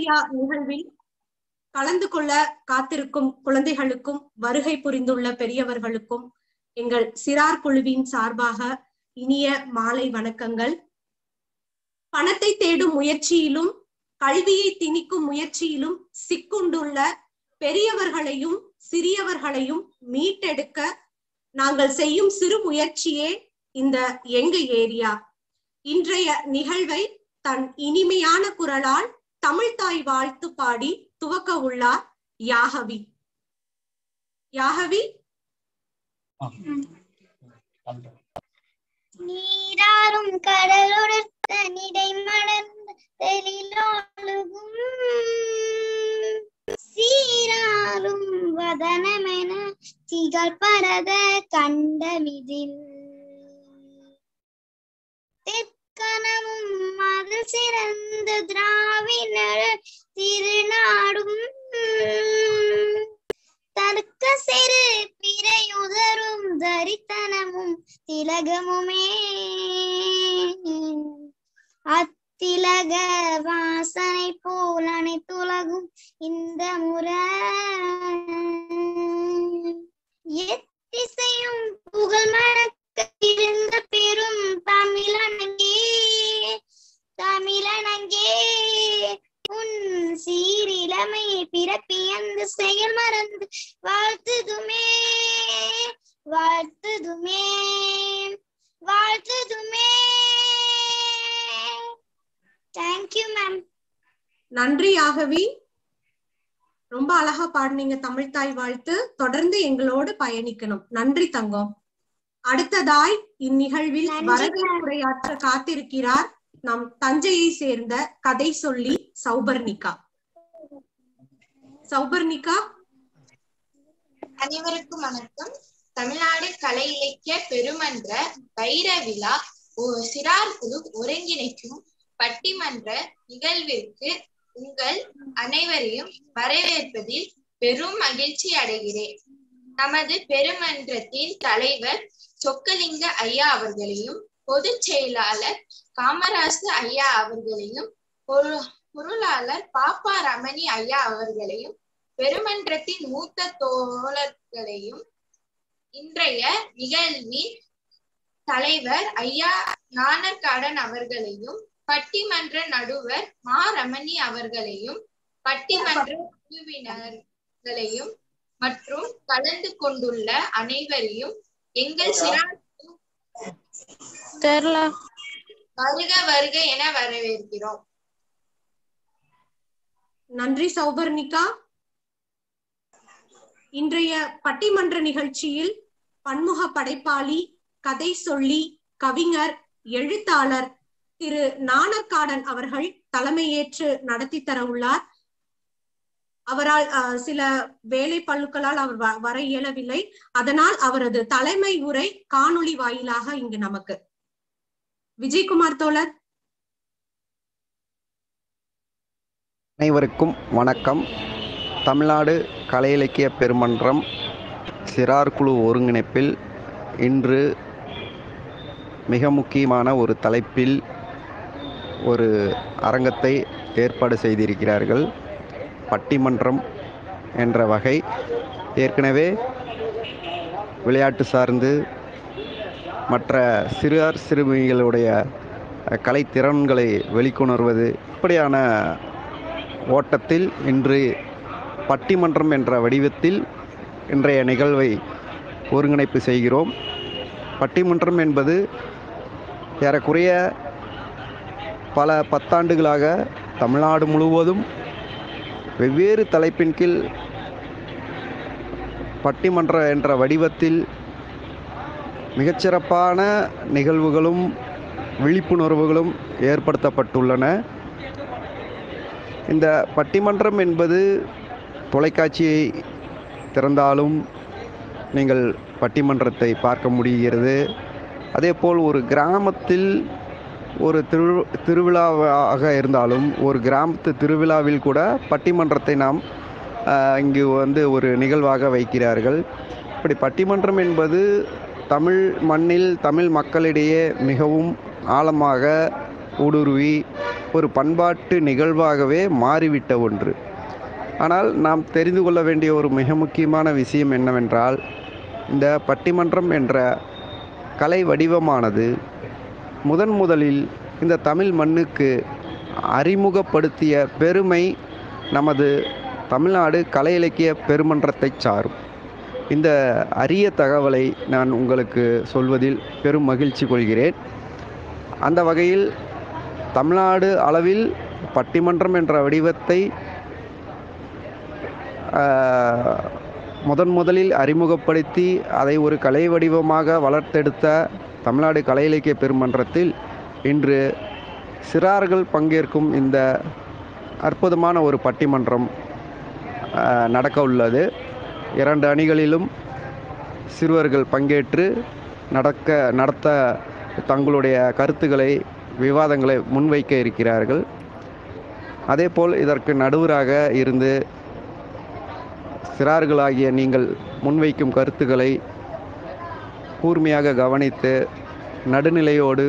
Area நிகழ்வில் கலந்து கொள்ள காத்திருக்கும் குழந்தைகளுக்கும் வருகை புரிந்துள்ள பெரியவர்களுக்கும் எங்கள் சிறார் குழுவின் சார்பாக இனிய மாலை வணக்கங்கள் பணத்தை தேடும் முயற்சியிலும் கல்வியை திணிக்கும் முயற்சியிலும் சிக்குண்டுள்ள பெரியவர்களையும் சிறியவர்களையும் மீட்டெடுக்க நாங்கள் செய்யும் சிறு முயற்சியே இந்த எங்க ஏரியா இன்றைய நிகழ்வை தன் இனிமையான குரலால் தமிழ்தாய் வாழ்த்து பாடி துவக்க உள்ளார் யாகவி யாகவி நீராறும் கடலுடர்த்த நிடை மலர்ந்த தெளிலொழுகும் சீராரும் வதனமென திகழ் பரத கண்டமிதில் தெற்கனமும் மகள் சிறந்த திராவிணர் திருநாடும் தடுக்க சிறு பிறையுதரும் தரித்தனமும் திலகமுமே அத்திலக வாசனை போல் அனைத்துலகும் இந்த முறை எத்திசையும் புகழ் மணக்க இருந்த பெரும் தமிழனங்கே தமிழனங்கே உன் சீரிழமை பிறப்பி அந்த செயல் மறந்து வாழ்த்துதுமே வாழ்த்துதுமே வாழ்த்துதுமே தேங்க்யூ மேம் நன்றி யாகவி ரொம்ப அழகா பாடுனீங்க தமிழ்தாய் வாழ்த்து தொடர்ந்து எங்களோடு பயணிக்கணும் நன்றி தங்கம் அடுத்ததாய் இந்நிகழ்வில் நன்றி, வரவேற்புரையாற்ற காத்திருக்கிறார் நம் தஞ்சையை சேர்ந்த கதை சொல்லி சௌபர்ணிகா சௌபர்ணிகா அனைவருக்கும் வணக்கம் தமிழ்நாடு கலை இலக்கிய பெருமன்ற வைர விழா ஓ- சிறார் குழு ஒருங்கிணைக்கும் பட்டிமன்ற நிகழ்விற்கு உங்கள் அனைவரையும் வரவேற்பதில் பெரும் மகிழ்ச்சி அடைகிறேன் நமது பெருமன்றத்தின் தலைவர் சொக்கலிங்க ஐயா அவர்களையும் பொதுச் செயலாளர் காமராசு ஐயா அவர்களையும் பொரு- பொருளாளர் பாப்பா ரமணி ஐயா அவர்களையும் பெருமன்றத்தின் மூத்த தோழர்களையும் இன்றைய நிகழ்வின் தலைவர் ஐயா ஞானக்காடன் அவர்களையும் பட்டிமன்ற நடுவர் மா ரமணி அவர்களையும் பட்டிமன்ற குழுவினர்களையும் மற்றும் கலந்து கொண்டுள்ள அனைவரையும் எங்கள் சிறார் தெரியல வருக வருக என வரவேற்கிறோம் நன்றி சௌபர்ணிகா இன்றைய பட்டிமன்ற நிகழ்ச்சியில் பன்முக படைப்பாளி கதை சொல்லி கவிஞர் எழுத்தாளர் திரு நாணக்காடன் அவர்கள் தலைமையேற்று நடத்தி தர உள்ளார் அவரால் அஹ், சில வேலை பழுக்களால் அவர் வ- வர இயலவில்லை அதனால் அவரது தலைமை உரை காணொளி வாயிலாக இங்கு நமக்கு விஜயகுமார் தோழர் அனைவருக்கும் வணக்கம் தமிழ்நாடு கலை இலக்கிய பெருமன்றம் சிறார் குழு ஒருங்கிணைப்பில் இன்று மிக முக்கியமான ஒரு தலைப்பில் ஒரு அரங்கத்தை ஏற்பாடு செய்திருக்கிறார்கள் பட்டிமன்றம் என்ற வகை ஏற்கனவே விளையாட்டு சார்ந்து மற்ற சிறார் சிறுமிகளுடைய அஹ், கலைத்திறன்களை வெளிக்கொணர்வது இப்படியான ஓட்டத்தில் இன்று பட்டிமன்றம் என்ற வடிவத்தில் இன்றைய நிகழ்வை ஒருங்கிணைப்பு செய்கிறோம் பட்டிமன்றம் என்பது ஏறக்குறைய பல பத்தாண்டுகளாக தமிழ்நாடு முழுவதும் வெவ்வேறு தலைப்பின் கீழ் பட்டிமன்ற என்ற வடிவத்தில் மிகச்சிறப்பான நிகழ்வுகளும் விழிப்புணர்வுகளும் ஏற்படுத்தப்பட்டுள்ளன இந்த பட்டிமன்றம் என்பது தொலைக்காட்சியை திறந்தாலும் நீங்கள் பட்டிமன்றத்தை பார்க்க முடிகிறது அதேபோல் ஒரு கிராமத்தில் ஒரு திரு திருவிழாவாக இருந்தாலும் ஒரு கிராமத்து திருவிழாவில் கூட பட்டிமன்றத்தை நாம் ஆஹ், இங்கு வந்து ஒரு நிகழ்வாக வைக்கிறார்கள் இப்படி பட்டிமன்றம் என்பது தமிழ் மண்ணில் தமிழ் மக்களிடையே மிகவும் ஆழமாக ஊடுருவி ஒரு பண்பாட்டு நிகழ்வாகவே மாறிவிட்ட ஒன்று ஆனால் நாம் தெரிந்து கொள்ள வேண்டிய ஒரு மிக முக்கியமான விஷயம் என்னவென்றால் இந்த பட்டிமன்றம் என்ற கலை வடிவமானது முதன் முதலில் இந்த தமிழ் மண்ணுக்கு அறிமுகப்படுத்திய பெருமை நமது தமிழ்நாடு கலை இலக்கிய பெருமன்றத்தை சாரும் இந்த அரிய தகவலை நான் உங்களுக்கு சொல்வதில் பெரும் மகிழ்ச்சி கொள்கிறேன் அந்த வகையில் தமிழ்நாடு அளவில் பட்டிமன்றம் என்ற வடிவத்தை ஆஹ், முதன் முதலில் அறிமுகப்படுத்தி அதை ஒரு கலை வடிவமாக வளர்த்தெடுத்த தமிழ்நாடு கலை இலக்கிய பெருமன்றத்தில் இன்று சிறார்கள் பங்கேற்கும் இந்த அற்புதமான ஒரு பட்டிமன்றம் ஆஹ், நடக்க உள்ளது இரண்டு அணிகளிலும் சிறுவர்கள் பங்கேற்று நடக்க நடத்த தங்களுடைய கருத்துக்களை விவாதங்களை முன்வைக்க இருக்கிறார்கள் அதேபோல் இதற்கு நடுவராக இருந்து சிறார்களாகிய நீங்கள் முன்வைக்கும் கருத்துக்களை கூர்மையாக கவனித்து நடுநிலையோடு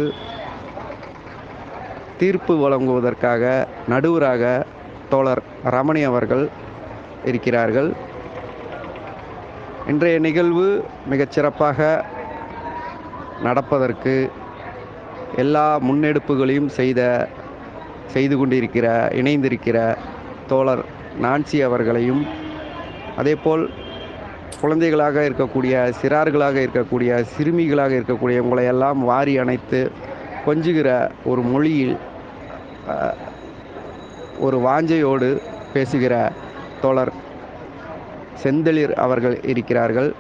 தீர்ப்பு வழங்குவதற்காக நடுவராக தோழர் ரமணி அவர்கள் இருக்கிறார்கள் இன்றைய நிகழ்வு மிகச் சிறப்பாக நடப்பதற்கு எல்லா முன்னெடுப்புகளையும் செய்த செய்து கொண்டிருக்கிற இணைந்திருக்கிற தோழர் நான்சி அவர்களையும் அதேபோல் குழந்தைகளாக இருக்கக்கூடிய சிறார்களாக இருக்கக்கூடிய சிறுமிகளாக இருக்கக்கூடிய உங்களை எல்லாம் வாரி அணைத்து கொஞ்சுகிற ஒரு மொழியில் அஹ், ஒரு வாஞ்சையோடு பேசுகிற தோழர் செந்தளிர் அவர்கள் இருக்கிறார்கள்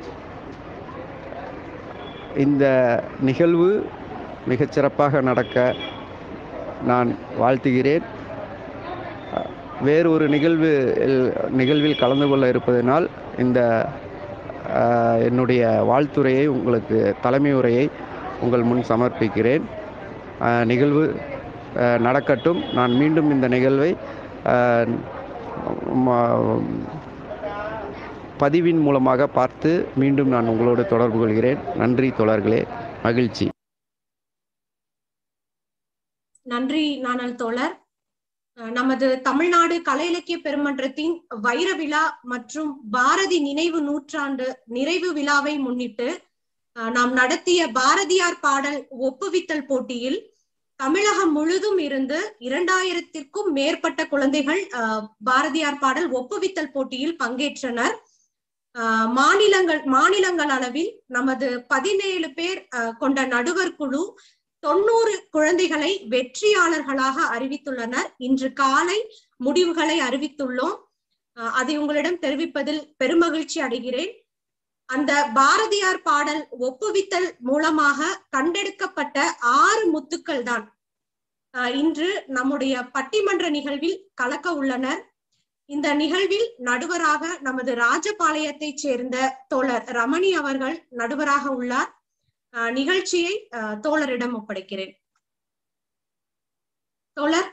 இந்த நிகழ்வு மிகச் சிறப்பாக நடக்க நான் வாழ்த்துகிறேன் அஹ், வேறொரு நிகழ்வு நிகழ்வில் கலந்து கொள்ள இருப்பதனால் இந்த அஹ், என்னுடைய வாழ்த்துரையை உங்களுக்கு தலைமை உரையை உங்கள் முன் சமர்ப்பிக்கிறேன் அஹ், நிகழ்வு அஹ், நடக்கட்டும் நான் மீண்டும் இந்த நிகழ்வை அஹ், ம- பதிவின் மூலமாக பார்த்து மீண்டும் நான் உங்களோடு தொடர்பு கொள்கிறேன் நன்றி தோழர்களே மகிழ்ச்சி நன்றி நானல் தோழர் அஹ் நமது தமிழ்நாடு கலை இலக்கிய பெருமன்றத்தின் வைர விழா மற்றும் பாரதி நினைவு நூற்றாண்டு நிறைவு விழாவை முன்னிட்டு அஹ் நாம் நடத்திய பாரதியார் பாடல் ஒப்புவித்தல் போட்டியில் தமிழகம் முழுதும் இருந்து இரண்டாயிரத்திற்கும் மேற்பட்ட குழந்தைகள் அஹ், பாரதியார் பாடல் ஒப்புவித்தல் போட்டியில் பங்கேற்றனர் அஹ், மாநிலங்கள் மாநிலங்கள் அளவில் நமது பதினேழு பேர் அஹ், கொண்ட நடுவர் குழு தொண்ணூறு குழந்தைகளை வெற்றியாளர்களாக அறிவித்துள்ளனர் இன்று காலை முடிவுகளை அறிவித்துள்ளோம் அஹ், அதை உங்களிடம் தெரிவிப்பதில் பெருமகிழ்ச்சி அடைகிறேன் அந்த பாரதியார் பாடல் ஒப்புவித்தல் மூலமாக கண்டெடுக்கப்பட்ட ஆறு முத்துக்கள் தான் அஹ், இன்று நம்முடைய பட்டிமன்ற நிகழ்வில் கலக்க உள்ளனர் இந்த நிகழ்வில் நடுவராக நமது ராஜபாளையத்தைச் சேர்ந்த தோழர் ரமணி அவர்கள் நடுவராக உள்ளார் அஹ், நிகழ்ச்சியை அஹ், தோழரிடம் ஒப்படைக்கிறேன் தோழர்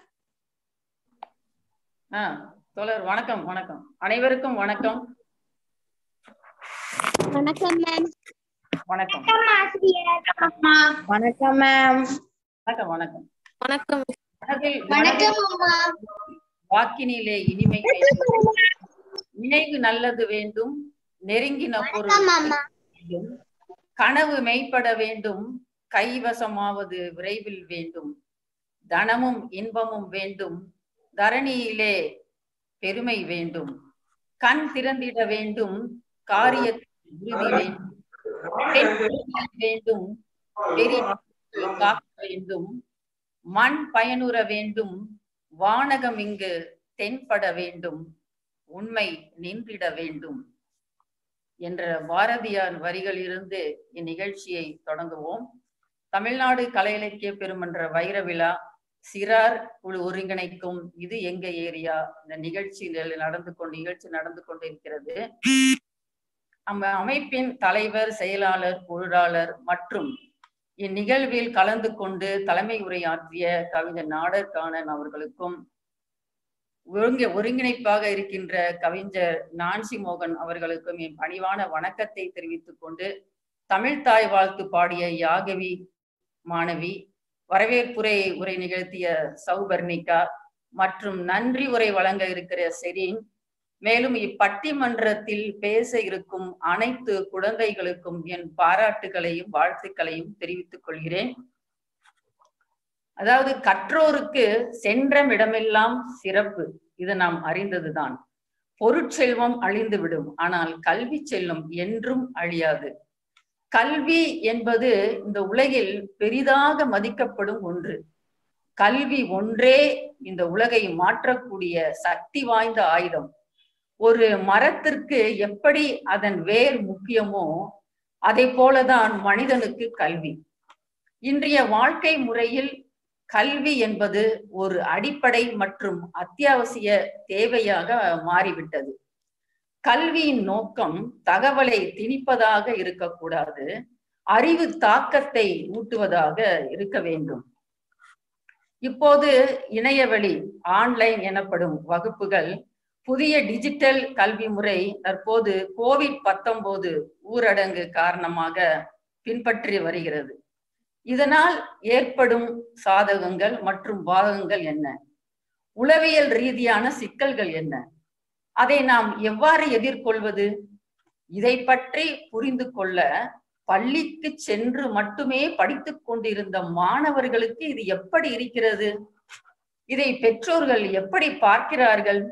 ஆ தோழர் வணக்கம் வணக்கம் அனைவருக்கும் வணக்கம் வணக்கம் மேம் வணக்கம் வணக்கம் மேம் வணக்கம் வணக்கம் வணக்கம் மனதில் வணக்கம் மனதில் அம்மா வாக்கினிலே இனிமை வேண்டும் நினைவு நல்லது வேண்டும் நெருங்கின பொருள் வணக்கம் அம்மா வேண்டும் கனவு மெய்ப்பட வேண்டும் கைவசமாவது விரைவில் வேண்டும் தனமும் இன்பமும் வேண்டும் தரணியிலே பெருமை வேண்டும் கண் திறந்திட வேண்டும் காரியத்தில் உறுதி வேண்டும் பெண் பிள்ளை வேண்டும் பெரிய காக்க வேண்டும் மண் பயனுற வேண்டும் வானகம் இங்கு தென்பட வேண்டும் உண்மை நின்றிட வேண்டும் என்ற பாரதியார் வரிகளிலிருந்து இந்நிகழ்ச்சியை தொடங்குவோம் தமிழ்நாடு கலை இலக்கிய பெருமன்ற வைர விழா சிறார் குழு ஒருங்கிணைக்கும் இது எங்க ஏரியா இந்த நிகழ்ச்சி நடந்து கொண்டு நிகழ்ச்சி நடந்து கொண்டிருக்கிறது நம்ம அமைப்பின் தலைவர் செயலாளர் பொருளாளர் மற்றும் இந்நிகழ்வில் கலந்து கொண்டு தலைமை உரையாற்றிய கவிஞர் நாடர்காணன் அவர்களுக்கும் ஒருங்க ஒருங்கிணைப்பாக இருக்கின்ற கவிஞர் நான்சி மோகன் அவர்களுக்கும் என் பணிவான வணக்கத்தை தெரிவித்துக் கொண்டு தமிழ் தாய் வாழ்த்து பாடிய யாகவி மாணவி வரவேற்புரை உரை நிகழ்த்திய சௌபர்ணிகா மற்றும் நன்றி உரை வழங்க இருக்கிற செரீன் மேலும் இப்பட்டிமன்றத்தில் பேச இருக்கும் அனைத்து குழந்தைகளுக்கும் என் பாராட்டுகளையும் வாழ்த்துக்களையும் தெரிவித்துக் கொள்கிறேன் அதாவது கற்றோருக்கு சென்ற இடமெல்லாம் சிறப்பு இது நாம் அறிந்ததுதான் பொருட்செல்வம் அழிந்துவிடும் ஆனால் கல்வி செல்வம் என்றும் அழியாது கல்வி என்பது இந்த உலகில் பெரிதாக மதிக்கப்படும் ஒன்று கல்வி ஒன்றே இந்த உலகை மாற்றக்கூடிய சக்தி வாய்ந்த ஆயுதம் ஒரு மரத்திற்கு எப்படி அதன் வேர் முக்கியமோ அதை போலதான் மனிதனுக்கு கல்வி இன்றைய வாழ்க்கை முறையில் கல்வி என்பது ஒரு அடிப்படை மற்றும் அத்தியாவசிய தேவையாக மாறிவிட்டது கல்வியின் நோக்கம் தகவலை திணிப்பதாக இருக்கக்கூடாது அறிவு தாக்கத்தை ஊட்டுவதாக இருக்க வேண்டும் இப்போது இணையவழி ஆன்லைன் எனப்படும் வகுப்புகள் புதிய டிஜிட்டல் கல்வி முறை தற்போது கோவிட் பத்தொன்பது ஊரடங்கு காரணமாக பின்பற்றி வருகிறது இதனால் ஏற்படும் சாதகங்கள் மற்றும் பாதகங்கள் என்ன உளவியல் ரீதியான சிக்கல்கள் என்ன அதை நாம் எவ்வாறு எதிர்கொள்வது இதை பற்றி புரிந்து கொள்ள பள்ளிக்கு சென்று மட்டுமே படித்துக் கொண்டிருந்த மாணவர்களுக்கு இது எப்படி இருக்கிறது இதை பெற்றோர்கள் எப்படி பார்க்கிறார்கள்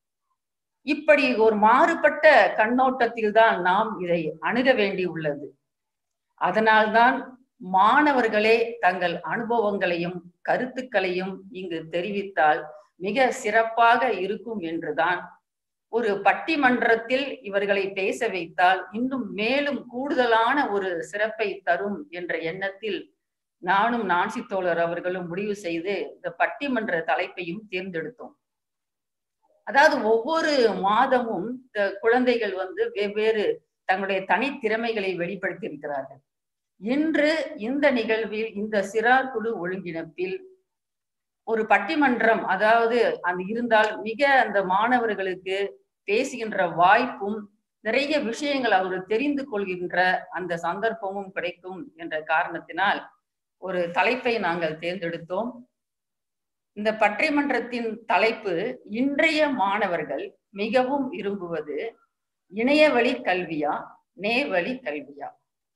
இப்படி ஒரு மாறுபட்ட கண்ணோட்டத்தில் தான் நாம் இதை அணுக வேண்டியுள்ளது அதனால்தான் மாணவர்களே தங்கள் அனுபவங்களையும் கருத்துக்களையும் இங்கு தெரிவித்தால் மிக சிறப்பாக இருக்கும் என்றுதான் ஒரு பட்டிமன்றத்தில் இவர்களை பேச வைத்தால் இன்னும் மேலும் கூடுதலான ஒரு சிறப்பை தரும் என்ற எண்ணத்தில் நானும் நான்சி தோழர் அவர்களும் முடிவு செய்து இந்த பட்டிமன்ற தலைப்பையும் தேர்ந்தெடுத்தோம் அதாவது ஒவ்வொரு மாதமும் இந்த குழந்தைகள் வந்து வெவ்வேறு தங்களுடைய தனித்திறமைகளை வெளிப்படுத்தி இருக்கிறார்கள் இன்று இந்த நிகழ்வில் இந்த சிறார் குழு ஒழுங்கிணைப்பில் ஒரு பட்டிமன்றம் அதாவது அந்த இருந்தால் மிக அந்த மாணவர்களுக்கு பேசுகின்ற வாய்ப்பும் நிறைய விஷயங்கள் அவர்கள் தெரிந்து கொள்கின்ற அந்த சந்தர்ப்பமும் கிடைக்கும் என்ற காரணத்தினால் ஒரு தலைப்பை நாங்கள் தேர்ந்தெடுத்தோம் இந்த பட்டிமன்றத்தின் தலைப்பு இன்றைய மாணவர்கள் மிகவும் விரும்புவது இணையவழி கல்வியா நேர்வழி கல்வியா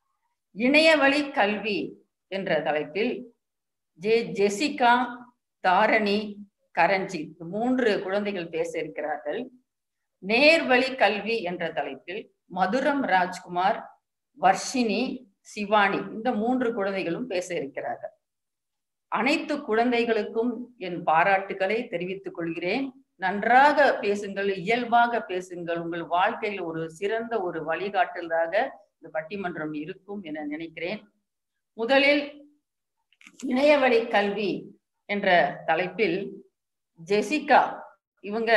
இணையவழி கல்வி என்ற தலைப்பில் ஜே ஜெசிகா தாரணி கரஞ்சித் மூன்று குழந்தைகள் பேச இருக்கிறார்கள் நேர்வழி கல்வி என்ற தலைப்பில் மதுரம் ராஜ்குமார் வர்ஷினி சிவானி இந்த மூன்று குழந்தைகளும் பேச இருக்கிறார்கள் அனைத்து குழந்தைகளுக்கும் என் பாராட்டுகளை தெரிவித்துக் கொள்கிறேன் நன்றாக பேசுங்கள் இயல்பாக பேசுங்கள் உங்கள் வாழ்க்கையில் ஒரு சிறந்த ஒரு வழிகாட்டலாக இந்த பட்டிமன்றம் இருக்கும் என நினைக்கிறேன் முதலில் இணையவழி கல்வி என்ற தலைப்பில் ஜெசிகா இவங்க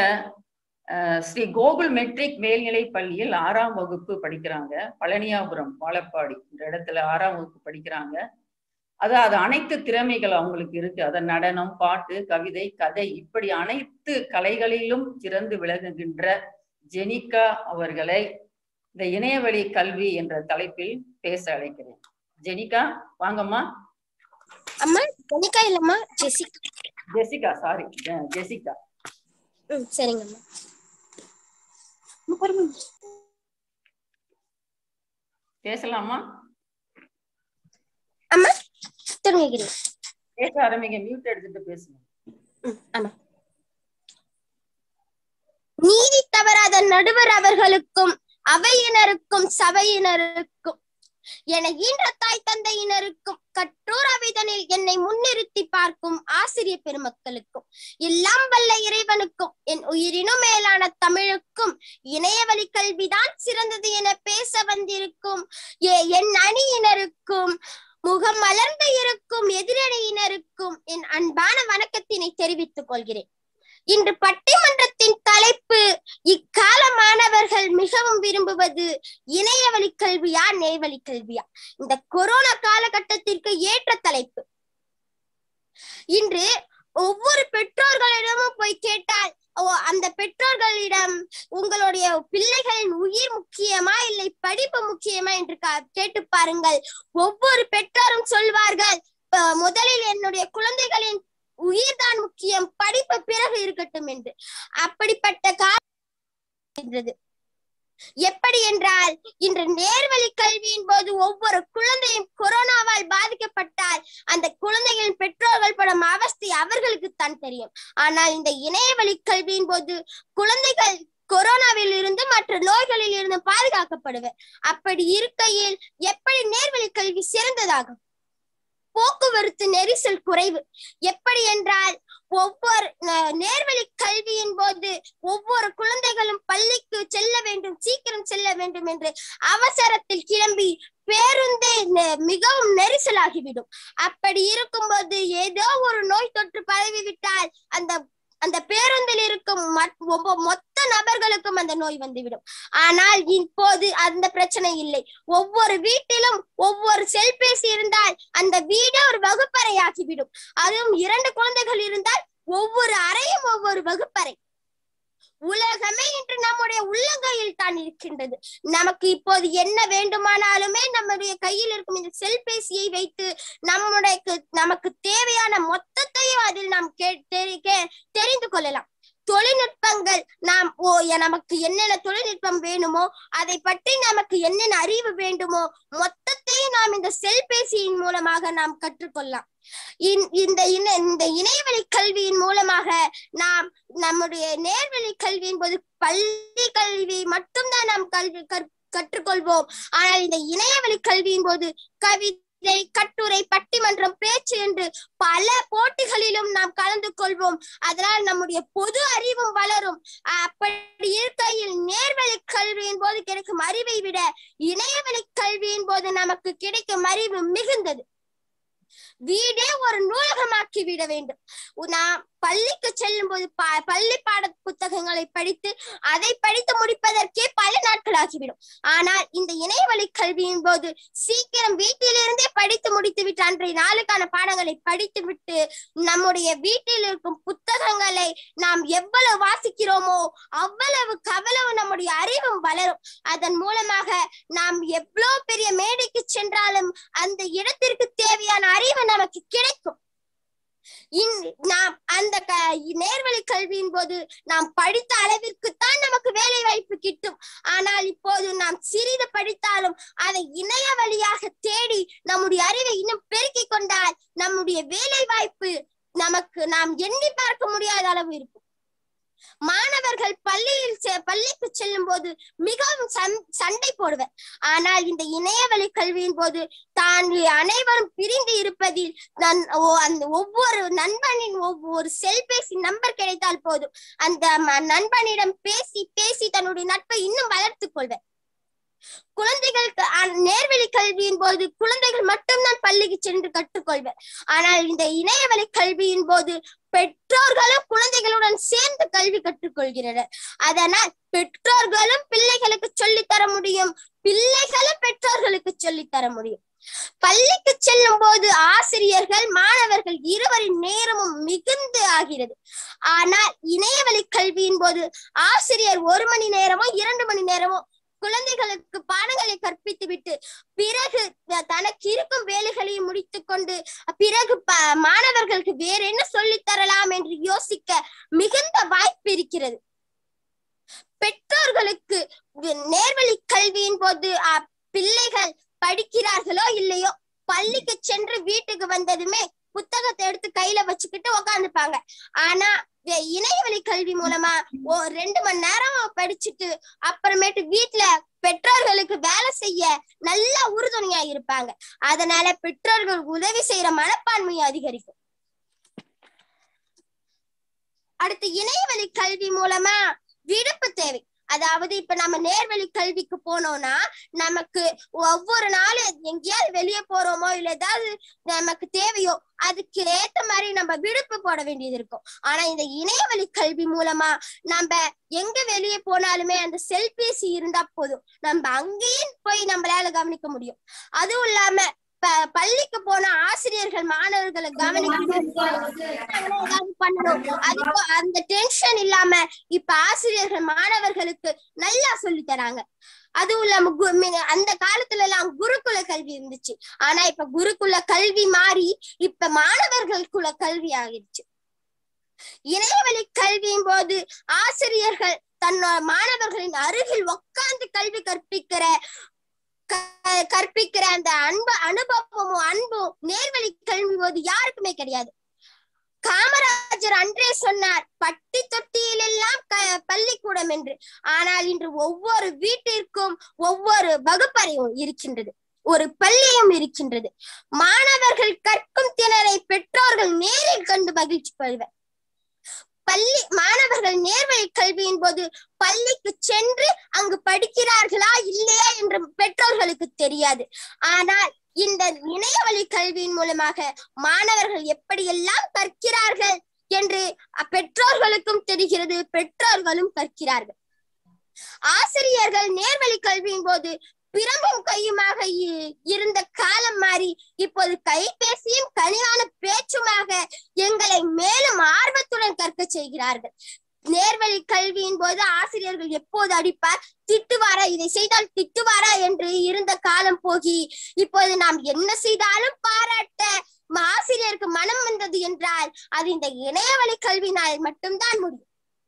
ஸ்ரீ கோகுல் மெட்ரிக் மேல்நிலை பள்ளியில் ஆறாம் வகுப்பு படிக்கிறாங்க பழனியாபுரம் வாழப்பாடி இந்த இடத்துல ஆறாம் வகுப்பு படிக்கிறாங்க அதாவது அனைத்து திறமைகள் அவங்களுக்கு இருக்கு அத நடனம் பாட்டு கவிதை கதை இப்படி அனைத்து கலைகளிலும் சிறந்து விளங்குகின்ற ஜெனிகா அவர்களை இந்த இணையவழி கல்வி என்ற தலைப்பில் பேச அழைக்கிறேன் ஜெனிகா வாங்கம்மா அம்மா ஜெனிகா இல்லம்மா ஜெசிகா ஜெசிகா சாரி ஜெசிகா ம் சரிங்கம்மா பேசலாமா அம்மா தொடங்குகிறேன் பேச ஆரம்பிங்க மியூட் எடுத்துட்டு பேசுங்க ம் ஆமா நீதி தவறாத நடுவர் அவர்களுக்கும் அவையினருக்கும் சபையினருக்கும் என ஈன்ற தாய் தந்தையினருக்கும் கற்றோர் அவைதனில் என்னை முன்னிறுத்தி பார்க்கும் ஆசிரியர் பெருமக்களுக்கும் எல்லாம் வல்ல இறைவனுக்கும் என் உயிரினும் மேலான தமிழுக்கும் இணையவழி கல்விதான் சிறந்தது என பேச வந்திருக்கும் எ- என் அணியினருக்கும் முகம் மலர்ந்து இருக்கும் எதிரணியினருக்கும் என் அன்பான வணக்கத்தினை தெரிவித்துக் கொள்கிறேன் இன்று பட்டிமன்றத்தின் தலைப்பு இக்கால மாணவர்கள் மிகவும் விரும்புவது இணையவழி கல்வியா நேர்வழி கல்வியா இந்த கொரோனா காலகட்டத்திற்கு ஏற்ற தலைப்பு இன்று ஒவ்வொரு பெற்றோர்களிடமும் போய் கேட்டால் ஓ அந்த பெற்றோர்களிடம் உங்களுடைய பிள்ளைகளின் உயிர் முக்கியமா இல்லை படிப்பு முக்கியமா என்று கா- கேட்டு பாருங்கள் ஒவ்வொரு பெற்றோரும் சொல்வார்கள் ப- முதலில் என்னுடைய குழந்தைகளின் உயிர்தான் முக்கியம் படிப்பு பிறகு இருக்கட்டும் என்று அப்படிப்பட்ட காலம் இருந்தது. எப்படி என்றால் இன்று நேர்வழி கல்வியின் போது ஒவ்வொரு குழந்தையும் கொரோனாவால் பாதிக்கப்பட்டால் அந்த குழந்தைகளின் பெற்றோர்கள் படும் அவஸ்தை அவர்களுக்கு தான் தெரியும் ஆனால் இந்த இணையவழி கல்வியின் போது குழந்தைகள் கொரோனாவில் இருந்து மற்ற நோய்களில் இருந்து பாதுகாக்கப்படுவர் அப்படி இருக்கையில் எப்படி நேர்வழி கல்வி சிறந்ததாகும் போக்குவரத்து நெரிசல் குறைவு எப்படி என்றால் ஒவ்வொரு அஹ், நேர்வழி கல்வியின் போது ஒவ்வொரு குழந்தைகளும் பள்ளிக்கு செல்ல வேண்டும் சீக்கிரம் செல்ல வேண்டும் என்று அவசரத்தில் கிளம்பி பேருந்தே நெ- மிகவும் நெரிசலாகிவிடும் அப்படி இருக்கும்போது ஏதோ ஒரு நோய் தொற்று பரவி விட்டால் அந்த அந்த பேருந்தில் இருக்கும் மற்- ஒவ்வொ- மொத்த நபர்களுக்கும் அந்த நோய் வந்துவிடும் ஆனால் இப்போது அந்த பிரச்சனை இல்லை ஒவ்வொரு வீட்டிலும் ஒவ்வொரு செல்பேசி இருந்தால் அந்த வீடே ஒரு வகுப்பறையாகிவிடும் அதுவும் இரண்டு குழந்தைகள் இருந்தால் ஒவ்வொரு அறையும் ஒவ்வொரு வகுப்பறை உலகமே இன்று நம்முடைய உள்ளங்கையில் தான் இருக்கின்றது நமக்கு இப்போது என்ன வேண்டுமானாலுமே நம்முடைய கையில் இருக்கும் இந்த செல்பேசியை வைத்து நம்முடைய நமக்கு தேவையான மொத்தத்தையும் அதில் நாம் கே- தெரி- கே- தெரிந்து கொள்ளலாம் தொழில்நுட்பங்கள் நாம் ஓ எ- நமக்கு என்னென்ன தொழில்நுட்பம் வேணுமோ அதை பற்றி நமக்கு என்னென்ன அறிவு வேண்டுமோ மொத்தத்தையும் நாம் இந்த செல்பேசியின் மூலமாக நாம் கற்றுக்கொள்ளலாம் இந்- இந்த இணை- இந்த இணையவழி கல்வியின் மூலமாக நாம் நம்முடைய நேர்வழி கல்வியின் போது பள்ளி கல்வி மட்டும்தான் நாம் கல்வி கற்- கற்றுக்கொள்வோம் ஆனால் இந்த இணையவழி கல்வியின் போது கவிதை கட்டுரை பட்டிமன்றம் பேச்சு என்று பல போட்டிகளிலும் நாம் கலந்து கொள்வோம் அதனால் நம்முடைய பொது அறிவும் வளரும் அப்படி இருக்கையில் நேர்வழி கல்வியின் போது கிடைக்கும் அறிவை விட இணையவழி கல்வியின் போது நமக்கு கிடைக்கும் அறிவு மிகுந்தது வீடே ஒரு நூலகமாக்கி விட வேண்டும் உ- நாம் பள்ளிக்கு செல்லும் போது ப- பள்ளி பாட புத்தகங்களை படித்து அதை படித்து முடிப்பதற்கே பல நாட்கள் ஆகிவிடும் ஆனால் இந்த இணையவழி கல்வியின் போது சீக்கிரம் வீட்டிலிருந்தே படித்து முடித்து விட்டு அன்றைய நாளுக்கான பாடங்களை படித்து விட்டு நம்முடைய வீட்டில் இருக்கும் புத்தகங்களை நாம் எவ்வளவு வாசிக்கிறோமோ அவ்வளவுக்கு அவ்வளவு நம்முடைய அறிவும் வளரும் அதன் மூலமாக நாம் எவ்வளவு பெரிய மேடைக்கு சென்றாலும் அந்த இடத்திற்கு தேவையான அறிவு நமக்கு கிடைக்கும் இன்- நாம் அந்த க- நேர்வழி கல்வியின் போது நாம் படித்த அளவிற்குத்தான் நமக்கு வேலை வாய்ப்பு கிட்டும் ஆனால் இப்போது நாம் சிறிது படித்தாலும் அதை இணைய வழியாக தேடி நம்முடைய அறிவை இன்னும் பெருக்கிக் கொண்டால் நம்முடைய வேலை வாய்ப்பு நமக்கு நாம் எண்ணி பார்க்க முடியாத அளவு இருக்கும் மாணவர்கள் பள்ளியில் செ- பள்ளிக்கு செல்லும் போது மிகவும் சண்- சண்டை போடுவர் ஆனால் இந்த இணையவழி கல்வியின் போது தான் அனைவரும் பிரிந்து இருப்பதில் நன்- ஓ- அந்த ஒவ்வொரு நண்பனின் ஒவ்வொரு செல்பேசி நம்பர் கிடைத்தால் போதும் அந்த ம- நண்பனிடம் பேசி பேசி தன்னுடைய நட்பை இன்னும் வளர்த்துக் கொள்வர் குழந்தைகளுக்கு அ- நேர்வழி கல்வியின் போது குழந்தைகள் மட்டும்தான் பள்ளிக்கு சென்று கற்றுக்கொள்வர் ஆனால் இந்த இணையவழி கல்வியின் போது பெற்றோர்களும் குழந்தைகளுடன் சேர்ந்து கல்வி கற்றுக்கொள்கிறனர் அதனால் பெற்றோர்களும் பிள்ளைகளுக்கு சொல்லித் தர முடியும் பிள்ளைகளும் பெற்றோர்களுக்கு சொல்லித் தர முடியும் பள்ளிக்கு செல்லும் போது ஆசிரியர்கள் மாணவர்கள் இருவரின் நேரமும் மிகுந்து ஆகிறது ஆனால் இணையவழி கல்வியின் போது ஆசிரியர் ஒரு மணி நேரமோ இரண்டு மணி நேரமோ குழந்தைகளுக்கு பாடங்களை கற்பித்து விட்டு பிறகு த- தனக்கு இருக்கும் வேலைகளையும் முடித்துக் கொண்டு பிறகு ப- மாணவர்களுக்கு வேற என்ன சொல்லித் தரலாம் என்று யோசிக்க மிகுந்த வாய்ப்பு இருக்கிறது பெற்றோர்களுக்கு வி- நேர்வழி கல்வியின் போது அ, பிள்ளைகள் படிக்கிறார்களோ இல்லையோ பள்ளிக்கு சென்று வீட்டுக்கு வந்ததுமே புத்தகத்தை எடுத்து கையில வச்சுக்கிட்டு உக்காந்துப்பாங்க ஆனா வே- இணையவழி கல்வி மூலமா ஓ ரெண்டு மணி நேரம் படிச்சுட்டு அப்புறமேட்டு வீட்டுல பெற்றோர்களுக்கு வேலை செய்ய நல்ல உறுதுணையா இருப்பாங்க அதனால பெற்றோர்கள் உதவி செய்யற மனப்பான்மை அதிகரிக்கும் அடுத்து இணையவழி கல்வி மூலமா விடுப்பு தேவை அதாவது இப்ப நம்ம நேர்வழி கல்விக்கு போனோம்னா நமக்கு ஒவ்வொரு நாளும் எங்கேயாவது வெளியே போறோமோ இல்ல ஏதாவது நமக்கு தேவையோ அதுக்கு ஏத்த மாதிரி நம்ம விடுப்பு போட வேண்டியது இருக்கும் ஆனா இந்த இணையவழி கல்வி மூலமா நம்ம எங்க வெளியே போனாலுமே அந்த செல்பேசி இருந்தா போதும் நம்ம அங்கேயும் போய் நம்மளால கவனிக்க முடியும் அதுவும் இல்லாம ப- பள்ளிக்கு போன ஆசிரியர்கள் மாணவர்களை கவனிக்கணும் ஏதாவது பண்ணணும் அதுக்கு அந்த டென்ஷன் இல்லாம இப்ப ஆசிரியர்கள் மாணவர்களுக்கு நல்லா சொல்லி தராங்க அதுவும் இல்லாம கு- மிக- அந்த காலத்துல எல்லாம் குருகுல கல்வி இருந்துச்சு ஆனா இப்ப குருகுல கல்வி மாறி இப்ப மாணவர்களுக்குள்ள கல்வி ஆகிருச்சு இணையவழி கல்வியின் போது ஆசிரியர்கள் தன்னோட மாணவர்களின் அருகில் உட்கார்ந்து கல்வி கற்பிக்கிற க- கற்பிக்கிற அந்த அன்பு அனுபவமும் அன்பும் நேர்வழி கல்வி போது யாருக்குமே கிடையாது காமராஜர் அன்றே சொன்னார் பட்டி தொட்டியில் எல்லாம் க- பள்ளிக்கூடம் என்று ஆனால் இன்று ஒவ்வொரு வீட்டிற்கும் ஒவ்வொரு வகுப்பறையும் இருக்கின்றது ஒரு பள்ளியும் இருக்கின்றது மாணவர்கள் கற்கும் திறனை பெற்றோர்கள் நேரில் கண்டு மகிழ்ச்சி கொள்வர் பள்ளி மாணவர்கள் நேர்வழி கல்வியின் போது பள்ளிக்கு சென்று அங்கு படிக்கிறார்களா இல்லையா என்று பெற்றோர்களுக்கு தெரியாது ஆனால் இந்த இணையவழி கல்வியின் மூலமாக மாணவர்கள் எப்படியெல்லாம் கற்கிறார்கள் என்று பெற்றோர்களுக்கும் தெரிகிறது பெற்றோர்களும் கற்கிறார்கள் ஆசிரியர்கள் நேர்வழி கல்வியின் போது பிரம்பும் கையுமாக இ- இருந்த காலம் மாறி இப்போது கைபேசியும் கனிவான பேச்சுமாக எங்களை மேலும் ஆர்வத்துடன் கற்க செய்கிறார்கள் நேர்வழி கல்வியின் போது ஆசிரியர்கள் எப்போது அடிப்பார் திட்டுவாரா இதை செய்தால் திட்டுவாரா என்று இருந்த காலம் போகி இப்போது நாம் என்ன செய்தாலும் பாராட்ட ம- ஆசிரியருக்கு மனம் வந்தது என்றால் அது இந்த இணையவழி கல்வினால் மட்டும்தான் முடியும்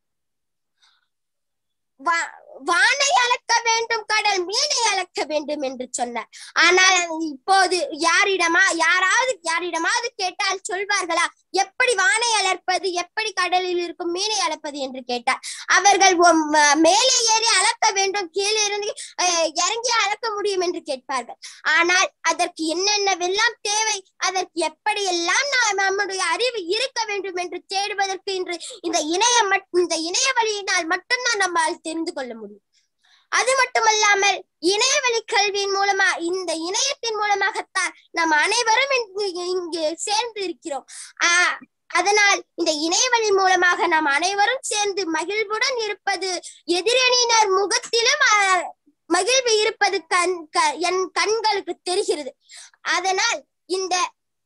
வா- வானை அளக்க வேண்டும் கடல் மீனை அளக்க வேண்டும் என்று சொன்னார் ஆனால் இப்போது யாரிடமா யாராவது யாரிடமாவது கேட்டால் சொல்வார்களா எப்படி வானை அளப்பது எப்படி கடலில் இருக்கும் மீனை அளப்பது என்று கேட்டார் அவர்கள் ஒ- ம- மேலே ஏறி அளக்க வேண்டும் கீழே இருந்து அஹ், இறங்கி அளக்க முடியும் என்று கேட்பார்கள் ஆனால் அதற்கு என்னென்னவெல்லாம் தேவை அதற்கு எப்படியெல்லாம் நாம் நம்முடைய அறிவு இருக்க வேண்டும் என்று தேடுவதற்கு இன்று இந்த இணைய மட்- இந்த இணைய வழியினால் மட்டும்தான் நம்மால் தெரிந்து கொள்ள முடியும் அது மட்டுமல்லாமல் இணையவழி கல்வியின் மூலமா இந்த இணையத்தின் மூலமாகத்தான் நாம் அனைவரும் இங்கு இங்கு சேர்ந்து இருக்கிறோம் ஆஹ் அதனால் இந்த இணையவழி மூலமாக நாம் அனைவரும் சேர்ந்து மகிழ்வுடன் இருப்பது எதிரணியினர் முகத்திலும் ஆஹ், மகிழ்வு இருப்பது கண் க- என் கண்களுக்கு தெரிகிறது அதனால் இந்த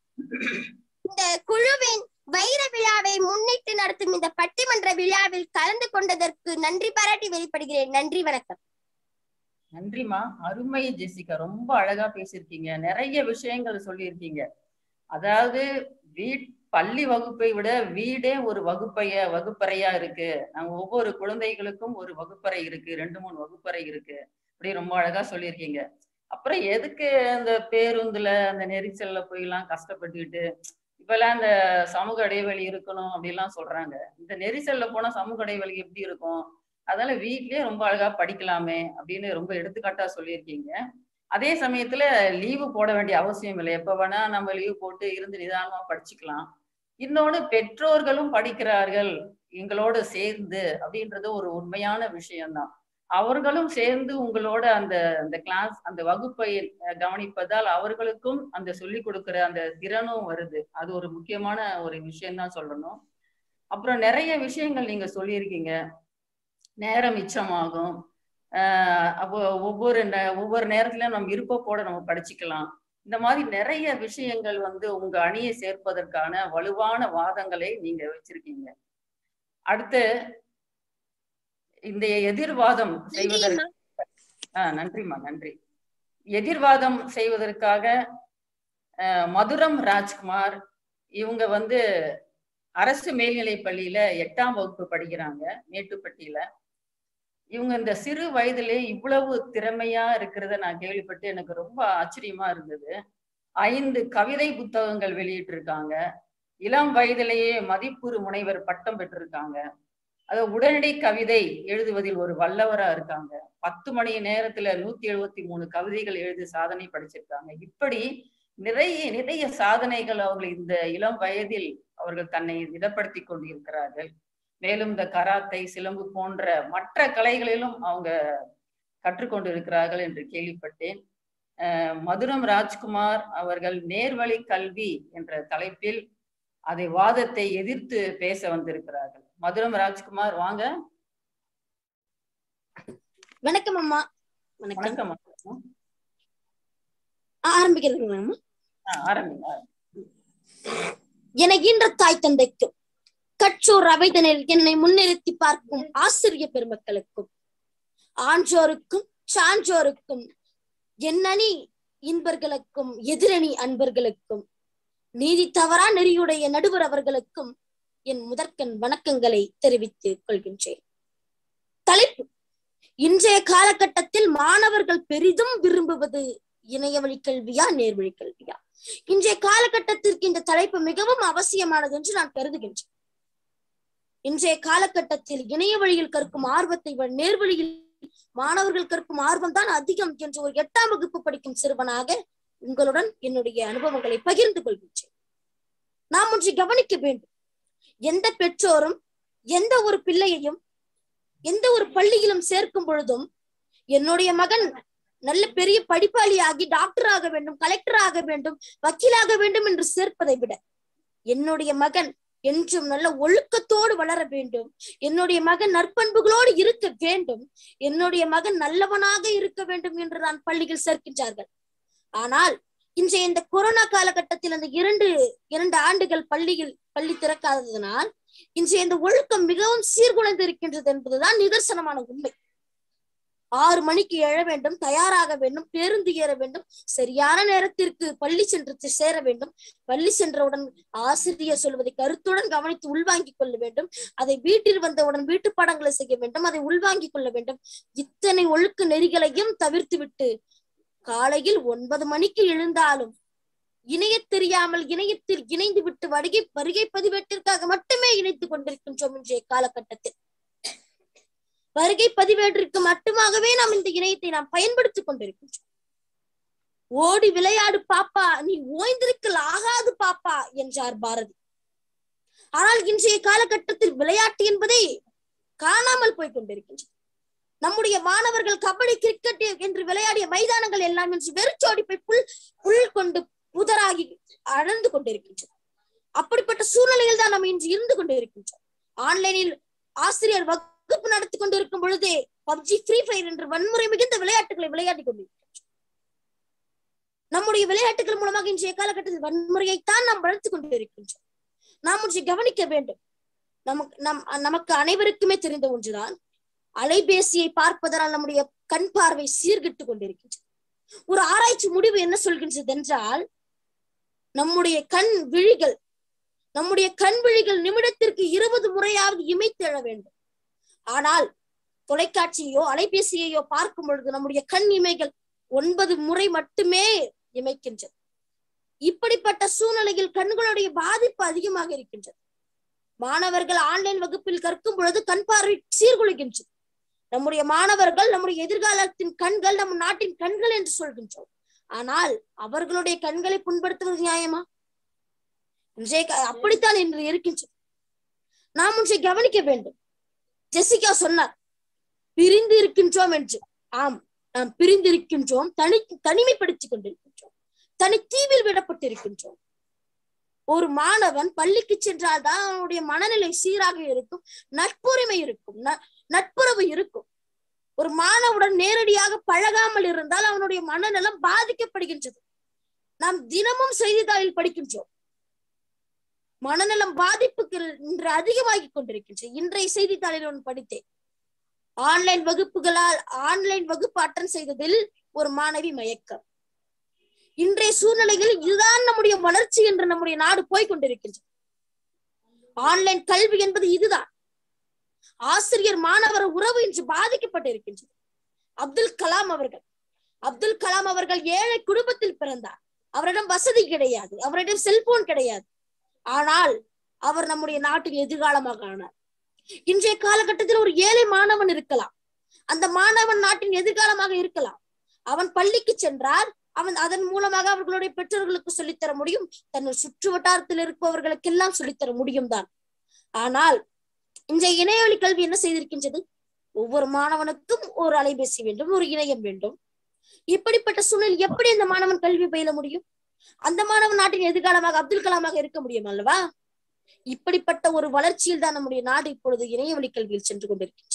இந்த குழுவின் வைர விழாவை முன்னிட்டு நடத்தும் இந்த பட்டிமன்ற விழாவில் கலந்து கொண்டதற்கு நன்றி பாராட்டி வெளிப்படுகிறேன் நன்றி வணக்கம் நன்றிமா அருமை ஜெசிகா ரொம்ப அழகா பேசியிருக்கீங்க நிறைய விஷயங்கள் சொல்லியிருக்கீங்க அதாவது வீட் பள்ளி வகுப்பை விட வீடே ஒரு வகுப்பைய வகுப்பறையா இருக்கு நாங்க ஒவ்வொரு குழந்தைகளுக்கும் ஒரு வகுப்பறை இருக்கு ரெண்டு மூணு வகுப்பறை இருக்கு அப்படி ரொம்ப அழகா சொல்லியிருக்கீங்க அப்புறம் எதுக்கு அந்த பேருந்துல அந்த நெரிசல்ல போய் எல்லாம் கஷ்டப்பட்டுக்கிட்டு இப்பெல்லாம் இந்த சமூக இடைவெளி இருக்கணும் அப்படிலாம் சொல்றாங்க இந்த நெரிசல்ல போனா சமூக இடைவெளி எப்படி இருக்கும் அதனால வீட்லயே ரொம்ப அழகா படிக்கலாமே அப்படின்னு ரொம்ப எடுத்துக்காட்டா சொல்லியிருக்கீங்க அதே சமயத்துல லீவு போட வேண்டிய அவசியம் இல்லை எப்ப வேணா நம்ம லீவு போட்டு இருந்து நிதானமா படிச்சுக்கலாம் இன்னொன்னு பெற்றோர்களும் படிக்கிறார்கள் எங்களோட சேர்ந்து அப்படின்றது ஒரு உண்மையான விஷயம்தான் அவர்களும் சேர்ந்து உங்களோட அந்த அந்த கிளாஸ் அந்த வகுப்பை அஹ், கவனிப்பதால் அவர்களுக்கும் அந்த சொல்லிக் கொடுக்கிற அந்த திறனும் வருது அது ஒரு முக்கியமான ஒரு விஷயம்தான் சொல்லணும் அப்புறம் நிறைய விஷயங்கள் நீங்க சொல்லியிருக்கீங்க நேரம் மிச்சமாகும் ஆஹ் அப்போ ஒவ்வொரு நே- ஒவ்வொரு நேரத்துலயும் நம்ம விருப்பப்போட நம்ம படிச்சுக்கலாம் இந்த மாதிரி நிறைய விஷயங்கள் வந்து உங்க அணியை சேர்ப்பதற்கான வலுவான வாதங்களை நீங்க வச்சிருக்கீங்க அடுத்து இந்த எதிர்வாதம் செய்வதற்கு ஆஹ் நன்றிம்மா நன்றி எதிர்வாதம் செய்வதற்காக ஆஹ் மதுரம் ராஜ்குமார் இவங்க வந்து அரசு மேல்நிலைப் பள்ளியில எட்டாம் வகுப்பு படிக்கிறாங்க மேட்டுப்பட்டியில இவங்க இந்த சிறு வயதிலே இவ்வளவு திறமையா இருக்கிறத நான் கேள்விப்பட்டு எனக்கு ரொம்ப ஆச்சரியமா இருந்தது ஐந்து கவிதை புத்தகங்கள் வெளியிட்டிருக்காங்க இளம் வயதிலேயே மதிப்புறு முனைவர் பட்டம் பெற்றிருக்காங்க அது உடனடி கவிதை எழுதுவதில் ஒரு வல்லவரா இருக்காங்க பத்து மணி நேரத்துல நூத்தி எழுபத்தி மூணு கவிதைகள் எழுதி சாதனை படிச்சிருக்காங்க இப்படி நிறைய நிறைய சாதனைகள் அவர்கள் இந்த இளம் வயதில் அவர்கள் தன்னை திடப்படுத்தி கொண்டிருக்கிறார்கள் மேலும் இந்த கராத்தை சிலம்பு போன்ற மற்ற கலைகளிலும் அவங்க கற்றுக்கொண்டிருக்கிறார்கள் என்று கேள்விப்பட்டேன் அஹ் மதுரம் ராஜ்குமார் அவர்கள் நேர்வழி கல்வி என்ற தலைப்பில் அதை வாதத்தை எதிர்த்து பேச வந்திருக்கிறார்கள் மதுரம் ராஜ்குமார் வாங்க வணக்கம் அம்மா வணக்கம் வணக்கம் வணக்கம். ஆரம்பிக்கிறதுங்களா அம்மா ஆ, ஆரம்பிங்க எனக்கின்ற தாய் தந்தைக்கும் கற்றோர் அவைதனில் என்னை முன்னிறுத்தி பார்க்கும் ஆசிரிய பெருமக்களுக்கும் ஆன்றோருக்கும் சான்றோருக்கும் எண்ணணி இன்பர்களுக்கும் எதிரணி அன்பர்களுக்கும் நீதி தவறா நெறியுடைய நடுவர் அவர்களுக்கும் என் முதற்கண் வணக்கங்களை தெரிவித்துக் கொள்கின்றேன் தலைப்பு இன்றைய காலகட்டத்தில் மாணவர்கள் பெரிதும் விரும்புவது இணைய வழி கல்வியா நேர்வழி கல்வியா இன்றைய காலகட்டத்திற்கு இந்த தலைப்பு மிகவும் அவசியமானது என்று நான் கருதுகின்றேன் இன்றைய காலகட்டத்தில் இணைய வழியில் கற்கும் ஆர்வத்தை விட நேர்வழியில் மாணவர்கள் கற்கும் ஆர்வம் தான் அதிகம் என்று ஒரு எட்டாம் வகுப்பு படிக்கும் சிறுவனாக உங்களுடன் என்னுடைய அனுபவங்களை பகிர்ந்து கொள்கின்றேன் நாம் ஒன்றை கவனிக்க வேண்டும் எந்த பெற்றோரும் எந்த ஒரு பிள்ளையையும் எந்த ஒரு பள்ளியிலும் சேர்க்கும் பொழுதும் என்னுடைய மகன் நல்ல பெரிய படிப்பாளியாகி டாக்டர் ஆக வேண்டும் கலெக்டர் ஆக வேண்டும் வக்கீலாக வேண்டும் என்று சேர்ப்பதை விட என்னுடைய மகன் என்றும் நல்ல ஒழுக்கத்தோடு வளர வேண்டும் என்னுடைய மகன் நற்பண்புகளோடு இருக்க வேண்டும் என்னுடைய மகன் நல்லவனாக இருக்க வேண்டும் என்று நான் பள்ளியில் சேர்க்கின்றார்கள் ஆனால் இன்றைய இந்த கொரோனா காலகட்டத்தில் அந்த இரண்டு இரண்டு ஆண்டுகள் பள்ளியில் பள்ளி திறக்காததனால் இன்றைய இந்த ஒழுக்கம் மிகவும் சீர்குலைந்து இருக்கின்றது என்பதுதான் நிதர்சனமான உண்மை ஆறு மணிக்கு எழ வேண்டும் தயாராக வேண்டும் பேருந்து ஏற வேண்டும் சரியான நேரத்திற்கு பள்ளி சென்று சேர வேண்டும் பள்ளி சென்றவுடன் ஆசிரியர் சொல்வதை கருத்துடன் கவனித்து உள்வாங்கிக் கொள்ள வேண்டும் அதை வீட்டில் வந்தவுடன் வீட்டு பாடங்களை செய்ய வேண்டும் அதை உள்வாங்கிக் கொள்ள வேண்டும் இத்தனை ஒழுக்க நெறிகளையும் தவிர்த்து விட்டு காலையில் ஒன்பது மணிக்கு எழுந்தாலும் இணைய தெரியாமல் இணையத்தில் இணைந்து விட்டு வருகை வருகை பதிவேட்டிற்காக மட்டுமே இணைத்துக் கொண்டிருக்கின்றோம் இன்றைய காலகட்டத்தில் வருகை பதிவேட்டிற்கு மட்டுமாகவே நாம் இந்த இணையத்தை நாம் பயன்படுத்திக் கொண்டிருக்கின்றோம் ஓடி விளையாடு பாப்பா நீ ஓய்ந்திருக்கல் ஆகாது பாப்பா என்றார் பாரதி ஆனால் இன்றைய காலகட்டத்தில் விளையாட்டு என்பதை காணாமல் போய் கொண்டிருக்கின்றன நம்முடைய மாணவர்கள் கபடி கிரிக்கெட் என்று விளையாடிய மைதானங்கள் எல்லாம் இன்று வெறிச்சோடி போய் புல் புல் கொண்டு புதராகி அழந்து கொண்டிருக்கின்றன அப்படிப்பட்ட சூழ்நிலையில் தான் நம்ம இன்று இருந்து கொண்டிருக்கின்றோம் ஆன்லைனில் ஆசிரியர் வகுப்பு நடத்தி கொண்டிருக்கும் பொழுதே பப்ஜி ஃப்ரீ ஃபயர் என்ற வன்முறை மிகுந்த விளையாட்டுகளை விளையாடி கொண்டிருக்கின்றோம் நம்முடைய விளையாட்டுகள் மூலமாக இன்றைய காலகட்டத்தில் வன்முறையைத்தான் நாம் வளர்த்து கொண்டிருக்கின்றோம் நாம் ஒன்றை கவனிக்க வேண்டும் நமக்கு நம் நமக்கு அனைவருக்குமே தெரிந்த ஒன்றுதான் அலைபேசியை பார்ப்பதனால் நம்முடைய கண் பார்வை சீர்கிட்டு கொண்டிருக்கின்றது ஒரு ஆராய்ச்சி முடிவு என்ன சொல்கின்றது என்றால் நம்முடைய கண் விழிகள் நம்முடைய கண் விழிகள் நிமிடத்திற்கு இருபது முறையாவது இமைத்தெழ வேண்டும் ஆனால் தொலைக்காட்சியோ அலைபேசியையோ பார்க்கும் பொழுது நம்முடைய கண் இமைகள் ஒன்பது முறை மட்டுமே இமைக்கின்றது இப்படிப்பட்ட சூழ்நிலையில் கண்களுடைய பாதிப்பு அதிகமாக இருக்கின்றது மாணவர்கள் ஆன்லைன் வகுப்பில் கற்கும் பொழுது கண் பார்வை சீர்குலைக்கின்றது நம்முடைய மாணவர்கள் நம்முடைய எதிர்காலத்தின் கண்கள் நம் நாட்டின் கண்கள் என்று சொல்கின்றோம் ஆனால் அவர்களுடைய கண்களை புண்படுத்துவது நியாயமா இன்றைய அப்படித்தான் இன்று இருக்கின்றது நாம் ஒன்றை கவனிக்க வேண்டும் ஜெசிகா சொன்னார் பிரிந்து இருக்கின்றோம் என்று ஆம் நாம் பிரிந்திருக்கின்றோம் தனி தனிமைப்படுத்திக் கொண்டிருக்கின்றோம் தனி தீவில் விடப்பட்டிருக்கின்றோம் ஒரு மாணவன் பள்ளிக்கு சென்றால் தான் அவனுடைய மனநிலை சீராக இருக்கும் நட்புரிமை இருக்கும் நட்புறவு இருக்கும் ஒரு மாணவுடன் நேரடியாக பழகாமல் இருந்தால் அவனுடைய மனநலம் பாதிக்கப்படுகின்றது நாம் தினமும் செய்தித்தாளில் படிக்கின்றோம் மனநலம் பாதிப்புகள் இன்று அதிகமாகி கொண்டிருக்கின்றது இன்றைய செய்தித்தாளில் ஒன்று படித்தேன் ஆன்லைன் வகுப்புகளால் ஆன்லைன் வகுப்பு அட்டன் செய்ததில் ஒரு மாணவி மயக்கம் இன்றைய சூழ்நிலையில் இதுதான் நம்முடைய வளர்ச்சி என்று நம்முடைய நாடு போய்கொண்டிருக்கின்றது ஆன்லைன் கல்வி என்பது இதுதான் ஆசிரியர் மாணவர் உறவு இன்று பாதிக்கப்பட்டிருக்கின்றது அப்துல் கலாம் அவர்கள் அப்துல் கலாம் அவர்கள் ஏழை குடும்பத்தில் பிறந்தார் அவரிடம் வசதி கிடையாது அவரிடம் செல்போன் கிடையாது ஆனால் அவர் நம்முடைய நாட்டின் எதிர்காலமாக ஆனார் இன்றைய காலகட்டத்தில் ஒரு ஏழை மாணவன் இருக்கலாம் அந்த மாணவன் நாட்டின் எதிர்காலமாக இருக்கலாம் அவன் பள்ளிக்கு சென்றார் அவன் அதன் மூலமாக அவர்களுடைய பெற்றோர்களுக்கு சொல்லித்தர முடியும் தன் சுற்று வட்டாரத்தில் இருப்பவர்களுக்கெல்லாம் சொல்லித்தர முடியும் தான் ஆனால் இன்றைய இணையவழி கல்வி என்ன செய்திருக்கின்றது ஒவ்வொரு மாணவனுக்கும் ஒரு அலைபேசி வேண்டும் ஒரு இணையம் வேண்டும் இப்படிப்பட்ட சூழல் எப்படி அந்த மாணவன் கல்வி பயில முடியும் அந்த மாணவன் நாட்டின் எதிர்காலமாக அப்துல் கலாமாக இருக்க முடியும் அல்லவா இப்படிப்பட்ட ஒரு வளர்ச்சியில் தான் நம்முடைய நாடு இப்பொழுது இணையவழி கல்வியில் சென்று கொண்டிருக்கின்றது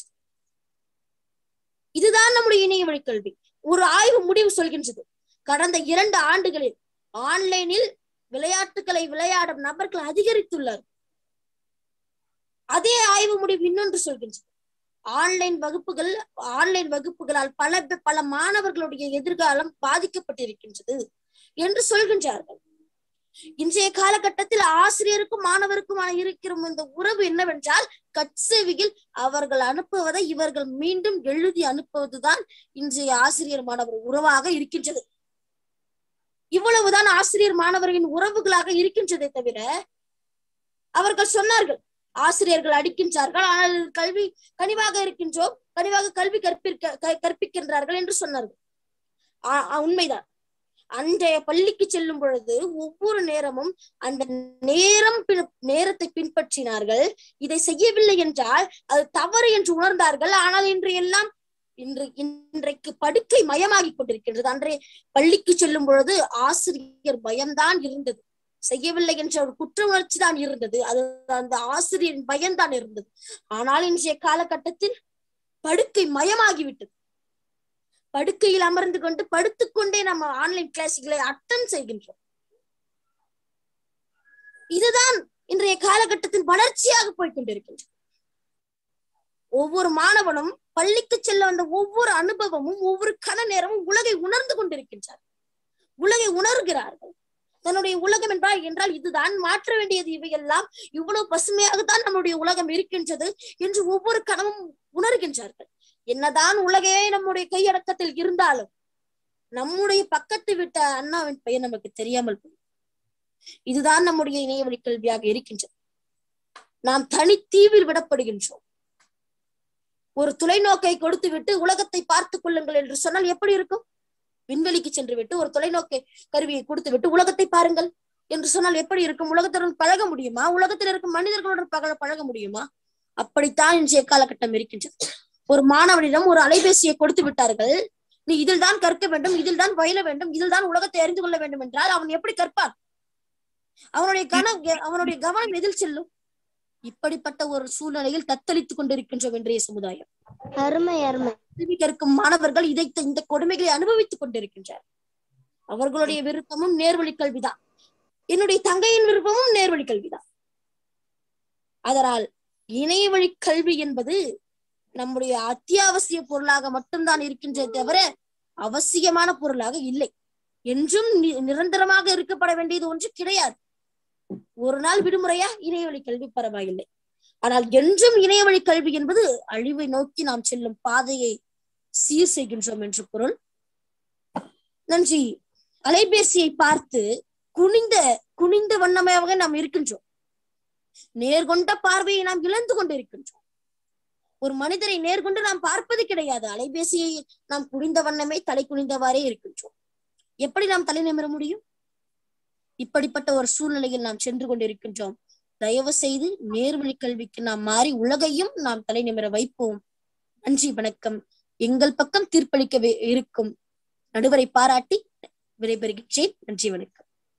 இதுதான் நம்முடைய இணையவழி கல்வி ஒரு ஆய்வு முடிவு சொல்கின்றது கடந்த இரண்டு ஆண்டுகளில் ஆன்லைனில் விளையாட்டுகளை விளையாடும் நபர்கள் அதிகரித்துள்ளார் அதே ஆய்வு முடிவு இன்னொன்று சொல்கின்றது ஆன்லைன் வகுப்புகள் ஆன்லைன் வகுப்புகளால் பல பல மாணவர்களுடைய எதிர்காலம் பாதிக்கப்பட்டிருக்கின்றது என்று சொல்கின்றார்கள் இன்றைய காலகட்டத்தில் ஆசிரியருக்கும் மாணவருக்குமான இருக்கிற இந்த உறவு என்னவென்றால் கட்செவியில் அவர்கள் அனுப்புவதை இவர்கள் மீண்டும் எழுதி அனுப்புவதுதான் இன்றைய ஆசிரியர் மாணவர் உறவாக இருக்கின்றது இவ்வளவுதான் ஆசிரியர் மாணவர்களின் உறவுகளாக இருக்கின்றதை தவிர அவர்கள் சொன்னார்கள் ஆசிரியர்கள் அடிக்கின்றார்கள் ஆனால் கல்வி கனிவாக இருக்கின்றோம் கனிவாக கல்வி கற்பிக்க க- கற்பிக்கின்றார்கள் என்று சொன்னார்கள் ஆ- ஆ, உண்மைதான் அன்றைய பள்ளிக்கு செல்லும் பொழுது ஒவ்வொரு நேரமும் அந்த நேரம் பின்- நேரத்தை பின்பற்றினார்கள் இதை செய்யவில்லை என்றால் அது தவறு என்று உணர்ந்தார்கள் ஆனால் இன்று எல்லாம் இன்று இன்றைக்கு படுக்கை மயமாகி கொண்டிருக்கின்றது அன்றைய பள்ளிக்கு செல்லும் பொழுது ஆசிரியர் பயம்தான் இருந்தது செய்யவில்லை என்ற ஒரு குற்ற உணர்ச்சி தான் இருந்தது அது அந்த ஆசிரியரின் பயம்தான் இருந்தது ஆனால் இன்றைய காலகட்டத்தில் படுக்கை மயமாகிவிட்டது படுக்கையில் அமர்ந்து கொண்டு படுத்துக்கொண்டே நம்ம ஆன்லைன் கிளாஸுகளை அட்டன் செய்கின்றோம் இதுதான் இன்றைய காலகட்டத்தின் வளர்ச்சியாக போய்கொண்டிருக்கின்றது ஒவ்வொரு மாணவனும் பள்ளிக்கு செல்ல வந்த ஒவ்வொரு அனுபவமும் ஒவ்வொரு கண நேரமும் உலகை உணர்ந்து கொண்டிருக்கின்றார் உலகை உணர்கிறார்கள் தன்னுடைய உலகம் என்றால் என்றால் இதுதான் மாற்ற வேண்டியது இவையெல்லாம் இவ்வளவு பசுமையாகத்தான் நம்முடைய உலகம் இருக்கின்றது என்று ஒவ்வொரு கணமும் உணர்கின்றார்கள் என்னதான் உலகே நம்முடைய கையடக்கத்தில் இருந்தாலும் நம்முடைய பக்கத்து விட்ட அண்ணாவின் பெயர் நமக்கு தெரியாமல் போய் இதுதான் நம்முடைய இணையவழி கல்வியாக இருக்கின்றது நாம் தனித்தீவில் விடப்படுகின்றோம் ஒரு தொலைநோக்கை கொடுத்து விட்டு உலகத்தை பார்த்துக் கொள்ளுங்கள் என்று சொன்னால் எப்படி இருக்கும் விண்வெளிக்கு சென்று விட்டு ஒரு தொலைநோக்கை கருவியை கொடுத்து விட்டு உலகத்தை பாருங்கள் என்று சொன்னால் எப்படி இருக்கும் உலகத்துடன் பழக முடியுமா உலகத்தில் இருக்கும் மனிதர்களுடன் பழக பழக முடியுமா அப்படித்தான் இன்றைய காலகட்டம் இருக்கின்றது ஒரு மாணவனிடம் ஒரு அலைபேசியை கொடுத்து விட்டார்கள் நீ இதில் தான் கற்க வேண்டும் இதில் தான் பயில வேண்டும் இதில் தான் உலகத்தை அறிந்து கொள்ள வேண்டும் என்றால் அவன் எப்படி கற்பான் அவனுடைய கனம் அவனுடைய கவனம் எதில் செல்லும் இப்படிப்பட்ட ஒரு சூழ்நிலையில் தத்தளித்துக் கொண்டிருக்கின்றோம் இன்றைய சமுதாயம் அருமை அருமை கல்வி கற்கும் மாணவர்கள் இதை இந்த கொடுமைகளை அனுபவித்துக் கொண்டிருக்கின்றனர் அவர்களுடைய விருப்பமும் நேர்வழி கல்விதான் என்னுடைய தங்கையின் விருப்பமும் நேர்வழி கல்விதான் அதனால் இணைய வழி கல்வி என்பது நம்முடைய அத்தியாவசிய பொருளாக மட்டும்தான் இருக்கின்றதே தவிர அவசியமான பொருளாக இல்லை என்றும் நி- நிரந்தரமாக இருக்கப்பட வேண்டியது ஒன்று கிடையாது ஒரு நாள் விடுமுறையா இணையவழி கல்வி பரவாயில்லை ஆனால் என்றும் இணையவழி கல்வி என்பது அழிவை நோக்கி நாம் செல்லும் பாதையை சீர் செய்கின்றோம் என்று பொருள் நன்றி அலைபேசியை பார்த்து குனிந்த குனிந்த வண்ணமாக நாம் இருக்கின்றோம் நேர்கொண்ட பார்வையை நாம் இழந்து கொண்டிருக்கின்றோம் ஒரு மனிதரை நேர்கொண்டு நாம் பார்ப்பது கிடையாது அலைபேசியை நாம் குனிந்த வண்ணமே தலை குனிந்தவாறே இருக்கின்றோம் எப்படி நாம் தலை நிமிர முடியும் இப்படிப்பட்ட ஒரு சூழ்நிலையில் நாம் சென்று கொண்டிருக்கின்றோம் தயவு செய்து நேர்வழி கல்விக்கு நாம் மாறி உலகையும் நாம் தலை நிமிர வைப்போம் நன்றி வணக்கம் எங்கள் பக்கம் தீர்ப்பளிக்க வே- இருக்கும் நடுவரை பாராட்டி விடைபெறுகின்றேன் நன்றி வணக்கம்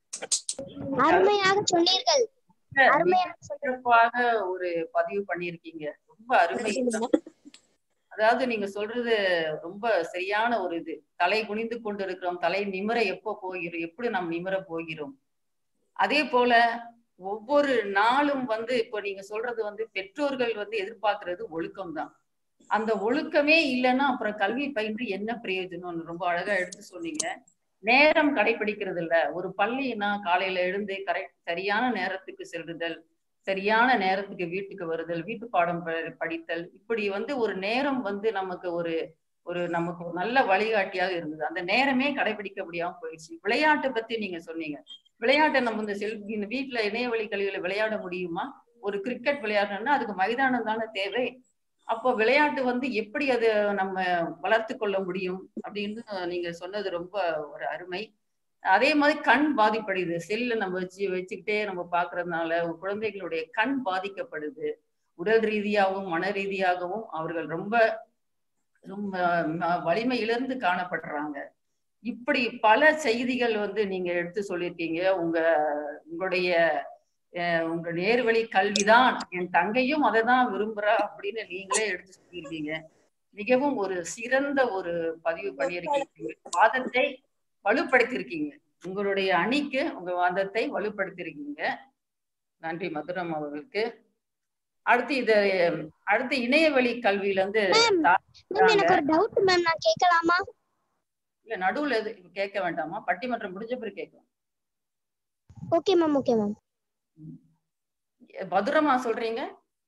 அருமையாக சொன்னீர்கள் அருமையாக சொன்னீர்கள் சிறப்பாக ஒரு பதிவு பண்ணியிருக்கீங்க ரொம்ப அருமை அதாவது நீங்க சொல்றது ரொம்ப சரியான ஒரு இது தலை குனிந்து கொண்டு இருக்கிறோம் தலை நிமிர எப்போ போகிறோம் எப்படி நாம் நிமிர போகிறோம் அதே போல ஒவ்வொரு நாளும் வந்து இப்போ நீங்க சொல்றது வந்து பெற்றோர்கள் வந்து எதிர்பார்க்கிறது ஒழுக்கம் தான் அந்த ஒழுக்கமே இல்லைன்னா அப்புறம் கல்வி பயின்று என்ன பிரயோஜனம்னு ரொம்ப அழகா எடுத்து சொன்னீங்க நேரம் கடைபிடிக்கிறது இல்ல ஒரு பள்ளினா காலையில எழுந்து கரெக்ட் சரியான நேரத்துக்கு செல்லுதல் சரியான நேரத்துக்கு வீட்டுக்கு வருதல் வீட்டு பாடம் ப- படித்தல் இப்படி வந்து ஒரு நேரம் வந்து நமக்கு ஒரு ஒரு நமக்கு ஒரு நல்ல வழிகாட்டியாக இருந்தது அந்த நேரமே கடைபிடிக்க முடியாம போயிடுச்சு விளையாட்டை பத்தி நீங்க சொன்னீங்க விளையாட்டை நம்ம இந்த செல் இந்த வீட்டுல இணையவழி கல்வியில விளையாட முடியுமா ஒரு கிரிக்கெட் விளையாடணும்னா அதுக்கு மைதானம் தானே தேவை அப்போ விளையாட்டு வந்து எப்படி அது நம்ம வளர்த்து கொள்ள முடியும் அப்படின்னு நீங்க சொன்னது ரொம்ப ஒரு அருமை அதே மாதிரி கண் பாதிப்படையுது செல்ல நம்ம வச்சு வச்சுக்கிட்டே நம்ம பாக்குறதுனால குழந்தைகளுடைய கண் பாதிக்கப்படுது உடல் ரீதியாகவும் மன ரீதியாகவும் அவர்கள் ரொம்ப ரொம்ப ம- வலிமை இழந்து காணப்படுறாங்க இப்படி பல செய்திகள் வந்து நீங்க எடுத்து சொல்லியிருக்கீங்க உங்க உங்களுடைய அஹ், உங்க நேர்வழி கல்விதான் என் தங்கையும் அதை தான் விரும்புறா அப்படின்னு நீங்களே எடுத்து சொல்லியிருக்கீங்க மிகவும் ஒரு சிறந்த ஒரு பதிவு பண்ணியிருக்கீங்க வாதத்தை வலுப்படுத்தியிருக்கீங்க உங்களுடைய அணிக்கு உங்க வாதத்தை வலுப்படுத்தியிருக்கீங்க நன்றி மதுரம் அவர்களுக்கு அடுத்து இது அடுத்து இணையவழி கல்வியில இருந்து மேம் தா- மேம் எனக்கு ஒரு டவுட் மேம் நான் கேட்கலாமா இல்ல நடுவுல எது கேட்க வேண்டாமா பட்டிமன்றம் முடிஞ்ச பிறகு கேட்கலாம் ஓகே மேம் ஓகே மேம் பதுரமா சொல்றீங்க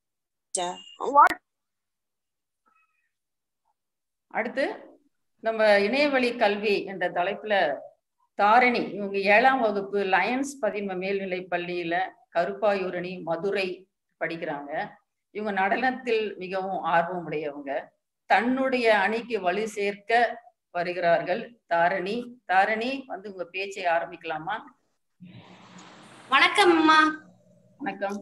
அடுத்து நம்ம இணையவழி கல்வி என்ற தலைப்புல தாரணி இவங்க ஏழாம் வகுப்பு லயன்ஸ் பதின்ம மேல்நிலை பள்ளியில கருப்பாயூரணி மதுரை படிக்கிறாங்க இவங்க நடனத்தில் மிகவும் ஆர்வம் உடையவங்க தன்னுடைய அணிக்கு வலு சேர்க்க வருகிறார்கள் தாரணி தாரணி வந்து உங்க பேச்சை ஆரம்பிக்கலாமா வணக்கம் அம்மா வணக்கம்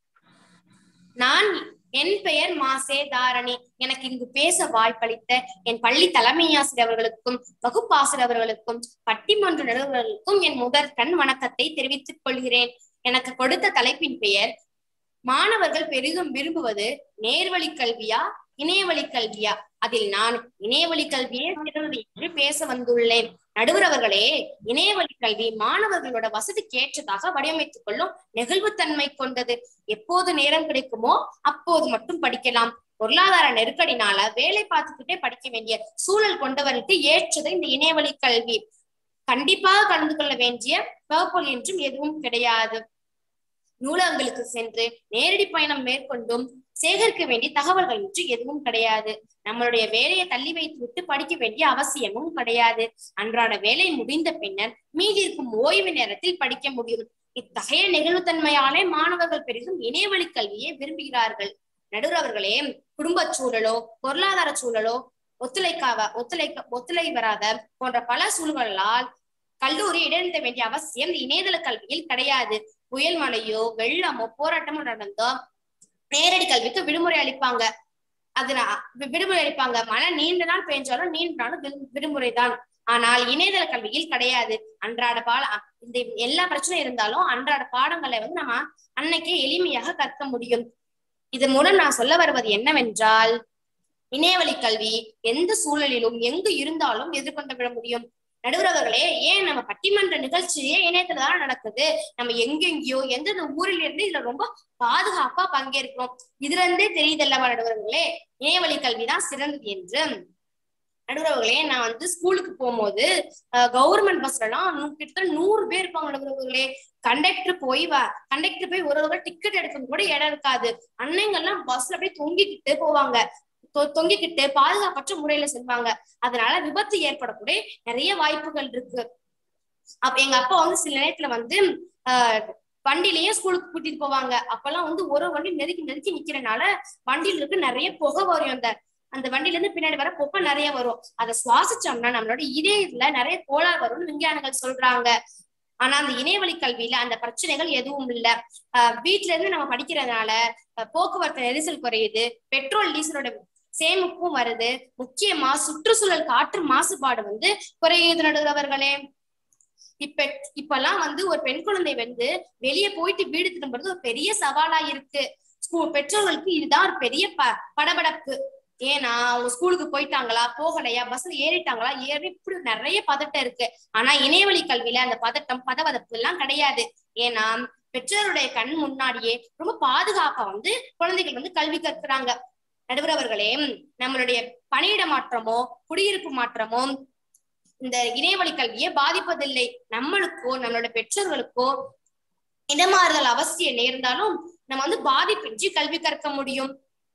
நான் என் பெயர் மாசே தாரணி எனக்கு இங்கு பேச வாய்ப்பளித்த என் பள்ளி தலைமை ஆசிரியர் அவர்களுக்கும் வகுப்பாசிரியர் அவர்களுக்கும் பட்டிமன்ற நடுவர்களுக்கும் என் முதற்கண் வணக்கத்தை தெரிவித்துக் கொள்கிறேன் எனக்கு கொடுத்த தலைப்பின் பெயர் மாணவர்கள் பெரிதும் விரும்புவது நேர்வழி கல்வியா இணையவழி கல்வியா அதில் நான் இணையவழி கல்வியே சிறந்தது என்று பேச வந்துள்ளேன் நடுவர் அவர்களே இணையவழி கல்வி மாணவர்களோட வசதிக்கு ஏற்றதாக வடிவமைத்துக் கொள்ளும் நெகிழ்வுத்தன்மை கொண்டது எப்போது நேரம் கிடைக்குமோ அப்போது மட்டும் படிக்கலாம் பொருளாதார நெருக்கடினால வேலை பார்த்துக்கிட்டே படிக்க வேண்டிய சூழல் கொண்டவருக்கு ஏற்றது இந்த இணையவழி கல்வி கண்டிப்பாக கலந்து கொள்ள வேண்டிய வகுப்புகள் என்றும் எதுவும் கிடையாது நூலகங்களுக்கு சென்று நேரடி பயணம் மேற்கொண்டும் சேகரிக்க வேண்டிய தகவல்கள் என்று எதுவும் கிடையாது நம்மளுடைய வேலையை தள்ளி வைத்து விட்டு படிக்க வேண்டிய அவசியமும் கிடையாது அன்றாட வேலை முடிந்த பின்னர் மீதி இருக்கும் ஓய்வு நேரத்தில் படிக்க முடியும் இத்தகைய நெகிழ்வுத்தன்மையாலே மாணவர்கள் பெரிதும் இணையவழி கல்வியை விரும்புகிறார்கள் நடுவர் அவர்களே குடும்ப சூழலோ பொருளாதார சூழலோ ஒத்துழைக்காவ ஒத்துழைக்க ஒத்துழை வராத போன்ற பல சூழல்களால் கல்லூரி இடைநிறுத்த வேண்டிய அவசியம் இந்த இணையதள கல்வியில் கிடையாது புயல் மழையோ வெள்ளமோ போராட்டமோ நடந்தோ நேரடி கல்விக்கு விடுமுறை அளிப்பாங்க அதுனா வி- விடுமுறை அளிப்பாங்க மழை நீண்ட நாள் பெஞ்சாலும் நீண்ட நாளும் விடு- விடுமுறை தான் ஆனால் இணையதள கல்வியில் கிடையாது அன்றாட பாட இந்த எல்லா பிரச்சனையும் இருந்தாலும் அன்றாட பாடங்களை வந்து நம்ம அன்னைக்கே எளிமையாக கற்க முடியும் இதன் மூலம் நான் சொல்ல வருவது என்னவென்றால் இணையவழி கல்வி எந்த சூழலிலும் எங்கு இருந்தாலும் எதிர்கொண்டு விட முடியும் நடுவர் அவர்களே ஏன் நம்ம பட்டிமன்ற நிகழ்ச்சியே இணையத்துல தான் நடக்குது நம்ம எங்கெங்கயோ எந்தெந்த ஊரில் இருந்து இதுல ரொம்ப பாதுகாப்பா பங்கேற்கிறோம் இதுல இருந்தே தெரியுதல்லவா நடுவர்களே இணையவழி கல்விதான் சிறந்தது என்று நடுவர்களே நான் வந்து ஸ்கூலுக்கு போகும்போது கவர்மெண்ட் பஸ்ல எல்லாம் நூ- கிட்டத்தட்ட நூறு பேர் இருப்பாங்க நடுவர்களே கண்டக்டர் போய் வ கண்டக்டர் போய் ஒரு ஒரு டிக்கெட் எடுக்க கூட இடம் இருக்காது அன்னைங்கெல்லாம் பஸ்ல அப்படியே தொங்கிக்கிட்டு போவாங்க தொ- தொங்கிக்கிட்டு பாதுகாப்பற்ற முறையில செல்வாங்க அதனால விபத்து ஏற்படக்கூடிய நிறைய வாய்ப்புகள் இருக்கு அப்ப எங்க அப்பா வந்து சில நேரத்துல வந்து ஆஹ் வண்டியிலயே ஸ்கூலுக்கு கூட்டிட்டு போவாங்க அப்பெல்லாம் வந்து ஒரு வண்டி நெருக்கி நெருக்கி நிக்கிறனால வண்டியில இருக்கு நிறைய புகை வரும் அந்த அந்த வண்டியில இருந்து பின்னாடி வர புகை நிறைய வரும் அதை சுவாசிச்சோம்னா நம்மளோட இதயத்துல நிறைய கோளாறு வரும்னு விஞ்ஞானிகள் சொல்றாங்க ஆனா அந்த இணையவழி கல்வியில அந்த பிரச்சனைகள் எதுவும் இல்ல ஆஹ் வீட்ல இருந்து நம்ம படிக்கிறதுனால அஹ் போக்குவரத்து நெரிசல் குறையுது பெட்ரோல் டீசலோட சேமிப்பும் வருது முக்கியமா சுற்றுச்சூழல் காற்று மாசுபாடு வந்து குறையுது நடுகிறவர்களே இப்ப இப்பெல்லாம் வந்து ஒரு பெண் குழந்தை வந்து வெளியே போயிட்டு வீடு திரும்புறது ஒரு பெரிய சவாலா இருக்கு ஸ்கூல் பெற்றோர்களுக்கு இதுதான் ஒரு பெரிய ப படபடப்பு ஏன்னா அவங்க ஸ்கூலுக்கு போயிட்டாங்களா போகலையா பஸ்ல ஏறிட்டாங்களா ஏறி இப்படி நிறைய பதட்டம் இருக்கு ஆனா இணையவழி கல்வியில அந்த பதட்டம் பதவதப்பு எல்லாம் கிடையாது ஏன்னா பெற்றோருடைய கண் முன்னாடியே ரொம்ப பாதுகாப்பா வந்து குழந்தைகள் வந்து கல்வி கற்கிறாங்க நடுவர் அவர்களே நம்மளுடைய பணியிட மாற்றமோ குடியிருப்பு மாற்றமோ இந்த இணையவழி கல்வியை பாதிப்பதில்லை நம்மளுக்கோ நம்மளோட பெற்றோர்களுக்கோ இடமாறுதல் அவசியம் நேர்ந்தாலும் நம்ம வந்து பாதிப்பின்றி கல்வி கற்க முடியும்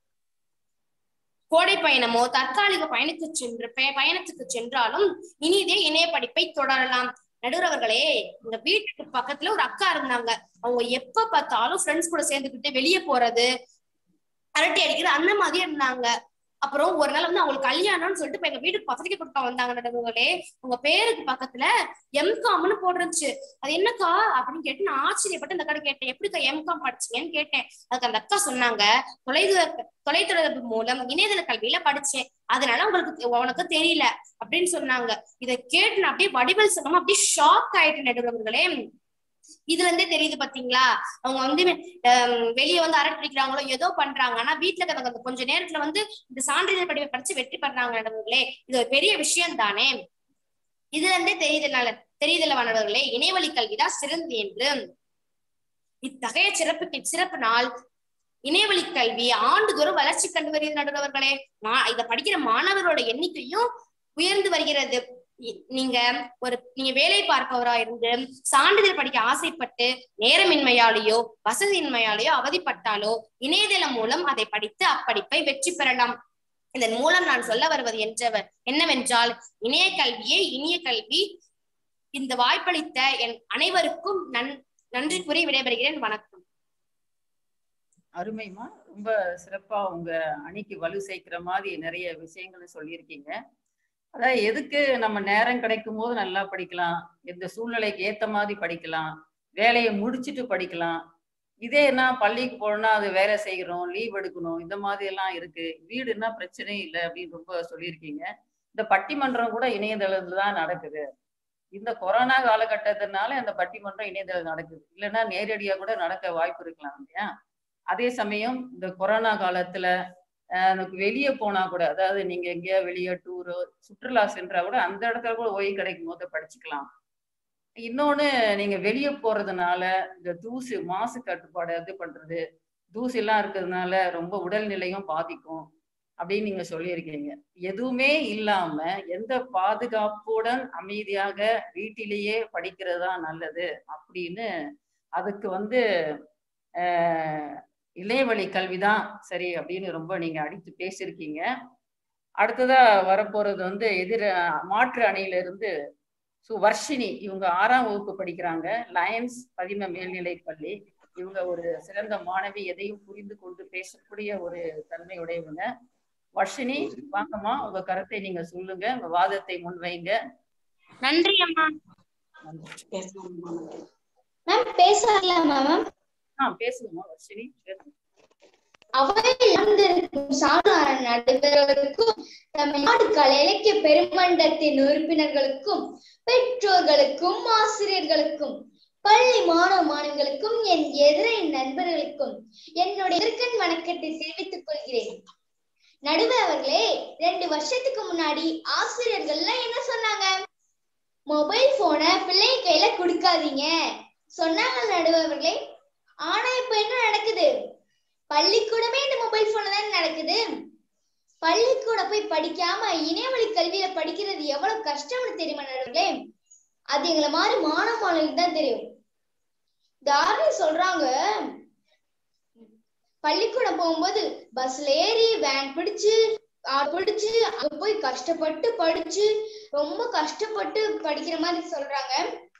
கோடை பயணமோ தற்காலிக பயணத்துக்கு சென்று பய- பயணத்துக்கு சென்றாலும் இனிதே இணைய படிப்பை தொடரலாம் நடுவர் அவர்களே இந்த வீட்டுக்கு பக்கத்துல ஒரு அக்கா இருந்தாங்க அவங்க எப்ப பார்த்தாலும் ஃப்ரெண்ட்ஸ் கூட சேர்ந்துக்கிட்டு வெளியே போறது அரட்டை அடிக்கிறது அந்த மாதிரி இருந்தாங்க அப்புறம் ஒரு நாள் வந்து அவங்களுக்கு கல்யாணம்னு சொல்லிட்டு இப்ப எங்க வீட்டுக்கு பத்திரிக்கை கொடுக்க வந்தாங்க நடுவர்களே உங்க பேருக்கு பக்கத்துல எம்காம்னு போட்டுருந்துச்சு அது என்னக்கா அப்படின்னு கேட்டு நான் ஆச்சரியப்பட்டு அந்த கடை கேட்டேன் எப்படிக்கா எம்காம் படிச்சீங்கன்னு கேட்டேன் அதுக்கு அந்த அக்கா சொன்னாங்க தொலைதூர தொலைத்தொடர்பு மூலம் இணையதள கல்வியில படிச்சேன் அதனால உங்களுக்கு உனக்கு தெரியல அப்படின்னு சொன்னாங்க இதை கேட்டு நான் அப்படியே வடிவல் சொல்லாம அப்படியே ஷாக் ஆயிட்டேன் நடுவர்களே இதுல இருந்தே தெரியுது பாத்தீங்களா அவங்க வந்து ஹம், வெளிய வந்து அரட்டடிக்கிறாங்களோ ஏதோ பண்றாங்க ஆனா வீட்டுல இருக்கிறவங்க அந்த கொஞ்ச நேரத்துல வந்து இந்த சான்றிதழ் படிப்பை படிச்சு வெற்றி பெறாங்க நடுவர்களே இது ஒரு பெரிய விஷயம் தானே இதுல இருந்தே தெரியுதுனால தெரியுதுல மாணவர்களே இணையவழி கல்விதான் சிறந்து என்று இத்தகைய சிறப்பு சிறப்பு நாள் இணையவழி கல்வி ஆண்டுதோறும் வளர்ச்சி கண்டு வருகிறது நடுவர்களே மா- இத படிக்கிற மாணவரோட எண்ணிக்கையும் உயர்ந்து வருகிறது இ- நீங்க ஒரு நீங்க வேலை பார்ப்பவரா இருந்து சான்றிதழ் படிக்க ஆசைப்பட்டு நேரமின்மையாலேயோ வசதியின்மையாலேயோ அவதிப்பட்டாலோ இணையதளம் மூலம் அதை படித்து அப்படிப்பை வெற்றி பெறலாம் இதன் மூலம் நான் சொல்ல வருவது என்றவர் என்னவென்றால் இணைய கல்வியே இனிய கல்வி இந்த வாய்ப்பளித்த என் அனைவருக்கும் நன் நன்றி கூறி விடைபெறுகிறேன் வணக்கம் அருமைமா ரொம்ப சிறப்பா உங்க அணிக்கு வலு சேர்க்கிற மாதிரி நிறைய விஷயங்களை சொல்லியிருக்கீங்க அதாவது எதுக்கு நம்ம நேரம் கிடைக்கும் போது நல்லா படிக்கலாம் எந்த சூழ்நிலைக்கு ஏத்த மாதிரி படிக்கலாம் வேலையை முடிச்சிட்டு படிக்கலாம் இதே என்ன பள்ளிக்கு போனோம்னா அது வேலை செய்கிறோம் லீவ் எடுக்கணும் இந்த மாதிரி எல்லாம் இருக்கு வீடுன்னா பிரச்சனை இல்லை அப்படின்னு ரொம்ப சொல்லியிருக்கீங்க இந்த பட்டிமன்றம் கூட இணையதளத்துல தான் நடக்குது இந்த கொரோனா காலகட்டத்தினால அந்த பட்டிமன்றம் இணையதளம் நடக்குது இல்லைன்னா நேரடியா கூட நடக்க வாய்ப்பு இருக்கலாம் இல்லையா அதே சமயம் இந்த கொரோனா காலத்துல அஹ், எனக்கு வெளியே போனா கூட அதாவது நீங்க எங்கேயா வெளியே டூரு சுற்றுலா சென்றா கூட அந்த இடத்துல கூட ஓய்வு கிடைக்கும் போது படிச்சுக்கலாம் இன்னொன்னு நீங்க வெளியே போறதுனால இந்த தூசு மாசு கட்டுப்பாடு இது பண்றது தூசி எல்லாம் இருக்கிறதுனால ரொம்ப உடல்நிலையும் பாதிக்கும் அப்படின்னு நீங்க சொல்லியிருக்கீங்க எதுவுமே இல்லாம எந்த பாதுகாப்புடன் அமைதியாக வீட்டிலேயே படிக்கிறது தான் நல்லது அப்படின்னு அதுக்கு வந்து ஆஹ் இளையவழி கல்விதான் சரி அப்படின்னு ரொம்ப நீங்க அடித்து பேசியிருக்கீங்க அடுத்ததா வரப்போறது வந்து எதிர மாற்று அணியில இருந்து சு வர்ஷினி இவங்க ஆறாம் வகுப்பு படிக்கிறாங்க லயன்ஸ் பதிம மேல்நிலை பள்ளி இவங்க ஒரு சிறந்த மாணவி எதையும் புரிந்து கொண்டு பேசக்கூடிய ஒரு தன்மையுடையவங்க வர்ஷினி வாங்கம்மா உங்க கருத்தை நீங்க சொல்லுங்க உங்க வாதத்தை முன்வைங்க நன்றி அம்மா மேம் பேசலாமா மேம் ஆ பேசுங்கம்மா வர்ஷினி பேசுங்க. அவையில் அமர்ந்திருக்கும் சாதாரண நடுவர்களுக்கும் தமிழ்நாடு கலை இலக்கிய பெருமண்டத்தின் உறுப்பினர்களுக்கும் பெற்றோர்களுக்கும் ஆசிரியர்களுக்கும் பள்ளி மாணவ மாணவர்களுக்கும் என் எதிரை நண்பர்களுக்கும் என்னுடைய இருக்கன் வணக்கத்தை தெரிவித்துக் கொள்கிறேன் நடுவர் அவர்களே ரெண்டு வருஷத்துக்கு முன்னாடி ஆசிரியர்கள்லாம் என்ன சொன்னாங்க மொபைல் போனை பிள்ளைங்க கையில கொடுக்காதீங்க சொன்னாங்க நடுவர் அவர்களே ஆனா இப்ப என்ன நடக்குது பள்ளிக்கூடமே இந்த மொபைல் போன்ல தான் நடக்குது பள்ளிக்கூட போய் படிக்காம இணையவழி கல்வியில படிக்கிறது எவ்வளவு கஷ்டம்னு தெரியுமா நடுவர்களே அது எங்களை மாதிரி மாணவ மாணவிக்கு தான் தெரியும் தாரணி சொல்றாங்க பள்ளிக்கூடம் போகும்போது பஸ்ல ஏறி வேன் பிடிச்சு ஆ- பிடிச்சு அங்க போய் கஷ்டப்பட்டு படிச்சு ரொம்ப கஷ்டப்பட்டு படிக்கிற மாதிரி சொல்றாங்க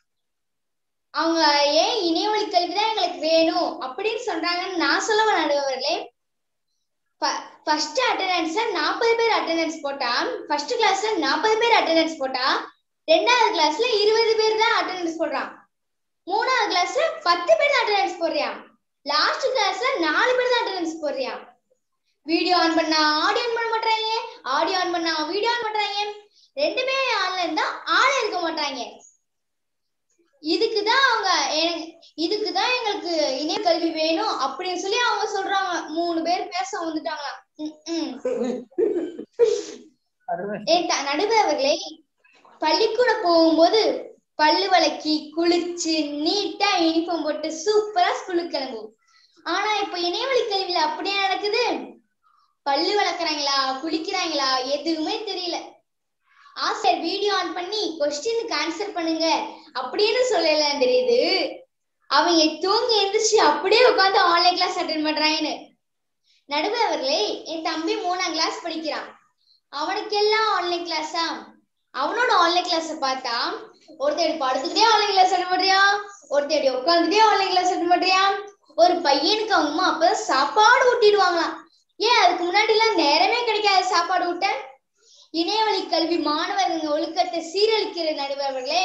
அவங்க ஏன் இணையவழி கல்வி தான் எங்களுக்கு வேணும் அப்படின்னு சொல்றாங்கன்னு நான் சொல்ல நடுவர்களே ஃபர்ஸ்ட் அட்டெண்டன்ஸ்ல நாற்பது பேர் அட்டெண்டன்ஸ் போட்டா ஃபர்ஸ்ட் கிளாஸ்ல நாற்பது பேர் அட்டெண்டன்ஸ் போட்டா ரெண்டாவது கிளாஸ்ல இருபது பேர் தான் அட்டெண்டன்ஸ் போடுறான் மூணாவது கிளாஸ்ல பத்து பேர் தான் அட்டெண்டன்ஸ் போடுறியா லாஸ்ட் கிளாஸ்ல நாலு பேர் தான் அட்டெண்டன்ஸ் போடுறியா வீடியோ ஆன் பண்ணா ஆடியோ ஆன் பண்ண மாட்டாங்க ஆடியோ ஆன் பண்ணா வீடியோ ஆன் பண்றாங்க ரெண்டுமே ஆன்லைன் தான் ஆளே இருக்க மாட்டாங்க இதுக்குதான் அவங்க எனக்கு இதுக்குதான் எங்களுக்கு இணைய கல்வி வேணும் அப்படின்னு சொல்லி அவங்க சொல்றாங்க மூணு பேர் பேச வந்துட்டாங்களாம் ம், ம். அருமை ஏன் த- நடுவர் அவர்களே பள்ளிக்கூடம் போகும்போது பல்லு விளக்கி குளிச்சு நீட்டா யூனிஃபார்ம் போட்டு சூப்பரா ஸ்கூலுக்கு கிளம்புவோம் ஆனா இப்ப இணையவழி கல்வியில அப்படியே நடக்குது பல்லு விளக்குறாங்களா குளிக்கிறாங்களா எதுவுமே தெரியல ஆசிரியர் வீடியோ ஆன் பண்ணி கொஸ்டினுக்கு ஆன்சர் பண்ணுங்க அப்படின்னு சொல்லலாம் தெரியுது அவங்க தூங்கி எந்திரிச்சு அப்படியே உட்காந்து ஆன்லைன் கிளாஸ் அட்டன் பண்றாங்கன்னு நடுவர் அவர்களே என் தம்பி மூணாம் கிளாஸ் படிக்கிறான் அவனுக்கெல்லாம் ஆன்லைன் கிளாஸா அவனோட ஆன்லைன் கிளாஸ் பார்த்தா ஒருத்தர் படுத்துக்கிட்டே ஆன்லைன் கிளாஸ் அட்டன் பண்றியான் ஒருத்தர் உட்காந்துட்டே ஆன்லைன் கிளாஸ் அட்டன் பண்றியான் ஒரு பையனுக்கு அவங்க அம்மா அப்பதான் சாப்பாடு ஊட்டிடுவாங்களாம் ஏன் அதுக்கு முன்னாடி எல்லாம் நேரமே கிடைக்காது சாப்பாடு ஊட்ட இணையவழி கல்வி மாணவர்கள் ஒழுக்கத்தை சீரழிக்கிற நடுவர்களே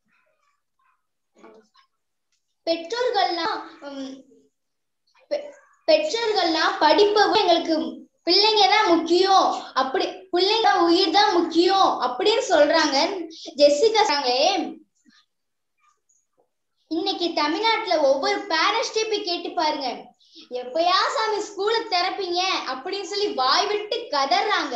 பெற்றோர்கள்லாம் உம், பெ- பெற்றோர்கள்லாம் படிப்பை விட எங்களுக்கு பிள்ளைங்க தான் முக்கியம் அப்படி பிள்ளைங்க உயிர் தான் முக்கியம் அப்படின்னு சொல்றாங்க ஜெசிகா சொல்றாங்களே இன்னைக்கு தமிழ்நாட்டுல ஒவ்வொரு பேரண்ட்ஸ்டே போய் கேட்டு பாருங்க எப்பயா சாமி ஸ்கூலை திறப்பீங்க அப்படின்னு சொல்லி வாய் விட்டு கதறாங்க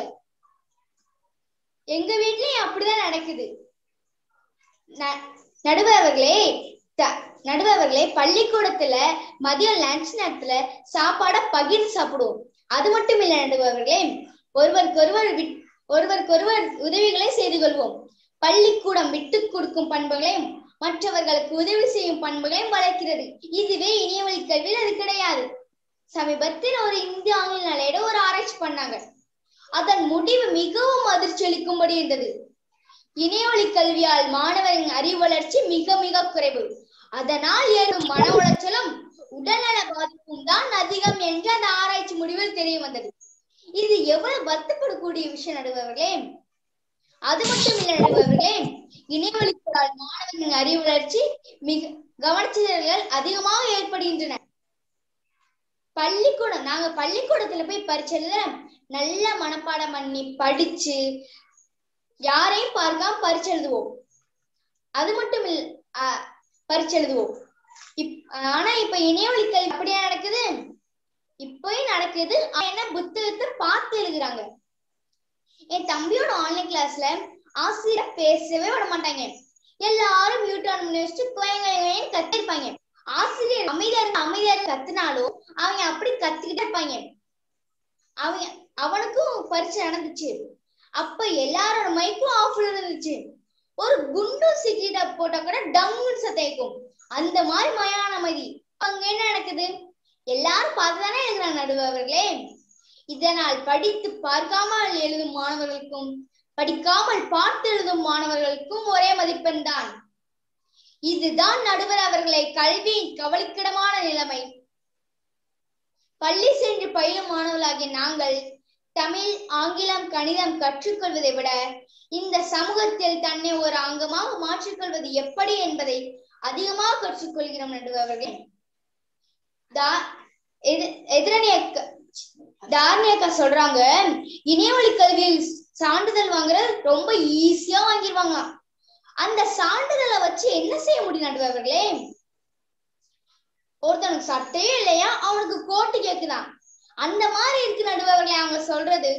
எங்க வீட்லயும் அப்படிதான் நடக்குது ந- நடுவர் அவர்களே த- நடுவர்களே பள்ளிக்கூடத்துல மதியம் லஞ்ச் நேரத்துல சாப்பாட பகிர்ந்து சாப்பிடுவோம் அது மட்டும் இல்ல நடுவர்களே ஒருவருக்கொருவர் விட்- ஒருவருக்கொருவர் உதவிகளை செய்து கொள்வோம் பள்ளிக்கூடம் விட்டு கொடுக்கும் பண்புகளையும் மற்றவர்களுக்கு உதவி செய்யும் பண்புகளையும் வளர்க்கிறது இதுவே இணையவழி கல்வியில் அது கிடையாது சமீபத்தில் ஒரு இந்திய ஆங்கில நிலையிட ஒரு ஆராய்ச்சி பண்ணாங்க அதன் முடிவு மிகவும் அதிர்ச்சி அளிக்கும்படி இருந்தது இணையவழி கல்வியால் மாணவரின் அறிவு வளர்ச்சி மிக மிக குறைவு அதனால் ஏற்படும் மன உளைச்சலும் உடல்நல பாதிப்பும் தான் அதிகம் என்று அந்த ஆராய்ச்சி முடிவில் தெரிய வந்தது இது எவ்வளவு வருத்தப்படக்கூடிய விஷயம் நடுவர்களே அது மட்டும் இல்லை நடுவர்களே இணையவழிகளால் மாணவரின் அறிவு வளர்ச்சி மிக கவனச்சிதறல்கள் அதிகமாக ஏற்படுகின்றன பள்ளிக்கூடம் நாங்க பள்ளிக்கூடத்துல போய் பரீட்சை எழுத நல்ல மனப்பாடம் பண்ணி படிச்சு யாரையும் பார்க்காம பரீட்சை எழுதுவோம் அது மட்டும் இல்ல அஹ், பரீட்சை எழுதுவோம் இப் ஆனா இப்ப இணையவழி கல்வி அப்படியே நடக்குது இப்பயும் நடக்குது ஆனா என்ன புத்தகத்தை பார்த்து எழுதுறாங்க என் தம்பியோட ஆன்லைன் கிளாஸ்ல ஆசிரியர் பேசவே விட மாட்டாங்க எல்லாரும் மியூட் ஆன் பண்ணி வச்சுட்டு கோயங்க கத்திருப்பாங்க ஆசிரியர் அமைதியா இருந்து அமைதியா இருந்து கத்துனாலும் அவங்க அப்படி கத்திக்கிட்டே இருப்பாங்க அவங்க அவனுக்கும் பரீட்சை நடந்துச்சு அப்ப எல்லாரோட மைக்கும் ஆஃப்ல இருந்துச்சு ஒரு குண்டு சிக்கிட்ட போட்டா கூட டம்னு சத்தேக்கும் அந்த மாதிரி மயான அமைதி அங்க என்ன நடக்குது எல்லாரும் பார்த்துதானே எழுதுறாங்க நடுவர்களே இதனால் படித்து பார்க்காமல் எழுதும் மாணவர்களுக்கும் படிக்காமல் பார்த்து எழுதும் மாணவர்களுக்கும் ஒரே மதிப்பெண் தான் இதுதான் நடுவர் அவர்களை கல்வியின் கவலைக்கிடமான நிலைமை பள்ளி சென்று பயிலும் மாணவர்களாகிய நாங்கள் தமிழ் ஆங்கிலம் கணிதம் கற்றுக்கொள்வதை விட இந்த சமூகத்தில் தன்னை ஒரு அங்கமாக மாற்றிக்கொள்வது எப்படி என்பதை அதிகமாக கற்றுக்கொள்கிறோம் நடுவர்களே தா- எதி- எதிரணி அக்கா தாரணி அக்கா சொல்றாங்க இணையவழி கல்வியில் சான்றிதழ் வாங்குறது ரொம்ப ஈஸியா வாங்கிடுவாங்க அந்த சான்றிதழை வச்சு என்ன செய்ய முடியும் நடுவர்களே ஒருத்தனுக்கு சட்டையும் இல்லையா அவனுக்கு கோட்டு கேக்குதான் அந்த மாதிரி இருக்கு நடுவர்களே அவங்க சொல்றது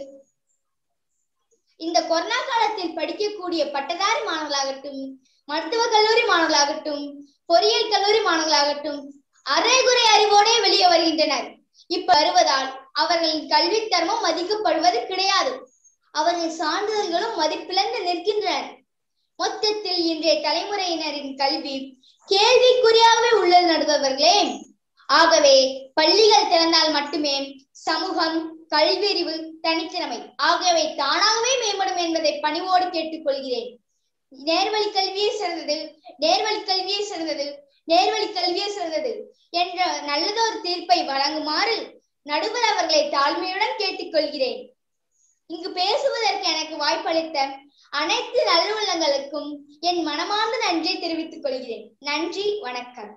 இந்த கொரோனா காலத்தில் படிக்கக்கூடிய பட்டதாரி மாணவர்களாகட்டும் மருத்துவ கல்லூரி மாணவர்களாகட்டும் பொறியியல் கல்லூரி மாணவர்களாகட்டும் அரைகுறை அறிவோடே வெளியே வருகின்றனர் இப்ப வருவதால் அவர்களின் கல்வி தரமும் மதிக்கப்படுவது கிடையாது அவர்களின் சான்றிதழ்களும் மதிப்பிழந்து நிற்கின்றனர் மொத்தத்தில் இன்றைய தலைமுறையினரின் கல்வி கேள்விக்குறியாகவே உள்ளது நடுவர்களே ஆகவே பள்ளிகள் திறந்தால் மட்டுமே சமூகம் கல்வியறிவு தனித்திறமை ஆகியவை தானாகவே மேம்படும் என்பதை பணிவோடு கேட்டுக்கொள்கிறேன் நேர்வழி கல்வியே சிறந்தது நேர்வழி கல்வியே சிறந்தது நேர்வழி கல்வியே சிறந்தது என்ற நல்லதொரு தீர்ப்பை வழங்குமாறு நடுவர் அவர்களை தாழ்மையுடன் கேட்டுக்கொள்கிறேன் இங்கு பேசுவதற்கு எனக்கு வாய்ப்பளித்த அனைத்து நல்லுள்ளங்களுக்கும் என் மனமார்ந்த நன்றியை தெரிவித்துக் கொள்கிறேன் நன்றி வணக்கம்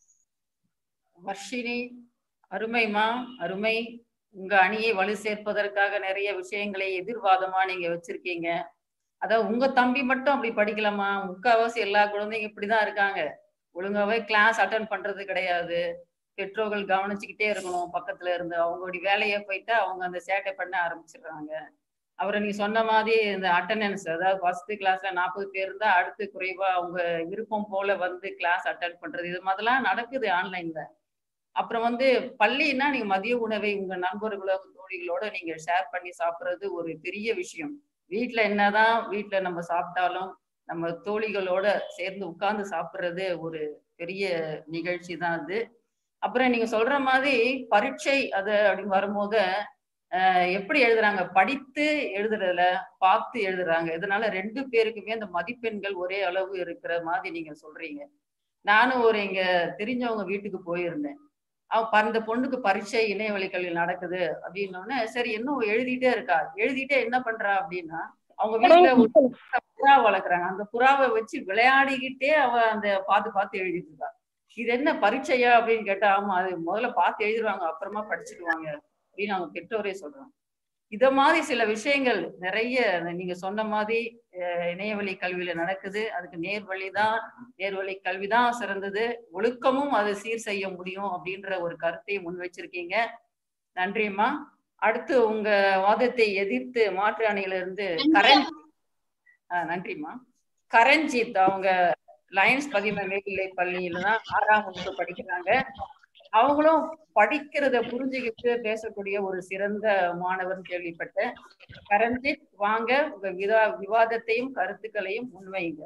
வர்ஷினி அருமைமா அருமை உங்க அணியை வலு சேர்ப்பதற்காக நிறைய விஷயங்களை எதிர்வாதமா நீங்க வச்சிருக்கீங்க அதான் உங்க தம்பி மட்டும் அப்படி படிக்கலாமா முக்காவாசி எல்லா குழந்தைங்க இப்படிதான் இருக்காங்க ஒழுங்காவே கிளாஸ் அட்டன் பண்றது கிடையாது பெற்றோர்கள் கவனிச்சுக்கிட்டே இருக்கணும் பக்கத்துல இருந்து அவங்களுடைய வேலையை போயிட்டா அவங்க அந்த சேட்டை பண்ண ஆரம்பிச்சிடுறாங்க அவரை நீ சொன்ன மாதிரி இந்த அட்டண்டன்ஸ் அதாவது ஃபர்ஸ்ட் கிளாஸ்ல நாற்பது பேர் இருந்தா அடுத்து குறைவா அவங்க விருப்பம் போல வந்து கிளாஸ் அட்டன் பண்றது இது மாதிரிலாம் நடக்குது ஆன்லைன்ல அப்புறம் வந்து பள்ளின்னா நீங்க மதிய உணவை உங்க நண்பர்களோ தோழிகளோட நீங்க ஷேர் பண்ணி சாப்பிடுறது ஒரு பெரிய விஷயம் வீட்ல என்னதான் வீட்ல நம்ம சாப்பிட்டாலும் நம்ம தோழிகளோட சேர்ந்து உட்கார்ந்து சாப்பிடுறது ஒரு பெரிய நிகழ்ச்சி தான் அது அப்புறம் நீங்க சொல்ற மாதிரி பரீட்சை அது அப்படின்னு வரும்போது அஹ் எப்படி எழுதுறாங்க படித்து எழுதுறதுல பார்த்து எழுதுறாங்க இதனால ரெண்டு பேருக்குமே அந்த மதிப்பெண்கள் ஒரே அளவு இருக்கிற மாதிரி நீங்க சொல்றீங்க நானும் ஒரு இங்க தெரிஞ்சவங்க வீட்டுக்கு போயிருந்தேன் அவ ப- அந்த பொண்ணுக்கு பரீட்சை இணையவழி கல்வி நடக்குது அப்படின்னோடனே சரி இன்னும் எழுதிட்டே இருக்கா எழுதிட்டே என்ன பண்றா அப்படின்னா அவங்க வீட்டுல ஒரு புறா வளர்க்குறாங்க அந்த புறாவை வச்சு விளையாடிக்கிட்டே அவ அந்த பார்த்து பார்த்து எழுதிட்டு இருக்கா இது என்ன பரீட்சையா அப்படின்னு கேட்டா ஆமா அது முதல்ல பார்த்து எழுதிருவாங்க அப்புறமா படிச்சுடுவாங்க அப்படின்னு அவங்க பெற்றோரே சொல்றாங்க இத மாதிரி சில விஷயங்கள் நிறைய நீங்க சொன்ன மாதிரி அஹ், இணையவழி கல்வியில நடக்குது அதுக்கு நேர்வழி தான் நேர்வழி கல்விதான் சிறந்தது ஒழுக்கமும் அதை சீர் செய்ய முடியும் அப்படின்ற ஒரு கருத்தை முன் வச்சிருக்கீங்க நன்றிம்மா அடுத்து உங்க வாதத்தை எதிர்த்து மாற்று அணியில இருந்து கரண் ஆஹ் நன்றிம்மா கரண்ஜித் அவங்க லயன்ஸ் பதிம மேல்நிலை பள்ளியில தான் ஆறாம் வகுப்பு படிக்கிறாங்க அவங்களும் படிக்கிறத புரிஞ்சுக்கிட்டு பேசக்கூடிய ஒரு சிறந்த மாணவன் கேள்விப்பட்டேன் கரஞ்சித் வாங்க உங்க விவா விவாதத்தையும் கருத்துக்களையும் முன்வைங்க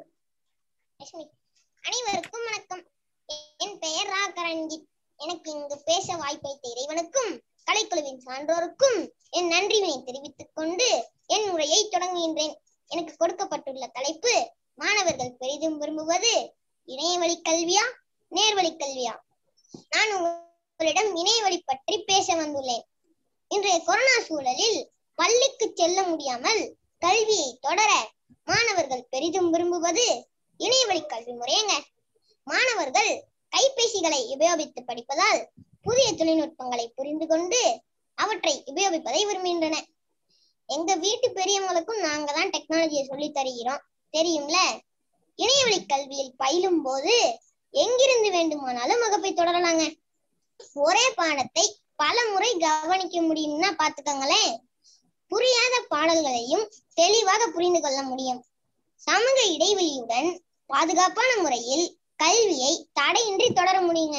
அனைவருக்கும் வணக்கம் என் பெயர் ரா கரண்ஜித் எனக்கு இங்கு பேச வாய்ப்பளித்த இறைவனுக்கும் கலைக்குழுவின் சான்றோருக்கும் என் நன்றிவினை தெரிவித்துக் கொண்டு என் உரையை தொடங்குகின்றேன் எனக்கு கொடுக்கப்பட்டுள்ள தலைப்பு மாணவர்கள் பெரிதும் விரும்புவது இணையவழி கல்வியா நேர்வழி கல்வியா நான் உங்களிடம் இணையவழி பற்றி பேச வந்துள்ளேன் இன்றைய கொரோனா சூழலில் பள்ளிக்கு செல்ல முடியாமல் கல்வியை தொடர மாணவர்கள் பெரிதும் விரும்புவது இணையவழி கல்வி முறையங்க மாணவர்கள் கைபேசிகளை உபயோகித்து படிப்பதால் புதிய தொழில்நுட்பங்களை புரிந்து கொண்டு அவற்றை உபயோகிப்பதை விரும்புகின்றன எங்க வீட்டு பெரியவங்களுக்கும் நாங்க தான் டெக்னாலஜியை சொல்லி தருகிறோம் தெரியும்ல இணையவழி கல்வியில் பயிலும் போது எங்கிருந்து வேண்டுமானாலும் வகுப்பை தொடரலாங்க ஒரே பாடத்தை பல முறை கவனிக்க முடியும்னா பாத்துக்கோங்களேன் புரியாத பாடல்களையும் தெளிவாக புரிந்து கொள்ள முடியும் சமூக இடைவெளியுடன் பாதுகாப்பான முறையில் கல்வியை தடையின்றி தொடர முடியுங்க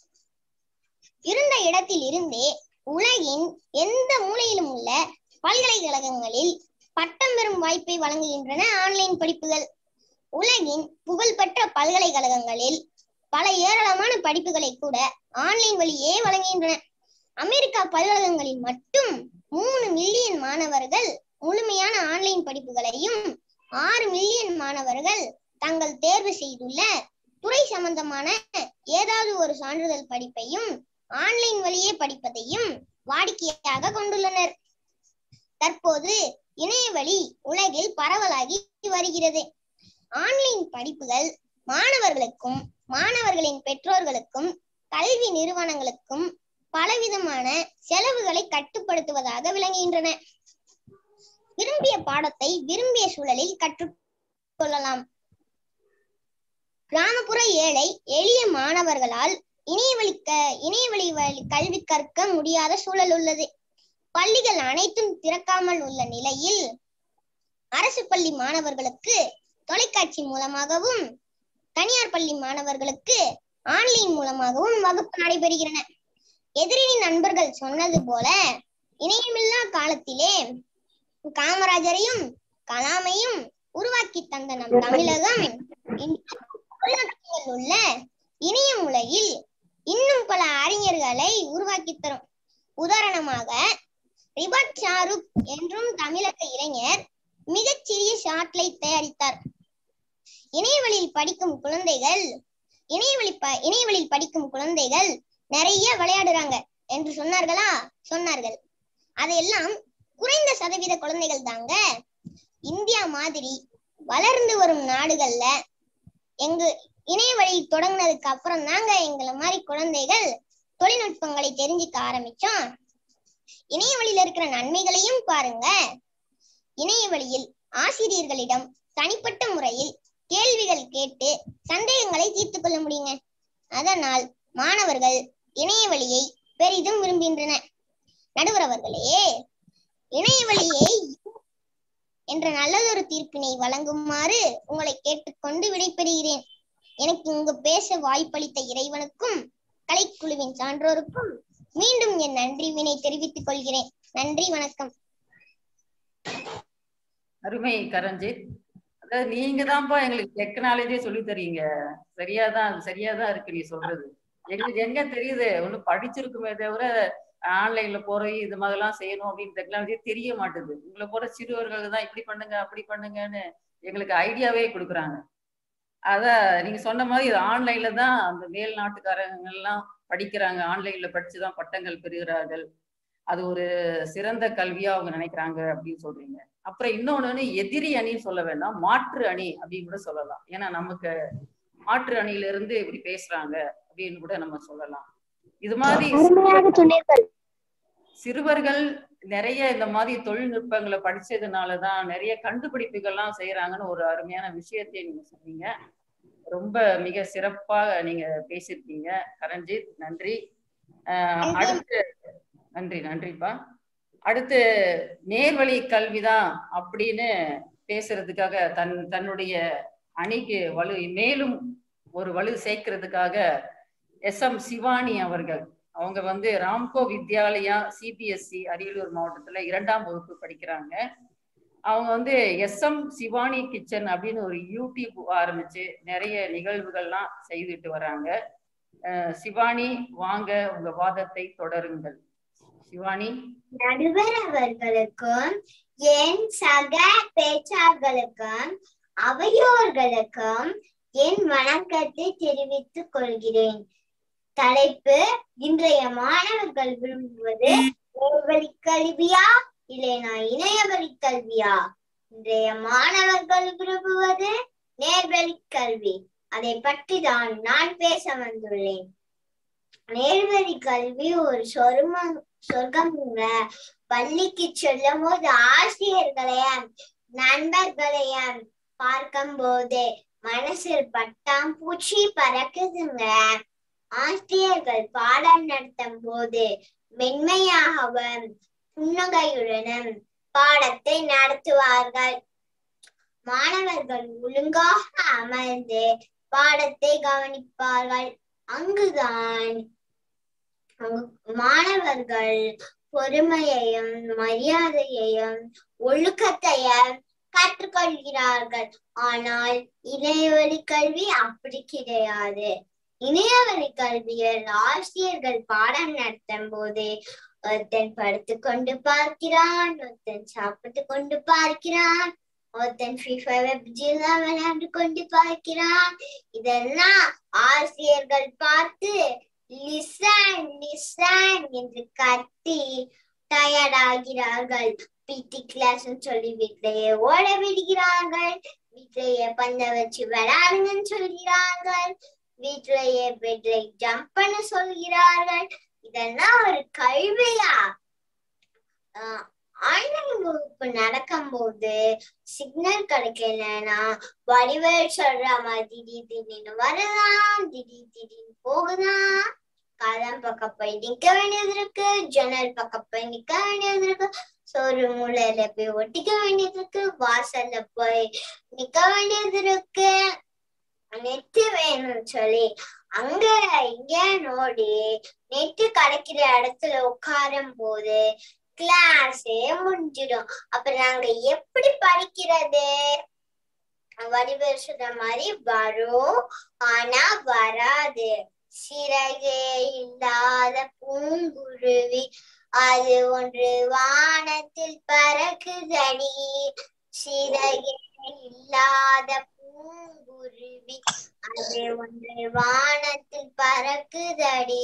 இருந்த இடத்தில் இருந்தே உலகின் எந்த மூலையிலும் உள்ள பல்கலைக்கழகங்களில் பட்டம் பெறும் வாய்ப்பை வழங்குகின்றன ஆன்லைன் படிப்புகள் உலகின் புகழ்பெற்ற பல்கலைக்கழகங்களில் பல ஏராளமான படிப்புகளை கூட ஆன்லைன் வழியே வழங்குகின்றன அமெரிக்கா பல்கலைக்கழகங்களில் மட்டும் மூணு மில்லியன் மாணவர்கள் முழுமையான ஆன்லைன் படிப்புகளையும் ஆறு மில்லியன் மாணவர்கள் தங்கள் தேர்வு செய்துள்ள துறை சம்பந்தமான ஏதாவது ஒரு சான்றிதழ் படிப்பையும் ஆன்லைன் வழியே படிப்பதையும் வாடிக்கையாக கொண்டுள்ளனர் தற்போது இணையவழி உலகில் பரவலாகி வருகிறது ஆன்லைன் படிப்புகள் மாணவர்களுக்கும் மாணவர்களின் பெற்றோர்களுக்கும் கல்வி நிறுவனங்களுக்கும் பலவிதமான செலவுகளை கட்டுப்படுத்துவதாக விளங்குகின்றன விரும்பிய பாடத்தை விரும்பிய சூழலில் கற்றுக்கொள்ளலாம் கிராமப்புற ஏழை எளிய மாணவர்களால் இணையவழி க இணையவழி வழி கல்வி கற்க முடியாத சூழல் உள்ளது பள்ளிகள் அனைத்தும் திறக்காமல் உள்ள நிலையில் அரசு பள்ளி மாணவர்களுக்கு தொலைக்காட்சி மூலமாகவும் தனியார் பள்ளி மாணவர்களுக்கு ஆன்லைன் மூலமாகவும் வகுப்பு நடைபெறுகின்றன எதிரணி நண்பர்கள் சொன்னது போல இணையமில்லா காலத்திலே காமராஜரையும் கலாமையும் உருவாக்கி தந்த நம் தமிழகம் இன்று தொழில்நுட்பங்கள் உள்ள இணைய உலகில் இன்னும் பல அறிஞர்களை உருவாக்கி தரும் உதாரணமாக ரிபட் ஷாருக் என்றும் தமிழக இளைஞர் மிகச்சிறிய ஷாட்லைட் தயாரித்தார் இணையவழியில் படிக்கும் குழந்தைகள் இணையவழி ப இணையவழியில் படிக்கும் குழந்தைகள் நிறைய விளையாடுறாங்க என்று சொன்னார்களா சொன்னார்கள் அதையெல்லாம் குறைந்த சதவீத குழந்தைகள் தாங்க இந்தியா மாதிரி வளர்ந்து வரும் நாடுகள்ல எங்க இணைய வழி தொடங்கினதுக்கு அப்புறம் தாங்க எங்களை மாதிரி குழந்தைகள் தொழில்நுட்பங்களை தெரிஞ்சுக்க ஆரம்பிச்சோம் இணைய வழியில இருக்கிற நன்மைகளையும் பாருங்க இணைய வழியில் ஆசிரியர்களிடம் தனிப்பட்ட முறையில் கேள்விகள் கேட்டு சந்தேகங்களை தீர்த்து கொள்ள முடியுங்க அதனால் மாணவர்கள் இணைய வழியை பெரிதும் விரும்புகின்றன நடுவர் அவர்களே இணைய வழியை என்ற நல்லதொரு தீர்ப்பினை வழங்குமாறு உங்களை கேட்டுக்கொண்டு விடைபெறுகிறேன் எனக்கு இங்கு பேச வாய்ப்பளித்த இறைவனுக்கும் கலைக்குழுவின் சான்றோருக்கும் மீண்டும் என் நன்றிவினை தெரிவித்துக் கொள்கிறேன் நன்றி வணக்கம் அருமை கரஞ்சித் அதாவது நீங்க தான்ப்பா எங்களுக்கு டெக்னாலஜியே சொல்லி தரீங்க சரியாதான் சரியாதான் இருக்கு நீ சொல்றது எங்களுக்கு எங்க தெரியுது ஒண்ணு படிச்சிருக்குமே தவிர ஆன்லைன்ல போறோம் இது மாதிரிலாம் செய்யணும் அப்படின்னு டெக்னாலஜி தெரிய மாட்டுது உங்களை போற சிறுவர்கள் தான் இப்படி பண்ணுங்க அப்படி பண்ணுங்கன்னு எங்களுக்கு ஐடியாவே கொடுக்குறாங்க அத நீங்க சொன்ன மாதிரி இது ஆன்லைன்ல தான் அந்த மேல் நாட்டுக்காரங்க எல்லாம் படிக்கிறாங்க ஆன்லைன்ல படிச்சுதான் பட்டங்கள் பெறுகிறார்கள் அது ஒரு சிறந்த கல்வியா அவங்க நினைக்கிறாங்க அப்படின்னு சொல்றீங்க அப்புறம் இன்னொன்னு எதிரி அணின்னு சொல்ல வேண்டாம் மாற்று அணி அப்படின்னு கூட சொல்லலாம் ஏன்னா நமக்கு மாற்று அணியில இருந்து இப்படி பேசுறாங்க அப்படின்னு கூட நம்ம சொல்லலாம் இது மாதிரி சிறுவர்கள் நிறைய இந்த மாதிரி தொழில்நுட்பங்களை படிச்சதுனாலதான் நிறைய கண்டுபிடிப்புகள்லாம் செய்யறாங்கன்னு ஒரு அருமையான விஷயத்தை நீங்க சொன்னீங்க ரொம்ப மிக சிறப்பா நீங்க பேசியிருக்கீங்க கரஞ்சித் நன்றி ஆஹ் அடுத்து நன்றி நன்றிப்பா அடுத்து நேர்வழி கல்விதான் அப்படின்னு பேசுறதுக்காக தன் தன்னுடைய அணிக்கு வலு மேலும் ஒரு வலு சேர்க்கிறதுக்காக எஸ் எம் சிவானி அவர்கள் அவங்க வந்து ராம்கோ வித்யாலயா சிபிஎஸ்சி அரியலூர் மாவட்டத்துல இரண்டாம் வகுப்பு படிக்கிறாங்க அவங்க வந்து எஸ் எம் சிவானி கிச்சன் அப்படின்னு ஒரு யூடியூப் ஆரம்பிச்சு நிறைய நிகழ்வுகள்லாம் செய்துட்டு வராங்க அஹ் சிவானி வாங்க உங்க வாதத்தை தொடருங்கள் சிவானி நடுவர் அவர்களுக்கும் என் சக பேச்சாளர்களுக்கும் அவையோர்களுக்கும் என் வணக்கத்தை தெரிவித்துக் கொள்கிறேன் தலைப்பு இன்றைய மாணவர்கள் விரும்புவது நேர்வழி கல்வியா இல்லைனா இணையவழி கல்வியா இன்றைய மாணவர்கள் விரும்புவது நேர்வழி கல்வி அதை பற்றி தான் நான் பேச வந்துள்ளேன் நேர்வழி கல்வி ஒரு சொர்மம் சொர்க்கம்ங்க பள்ளிக்கு செல்லும் போது ஆசிரியர்களையும் நண்பர்களையும் பார்க்கும் போது மனசில் பட்டாம்பூச்சி பறக்குதுங்க ஆசிரியர்கள் பாடம் நடத்தும் போது மென்மையாகவும் புன்னகையுடனும் பாடத்தை நடத்துவார்கள் மாணவர்கள் ஒழுங்காக அமர்ந்து பாடத்தை கவனிப்பார்கள் அங்குதான் மாணவர்கள் பொறுமையையும் மரியாதையையும் ஒழுக்கத்தையும் கற்றுக்கொள்கிறார்கள் ஆனால் இணையவழி கல்வி அப்படி கிடையாது இணையவழி கல்வியில் ஆசிரியர்கள் பாடம் நடத்தும் போது ஒருத்தன் படுத்து கொண்டு பார்க்கிறான் ஒருத்தன் சாப்பிட்டு கொண்டு பார்க்கிறான் ஒருத்தன் ஃப்ரீ ஃபயர் பப்ஜிலாம் விளையாண்டு கொண்டு பார்க்கிறான் இதெல்லாம் ஆசிரியர்கள் பார்த்து லிசன் லிசன் என்று கத்தி டயர்ட் ஆகிறார்கள் பிடி கிளாஸ் சொல்லி வீட்டிலேயே ஓட விடுகிறார்கள் வீட்டிலேயே பந்த வச்சு விளையாடுங்கன்னு சொல்கிறார்கள் வீட்டிலேயே பெட்ல ஜம்ப் பண்ண சொல்கிறார்கள் இதெல்லாம் ஒரு கல்வியா ஆன்லைன் வகுப்பு நடக்கும் போது சிக்னல் கிடைக்கலன்னா வடிவேல் சொல்ற மாதிரி திடீர் திடீர்னு வரலாம் திடீர் திடீர்னு போகுதான் கதம் பக்கம் போய் நிக்க வேண்டியது இருக்கு ஜன்னல் பக்கம் போய் நிக்க வேண்டியது இருக்கு சோறு மூலையில போய் ஒட்டிக்க வேண்டியது இருக்கு வாசல்ல போய் நிக்க வேண்டியது இருக்கு நெட்டு வேணும்னு சொல்லி அங்க இங்க நோடி நெட்டு கிடைக்கிற இடத்துல உட்காரும் போது கிளாஸே முடிஞ்சிடும் அப்ப நாங்க எப்படி படிக்கிறது வடிவேல் சொல்ற மாதிரி வரும் ஆனா வராது சிறகே இல்லாத பூங்குருவி அது ஒன்று வானத்தில் பறக்குதடி சிறகே இல்லாத பூங்குருவி அது ஒன்று வானத்தில் பறக்குதடி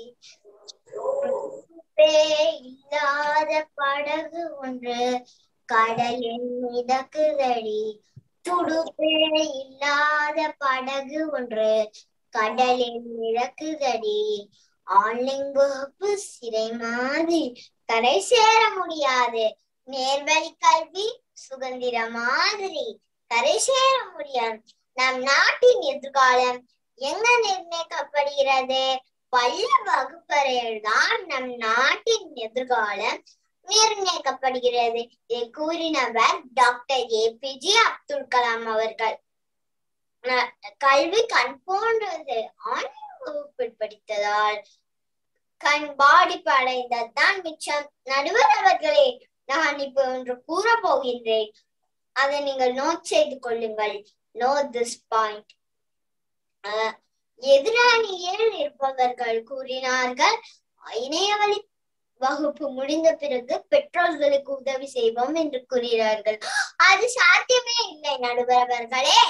இல்லாத படகு ஒன்று கடலில் மிதக்குதடி துடுப்பே இல்லாத படகு ஒன்று கடலில் மிதக்குதடி ஆன்லைன் வகுப்பு சிறை மாதிரி கரை சேர முடியாது நேர்வழி கல்வி சுதந்திர மாதிரி கரை சேர முடியாது நம் நாட்டின் எதிர்காலம் எங்க நிர்ணயிக்கப்படுகிறது பள்ளி வகுப்பறையில் தான் நம் நாட்டின் எதிர்காலம் நிர்ணயிக்கப்படுகிறது இதை கூறினவர் டாக்டர் ஏபிஜே அப்துல் கலாம் அவர்கள் கல்வி கண் போன்றது ஆன்லைன் வகுப்பில் படித்ததால் கண் பாதிப்படைந்ததுதான் மிச்சம் நடுவர் அவர்களே நான் இப்ப ஒன்று கூற போகின்றேன் அதை நீங்கள் நோட் செய்து கொள்ளுங்கள் நோட் திஸ் பாயிண்ட் எதிரணியில் இருப்பவர்கள் கூறினார்கள் இணையவழி வகுப்பு முடிந்த பிறகு பெற்றோர்களுக்கு உதவி செய்வோம் என்று கூறினார்கள் அது சாத்தியமே இல்லை நடுவரவர்களே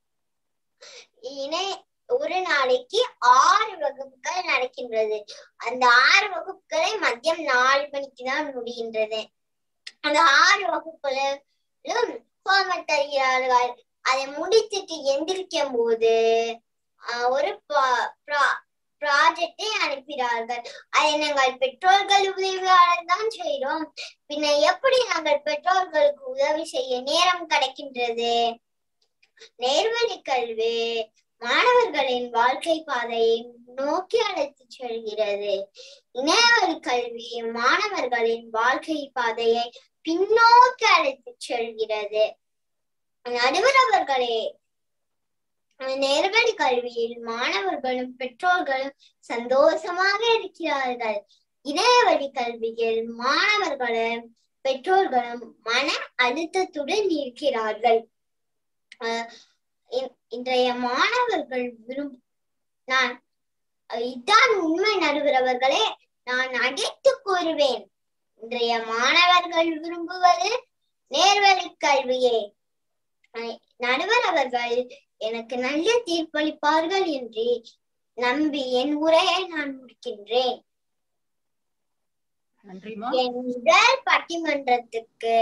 இணை ஒரு நாளைக்கு ஆறு வகுப்புகள் நடக்கின்றது அந்த ஆறு வகுப்புகளை மதியம் நாலு மணிக்கு தான் முடிகின்றது அந்த ஆறு வகுப்புகளும் ஹோம்ஒர்க் தருகிறார்கள் அதை முடித்துட்டு எந்திரிக்கும் போது ஒரு ப்ராஜெக்டை அனுப்பினார்கள் அதை நாங்கள் பெற்றோர்கள் உதவியாளர் தான் செய்கிறோம் பின்ன எப்படி நாங்கள் பெற்றோர்களுக்கு உதவி செய்ய நேரம் கிடைக்கின்றது நேர்வழி கல்வி மாணவர்களின் வாழ்க்கை பாதையை நோக்கி அழைத்து செல்கிறது இணையவழி கல்வி மாணவர்களின் வாழ்க்கை பாதையை பின்னோக்கி அழைத்து செல்கிறது நடுவர் அவர்களே நேர்வழி கல்வியில் மாணவர்களும் பெற்றோர்களும் சந்தோஷமாக இருக்கிறார்கள் இணையவழி கல்வியில் மாணவர்களும் பெற்றோர்களும் மன அழுத்தத்துடன் இருக்கிறார்கள் அஹ் இ- இன்றைய மாணவர்கள் விரும் நான் அஹ் இதான் உண்மை நடுவர் அவர்களே நான் அடித்து கூறுவேன் இன்றைய மாணவர்கள் விரும்புவது நேர்வழி கல்வியே அஹ் நடுவர் அவர்கள் எனக்கு நல்ல தீர்ப்பளிப்பார்கள் என்று நம்பி என் உரையை நான் முடிக்கின்றேன் நன்றிமா என் முதல் பட்டிமன்றத்துக்கு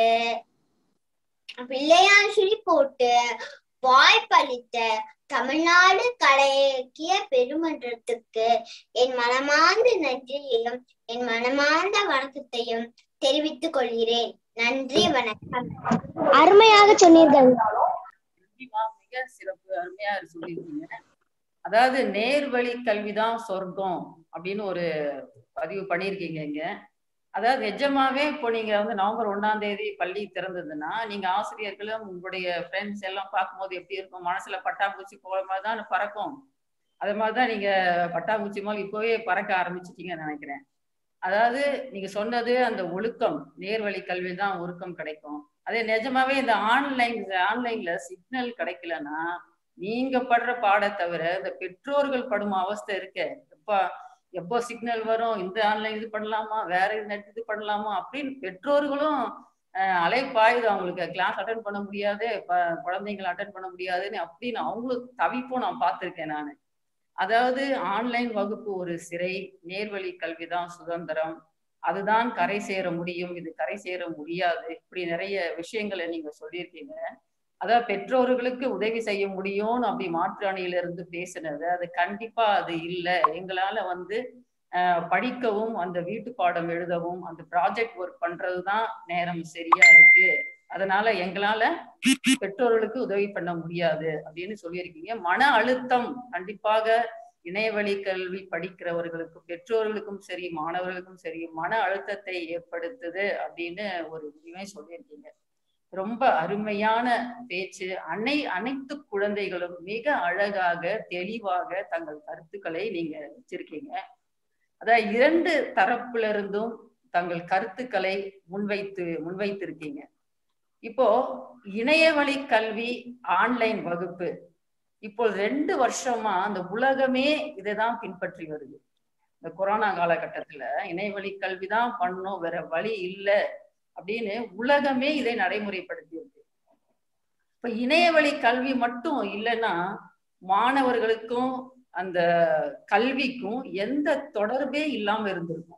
பிள்ளையார் சொல்லி போட்டு வாய்ப்பளித்த தமிழ்நாடு கலை இலக்கிய பெருமன்றத்துக்கு என் மனமார்ந்த நன்றியையும் என் மனமார்ந்த வணக்கத்தையும் தெரிவித்துக் கொள்கிறேன் நன்றி வணக்கம் அருமையாக சொன்னீர்கள் நன்றிமா மிக சிறப்பு அருமையா சொல்லியிருக்கீங்க அதாவது நேர்வழி கல்விதான் சொர்க்கம் அப்படின்னு ஒரு பதிவு பண்ணியிருக்கீங்க இங்க அதாவது நிஜமாவே இப்போ நீங்க வந்து நவம்பர் ஒண்ணாம் தேதி பள்ளி திறந்ததுன்னா நீங்க ஆசிரியர்களும் உங்களுடைய ஃப்ரெண்ட்ஸ் எல்லாம் பார்க்கும்போது எப்படி இருக்கும் மனசுல பட்டாம்பூச்சி போற மாதிரி தான் பறக்கும் அது மாதிரிதான் நீங்க பட்டாம்பூச்சி மாதிரி இப்பவே பறக்க ஆரம்பிச்சிட்டீங்கன்னு நினைக்கிறேன் அதாவது நீங்க சொன்னது அந்த ஒழுக்கம் நேர்வழி கல்வி தான் ஒழுக்கம் கிடைக்கும் அதே நிஜமாவே இந்த ஆன்லைன் ஆன்லைன்ல சிக்னல் கிடைக்கலன்னா நீங்க படுற பாட தவிர இந்த பெற்றோர்கள் படும் அவஸ்தை இருக்கே எப்ப எப்போ சிக்னல் வரும் இந்த ஆன்லைன் இது பண்ணலாமா வேற நெட் இது பண்ணலாமா அப்படின்னு பெற்றோர்களும் அஹ், அலைப்பாயுது அவங்களுக்கு கிளாஸ் அட்டன் பண்ண முடியாது ப- குழந்தைங்களை அட்டன் பண்ண முடியாதுன்னு அப்படின்னு அவங்களும் தவிப்பும் நான் பார்த்திருக்கேன் நான் அதாவது ஆன்லைன் வகுப்பு ஒரு சிறை நேர்வழி கல்விதான் சுதந்திரம் அதுதான் கரை சேர முடியும் இது கரை சேர முடியாது இப்படி நிறைய விஷயங்களை நீங்க சொல்லியிருக்கீங்க அதாவது பெற்றோர்களுக்கு உதவி செய்ய முடியும்னு அப்படி மாற்று அணியில இருந்து பேசினது அது கண்டிப்பா அது இல்லை எங்களால வந்து அஹ், படிக்கவும் அந்த வீட்டு பாடம் எழுதவும் அந்த ப்ராஜெக்ட் ஒர்க் பண்றதுதான் நேரம் சரியா இருக்கு அதனால எங்களால பெற்றோர்களுக்கு உதவி பண்ண முடியாது அப்படின்னு சொல்லியிருக்கீங்க மன அழுத்தம் கண்டிப்பாக இணையவழி கல்வி படிக்கிறவர்களுக்கு பெற்றோர்களுக்கும் சரி மாணவர்களுக்கும் சரி மன அழுத்தத்தை ஏற்படுத்துது அப்படின்னு ஒரு உண்மை சொல்லியிருக்கீங்க ரொம்ப அருமையான பேச்சு அனை அனைத்து குழந்தைகளும் மிக அழகாக தெளிவாக தங்கள் கருத்துக்களை நீங்க வச்சிருக்கீங்க அதாவது இரண்டு தரப்புல இருந்தும் தங்கள் கருத்துக்களை முன்வைத்து முன்வைத்திருக்கீங்க இப்போ இணையவழி கல்வி ஆன்லைன் வகுப்பு இப்போ ரெண்டு வருஷமா அந்த உலகமே இதைதான் பின்பற்றி வருது இந்த கொரோனா காலகட்டத்துல இணையவழி கல்வி தான் பண்ணணும் வேற வழி இல்லை அப்படின்னு உலகமே இதை நடைமுறைப்படுத்தி இருக்கு இப்ப இணையவழி கல்வி மட்டும் இல்லைன்னா மாணவர்களுக்கும் அந்த கல்விக்கும் எந்த தொடர்பே இல்லாம இருந்திருக்கும்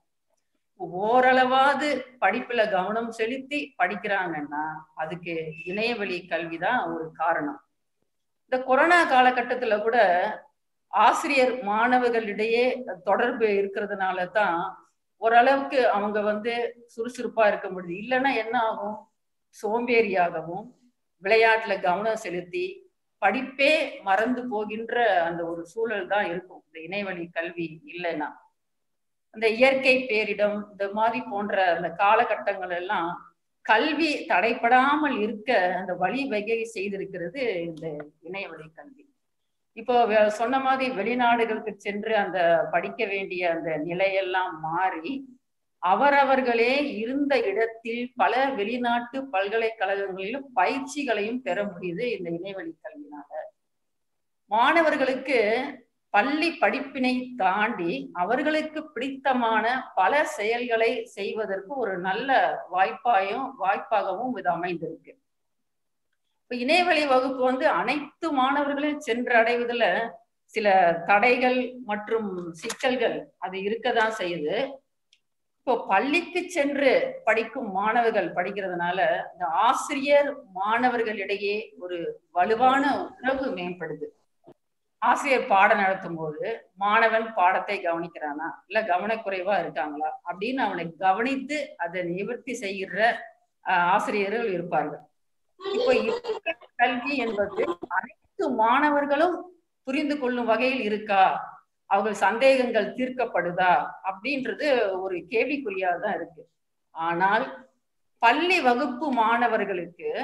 ஓரளவாவது படிப்புல கவனம் செலுத்தி படிக்கிறாங்கன்னா அதுக்கு இணையவழி கல்விதான் ஒரு காரணம் இந்த கொரோனா காலகட்டத்துல கூட ஆசிரியர் மாணவர்களிடையே தொடர்பு இருக்கிறதுனால தான் ஓரளவுக்கு அவங்க வந்து சுறுசுறுப்பா இருக்க முடியுது இல்லைன்னா என்ன ஆகும் சோம்பேறியாகவும் விளையாட்டுல கவனம் செலுத்தி படிப்பே மறந்து போகின்ற அந்த ஒரு சூழல் தான் இருக்கும் இந்த இணையவழி கல்வி இல்லைன்னா அந்த இயற்கை பேரிடம் இந்த மாதிரி போன்ற அந்த காலகட்டங்கள் எல்லாம் கல்வி தடைப்படாமல் இருக்க அந்த வழி வகை செய்திருக்கிறது இந்த இணையவழி கல்வி இப்போ வெ- சொன்ன மாதிரி வெளிநாடுகளுக்கு சென்று அந்த படிக்க வேண்டிய அந்த நிலையெல்லாம் மாறி அவரவர்களே இருந்த இடத்தில் பல வெளிநாட்டு பல்கலைக்கழகங்களிலும் பயிற்சிகளையும் பெற முடியுது இந்த இணையவழி கல்வினால மாணவர்களுக்கு பள்ளி படிப்பினை தாண்டி அவர்களுக்கு பிடித்தமான பல செயல்களை செய்வதற்கு ஒரு நல்ல வாய்ப்பாயும் வாய்ப்பாகவும் இது அமைந்திருக்கு இப்ப இணையவழி வகுப்பு வந்து அனைத்து மாணவர்களையும் சென்றடைவதுல சில தடைகள் மற்றும் சிக்கல்கள் அது இருக்கதான் செய்யுது இப்போ பள்ளிக்கு சென்று படிக்கும் மாணவர்கள் படிக்கிறதுனால இந்த ஆசிரியர் மாணவர்களிடையே ஒரு வலுவான உறவு மேம்படுது ஆசிரியர் பாடம் நடத்தும் போது மாணவன் பாடத்தை கவனிக்கிறானா இல்ல கவனக்குறைவா இருக்காங்களா அப்படின்னு அவனை கவனித்து அதை நிவர்த்தி செய்கிற ஆஹ், ஆசிரியர்கள் இருப்பார்கள் இப்போ இருக்கிற கல்வி என்பது அனைத்து மாணவர்களும் புரிந்து கொள்ளும் வகையில் இருக்கா அவர்கள் சந்தேகங்கள் தீர்க்கப்படுதா அப்படின்றது ஒரு கேள்விக்குறியா தான் இருக்கு ஆனால் பள்ளி வகுப்பு மாணவர்களுக்கு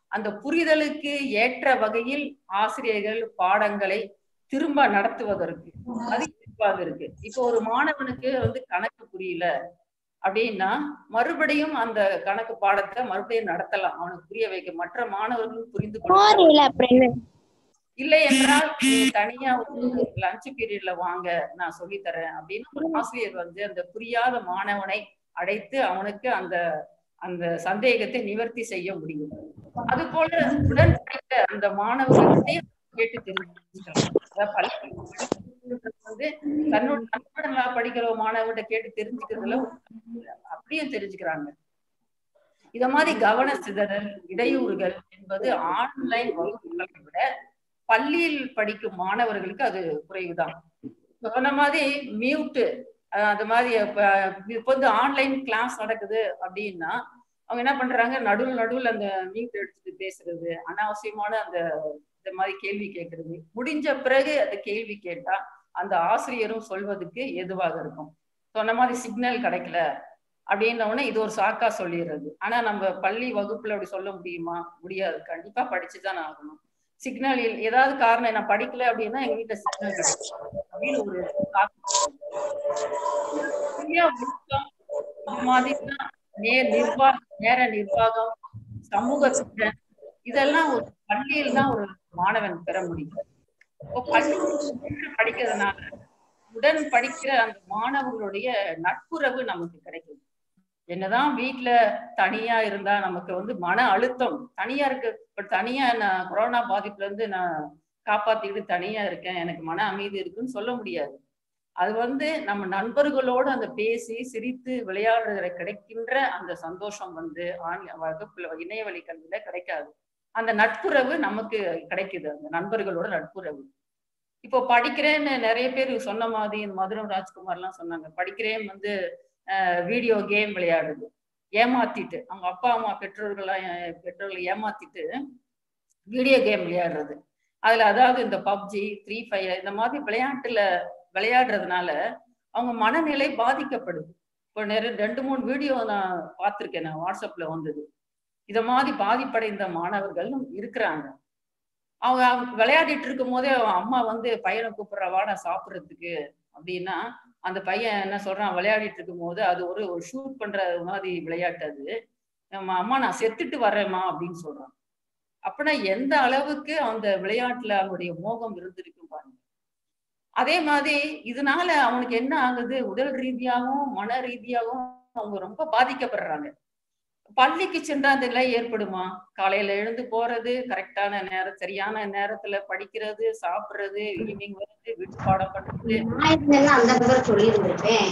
அந்த புரிதலுக்கு ஏற்ற வகையில் ஆசிரியர்கள் பாடங்களை திரும்ப நடத்துவதற்கு அது ஏற்பாக இருக்கு இப்போ ஒரு மாணவனுக்கு வந்து கணக்கு புரியல அப்படின்னா மறுபடியும் அந்த கணக்கு பாடத்தை மறுபடியும் நடத்தலாம் அவனுக்கு புரிய வைக்க மற்ற மாணவர்களும் புரிந்து கொள்ள இல்லை என்றால் நீ தனியா ஒரு லஞ்ச் பீரியட்ல வாங்க நான் சொல்லி தரேன் அப்படின்னு ஒரு ஆசிரியர் வந்து அந்த புரியாத மாணவனை அடைத்து அவனுக்கு அந்த அந்த சந்தேகத்தை நிவர்த்தி செய்ய முடியும் அது போல உடன் படித்த அந்த மாணவர்கள்ட்டையும் கேட்டு தெரிஞ்சுக்கலாம் அதாவது பள்ளி வந்து தன்னோட நண்பர்களா படிக்கிற மாணவர்கிட்ட கேட்டு தெரிஞ்சுக்கிறதுல அப்படியும் தெரிஞ்சுக்கிறாங்க இத மாதிரி கவன சிதறல் இடையூறுகள் என்பது ஆன்லைன் வகுப்புகளை விட பள்ளியில் படிக்கும் மாணவர்களுக்கு அது குறைவுதான் சொன்ன மாதிரி மியூட்டு அது மாதிரி இப்போ வந்து ஆன்லைன் கிளாஸ் நடக்குது அப்படின்னா அவங்க என்ன பண்றாங்க நடுவில் நடுவில் அந்த மியூட் எடுத்துட்டு பேசுறது அனாவசியமான அந்த இந்த மாதிரி கேள்வி கேட்கறது முடிஞ்ச பிறகு அந்த கேள்வி கேட்டா அந்த ஆசிரியரும் சொல்வதுக்கு எதுவாக இருக்கும் சொன்ன மாதிரி சிக்னல் கிடைக்கல அப்படின்ன உடனே இது ஒரு சாக்கா சொல்லிடுறது ஆனா நம்ம பள்ளி வகுப்புல அப்படி சொல்ல முடியுமா முடியாது கண்டிப்பா படிச்சுதான் ஆகணும் சிக்னல் ஏதாவது காரணம் நான் படிக்கல அப்படின்னா எங்க வீட்டுல சிக்னல் கிடைக்கும் அப்படின்னு ஒரு மாதிரிதான் நேர் நிர்வாகம் நேர நிர்வாகம் சமூக திட்டம் இதெல்லாம் ஒரு பள்ளியில் தான் ஒரு மாணவன் பெற முடியும் இப்போ பள்ளி படிக்கிறதுனால உடன் படிக்கிற அந்த மாணவர்களுடைய நட்புறவு நமக்கு கிடைக்கும் என்னதான் வீட்டுல தனியா இருந்தா நமக்கு வந்து மன அழுத்தம் தனியா இருக்கு பட் தனியா நான் கொரோனா பாதிப்புல இருந்து நான் காப்பாத்திக்கிட்டு தனியா இருக்கேன் எனக்கு மன அமைதி இருக்குன்னு சொல்ல முடியாது அது வந்து நம்ம நண்பர்களோடு அந்த பேசி சிரித்து விளையாடுறதுல கிடைக்கின்ற அந்த சந்தோஷம் வந்து ஆண் வகுப்புல இணையவழி கல்வியில கிடைக்காது அந்த நட்புறவு நமக்கு கிடைக்குது அந்த நண்பர்களோட நட்புறவு இப்போ படிக்கிறேன்னு நிறைய பேர் சொன்ன மாதிரி மதுரம் ராஜ்குமார் எல்லாம் சொன்னாங்க படிக்கிறேன் வந்து வீடியோ கேம் விளையாடுது ஏமாத்திட்டு அவங்க அப்பா அம்மா பெற்றோர்கள்லாம் பெற்றோர்களை ஏமாத்திட்டு வீடியோ கேம் விளையாடுறது அதுல அதாவது இந்த பப்ஜி ஃப்ரீ ஃபயர் இந்த மாதிரி விளையாட்டுல விளையாடுறதுனால அவங்க மனநிலை பாதிக்கப்படுது இப்போ நிறைய ரெண்டு மூணு வீடியோ நான் பார்த்துருக்கேன் நான் வாட்ஸ்அப்ல வந்தது இத மாதிரி பாதிப்படைந்த மாணவர்களும் இருக்கிறாங்க அவங்க விளையாடிட்டு இருக்கும் போதே அம்மா வந்து பையனை கூப்பிடுறவா நான் சாப்பிட்றதுக்கு அப்படின்னா அந்த பையன் என்ன சொல்றான் விளையாடிட்டு இருக்கும் போது அது ஒரு ஒரு ஷூட் பண்ற மாதிரி விளையாட்டு அது நம்ம அம்மா நான் செத்துட்டு வரேம்மா அப்படின்னு சொல்றான் அப்படின்னா எந்த அளவுக்கு அந்த விளையாட்டுல அவனுடைய மோகம் இருந்திருக்கும் பாருங்க அதே மாதிரி இதனால அவனுக்கு என்ன ஆகுது உடல் ரீதியாகவும் மன ரீதியாகவும் அவங்க ரொம்ப பாதிக்கப்படுறாங்க பள்ளிக்கு சென்றா அந்த நிலை ஏற்படுமா காலையில எழுந்து போறது கரெக்டான நேரம் சரியான நேரத்துல படிக்கிறது சாப்பிடுறது ஈவினிங் வருது வீட்டு பாடம் பண்றது அந்த சொல்லியிருந்திருப்பேன்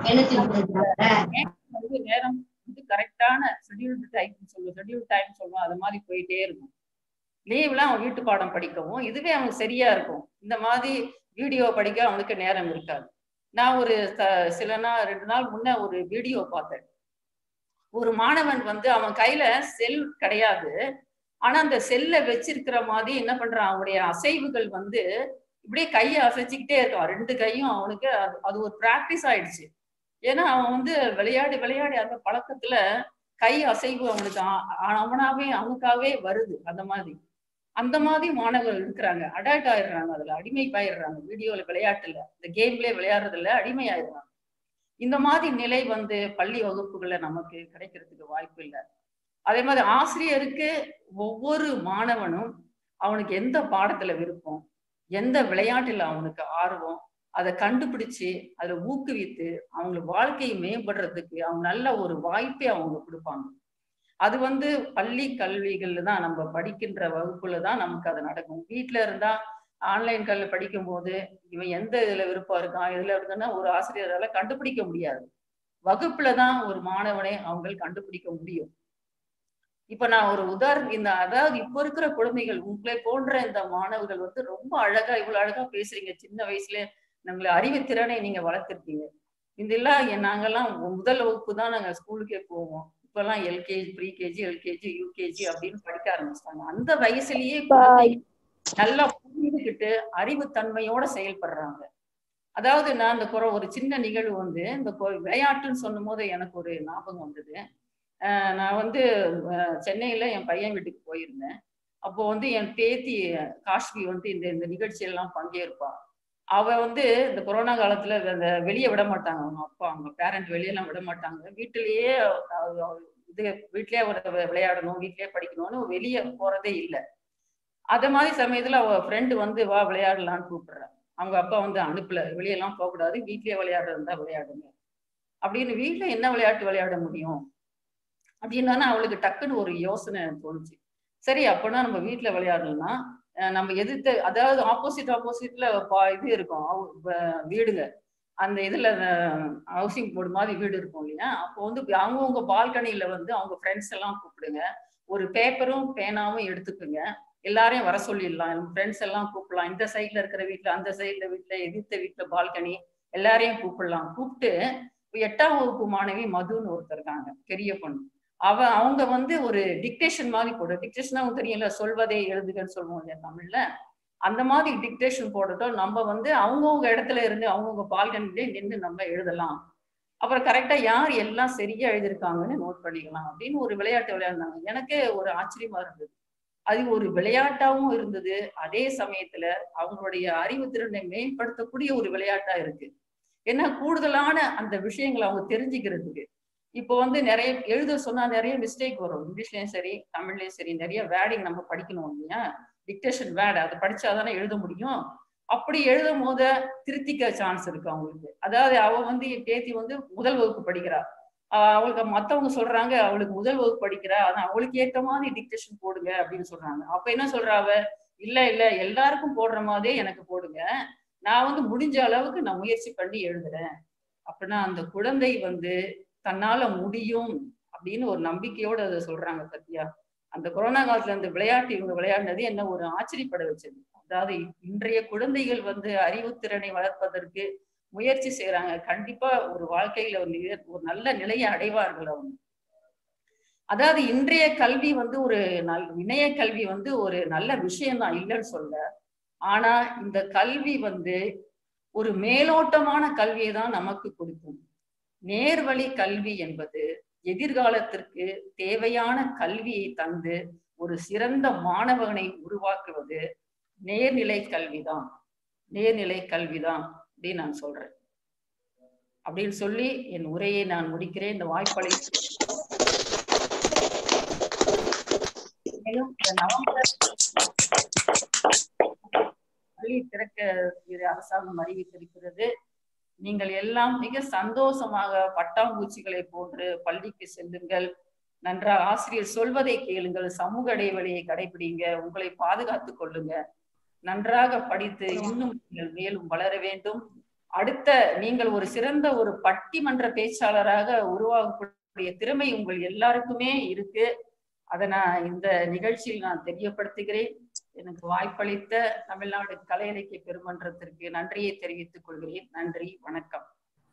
வந்து நேரம் வந்து கரெக்டான ஷெட்யூல்டு டைம் சொல்லுவோம் ஷெட்யூல் டைம் சொல்லுவோம் அது மாதிரி போயிட்டே இருக்கும் லீவ்ல அவன் வீட்டு பாடம் படிக்கவும் இதுவே அவனுக்கு சரியா இருக்கும் இந்த மாதிரி வீடியோ படிக்க அவனுக்கு நேரம் இருக்காது நான் ஒரு சில நாள் ரெண்டு நாள் முன்ன ஒரு வீடியோ பார்த்தேன் ஒரு மாணவன் வந்து அவன் கையில செல் கிடையாது ஆனா அந்த செல்ல வச்சிருக்கிற மாதிரி என்ன பண்றான் அவனுடைய அசைவுகள் வந்து இப்படியே கையை அசைச்சுக்கிட்டே இருக்கான் ரெண்டு கையும் அவனுக்கு அது அது ஒரு பிராக்டிஸ் ஆயிடுச்சு ஏன்னா அவன் வந்து விளையாடி விளையாடி அந்த பழக்கத்துல கை அசைவு அவனுக்கு அவனாவே அவனுக்காகவே வருது அந்த மாதிரி அந்த மாதிரி மாணவர்கள் இருக்கிறாங்க அடாப்ட் ஆயிடுறாங்க அதுல அடிமை பாயிடுறாங்க வீடியோல விளையாட்டுல இந்த கேம்லயே விளையாடுறதுல அடிமை ஆயிடுறாங்க இந்த மாதிரி நிலை வந்து பள்ளி வகுப்புகள்ல நமக்கு கிடைக்கிறதுக்கு வாய்ப்பு இல்லை அதே மாதிரி ஆசிரியருக்கு ஒவ்வொரு மாணவனும் அவனுக்கு எந்த பாடத்துல விருப்பம் எந்த விளையாட்டுல அவனுக்கு ஆர்வம் அதை கண்டுபிடிச்சு அதை ஊக்குவித்து அவங்க வாழ்க்கையை மேம்படுறதுக்கு அவங்க நல்ல ஒரு வாய்ப்பை அவங்க கொடுப்பாங்க அது வந்து பள்ளி கல்விகள்ல தான் நம்ம படிக்கின்ற வகுப்புல தான் நமக்கு அது நடக்கும் வீட்டுல இருந்தா ஆன்லைன் கல்வி படிக்கும் போது இவன் எந்த இதுல விருப்பம் இருக்கான் இதுல இருக்குன்னா ஒரு ஆசிரியரால கண்டுபிடிக்க முடியாது வகுப்புல தான் ஒரு மாணவனை அவங்க கண்டுபிடிக்க முடியும் இப்ப நான் ஒரு உதாரணம் இந்த அதாவது இப்ப இருக்கிற குழந்தைகள் உங்களை போன்ற இந்த மாணவர்கள் வந்து ரொம்ப அழகா இவ்வளவு அழகா பேசுறீங்க சின்ன வயசுல நம்மள அறிவுத்திறனை நீங்க வளர்த்துருக்கீங்க இதெல்லாம் நாங்கெல்லாம் முதல் வகுப்பு தான் நாங்க ஸ்கூலுக்கே போவோம் இப்பெல்லாம் LKG pre KG LKG UKG அப்படின்னு படிக்க ஆரம்பிச்சிட்டாங்க அந்த வயசுலயே நல்லா புரிஞ்சுக்கிட்டு அறிவுத்தன்மையோட செயல்படுறாங்க அதாவது நான் இந்த குறை ஒரு சின்ன நிகழ்வு வந்து இந்த விளையாட்டுன்னு சொன்னும் போது எனக்கு ஒரு ஞாபகம் வந்தது அஹ் நான் வந்து அஹ் சென்னையில என் பையன் வீட்டுக்கு போயிருந்தேன் அப்போ வந்து என் பேத்தி காஷ்மி வந்து இந்த இந்த நிகழ்ச்சியெல்லாம் பங்கேற்பா அவ வந்து இந்த கொரோனா காலத்துல அந்த வெளியே விட மாட்டாங்க அவங்க அப்பா அவங்க பேரண்ட் வெளியெல்லாம் விட மாட்டாங்க வீட்டிலேயே அவ- அவ இது வீட்லயே அவர் விளையாடணும் வீட்லயே படிக்கணும்னு வெளியே போறதே இல்லை அத மாதிரி சமயத்துல அவ ஃப்ரெண்டு வந்து வா விளையாடலாம்னு கூப்பிடுறா அவங்க அப்பா வந்து அனுப்பல வெளியெல்லாம் போகக்கூடாது வீட்லயே விளையாடுறதா விளையாடுங்க அப்படின்னு வீட்ல என்ன விளையாட்டு விளையாட முடியும் அப்படின்னா அவளுக்கு டக்குன்னு ஒரு யோசனை தோணுச்சு சரி அப்போனா நம்ம வீட்ல விளையாடலாம் அஹ் நம்ம எதிர்த்து அதாவது ஆப்போசிட் ஆப்போசிட்ல இது இருக்கும் அவ- வ- வீடுங்க அந்த இதுல ஹவுசிங் போர்டு மாதிரி வீடு இருக்கும் இல்லையா அப்போ வந்து அவங்கவுங்க பால்கனியில வந்து அவங்க ஃப்ரெண்ட்ஸ் எல்லாம் கூப்பிடுங்க ஒரு பேப்பரும் பேனாவும் எடுத்துக்குங்க எல்லாரையும் வர சொல்லிடலாம் ஃப்ரெண்ட்ஸ் எல்லாம் கூப்பிடலாம் இந்த சைட்ல இருக்கிற வீட்ல அந்த சைட்ல வீட்ல எதிர்த்த வீட்ல பால்கனி எல்லாரையும் கூப்பிடலாம் கூப்பிட்டு எட்டாம் வகுப்பு மாணவி மதுன்னு ஒருத்தர் இருக்காங்க பெரிய பொண்ணு அவ அவங்க வந்து ஒரு டிக்டேஷன் மாதிரி போடு டிக்டேஷன் அவங்க தெரியல சொல்வதே எழுதுகன்னு சொல்லுவோம் இல்லையா தமிழ்ல அந்த மாதிரி டிக்டேஷன் போடட்டும் நம்ம வந்து அவங்கவுங்க இடத்துல இருந்து அவங்கவுங்க பால்கனிலே நின்று நம்ம எழுதலாம் அப்புறம் கரெக்டா யார் எல்லாம் சரியா எழுதியிருக்காங்கன்னு நோட் பண்ணிக்கலாம் அப்படின்னு ஒரு விளையாட்டு விளையாடினாங்க எனக்கு ஒரு ஆச்சரியமா இருந்தது அது ஒரு விளையாட்டாவும் இருந்தது அதே சமயத்துல அவங்களுடைய அறிவு திறனை மேம்படுத்தக்கூடிய ஒரு விளையாட்டா இருக்கு ஏன்னா கூடுதலான அந்த விஷயங்களை அவங்க தெரிஞ்சுக்கிறதுக்கு இப்போ வந்து நிறைய எழுத சொன்னா நிறைய மிஸ்டேக் வரும் இங்கிலீஷ்லயும் சரி தமிழ்லயும் சரி நிறைய வேர்டிங் நம்ம படிக்கணும் இல்லையா டிக்டேஷன் வேர்டு அதை படிச்சாதானே எழுத முடியும் அப்படி எழுதும் போது திருத்திக்க சான்ஸ் இருக்கு அவங்களுக்கு அதாவது அவ வந்து என் பேத்தி வந்து முதல் வகுப்பு படிக்கிறா ஆஹ் அவளுக்கு மத்தவங்க சொல்றாங்க அவளுக்கு முதல் வகுப்பு படிக்கிறா ஆனா அவளுக்கு ஏத்த மாதிரி டிக்டேஷன் போடுங்க அப்படின்னு சொல்றாங்க அப்ப என்ன சொல்றா அவ இல்ல இல்ல எல்லாருக்கும் போடுற மாதிரியே எனக்கு போடுங்க நான் வந்து முடிஞ்ச அளவுக்கு நான் முயற்சி பண்ணி எழுதுறேன் அப்படின்னா அந்த குழந்தை வந்து தன்னால முடியும் அப்படின்னு ஒரு நம்பிக்கையோட அதை சொல்றாங்க சத்யா அந்த கொரோனா காலத்துல அந்த விளையாட்டு இவங்க விளையாடினது என்ன ஒரு ஆச்சரியப்பட வச்சது அதாவது இன்றைய குழந்தைகள் வந்து அறிவுத்திறனை வளர்ப்பதற்கு முயற்சி செய்யறாங்க கண்டிப்பா ஒரு வாழ்க்கையில ஒரு நிலை- ஒரு நல்ல நிலையை அடைவார்கள் அவங்க அதாவது இன்றைய கல்வி வந்து ஒரு நல் இணைய கல்வி வந்து ஒரு நல்ல விஷயம்தான் இல்லைன்னு சொல்ல ஆனா இந்த கல்வி வந்து ஒரு மேலோட்டமான கல்வியை தான் நமக்கு கொடுக்கும் நேர்வழி கல்வி என்பது எதிர்காலத்திற்கு தேவையான கல்வியை தந்து ஒரு சிறந்த மாணவனை உருவாக்குவது நேர்நிலை கல்விதான் நேர்நிலை கல்விதான் அப்படின்னு நான் சொல்றேன் அப்படின்னு சொல்லி என் உரையை நான் முடிக்கிறேன் இந்த வாய்ப்பளை மேலும் இந்த நவம்பர் பள்ளி திறக்க இது அரசாங்கம் அறிவித்திருக்கிறது நீங்கள் எல்லாம் மிக சந்தோஷமாக பட்டாம்பூச்சிகளை போன்று பள்ளிக்கு செல்லுங்கள் நன்றாக ஆசிரியர் சொல்வதை கேளுங்கள் சமூக இடைவெளியை கடைபிடிங்க உங்களை பாதுகாத்துக் கொள்ளுங்க நன்றாக படித்து இன்னும் நீங்கள் மேலும் வளர வேண்டும் அடுத்த நீங்கள் ஒரு சிறந்த ஒரு பட்டிமன்ற பேச்சாளராக உருவாகக்கூடிய திறமை உங்கள் எல்லாருக்குமே இருக்கு அதை நான் இந்த நிகழ்ச்சியில் நான் தெரியப்படுத்துகிறேன் எனக்கு வாய்ப்பளித்த தமிழ்நாடு கலை இலக்கிய பெருமன்றத்திற்கு நன்றியை தெரிவித்துக் கொள்கிறேன் நன்றி வணக்கம்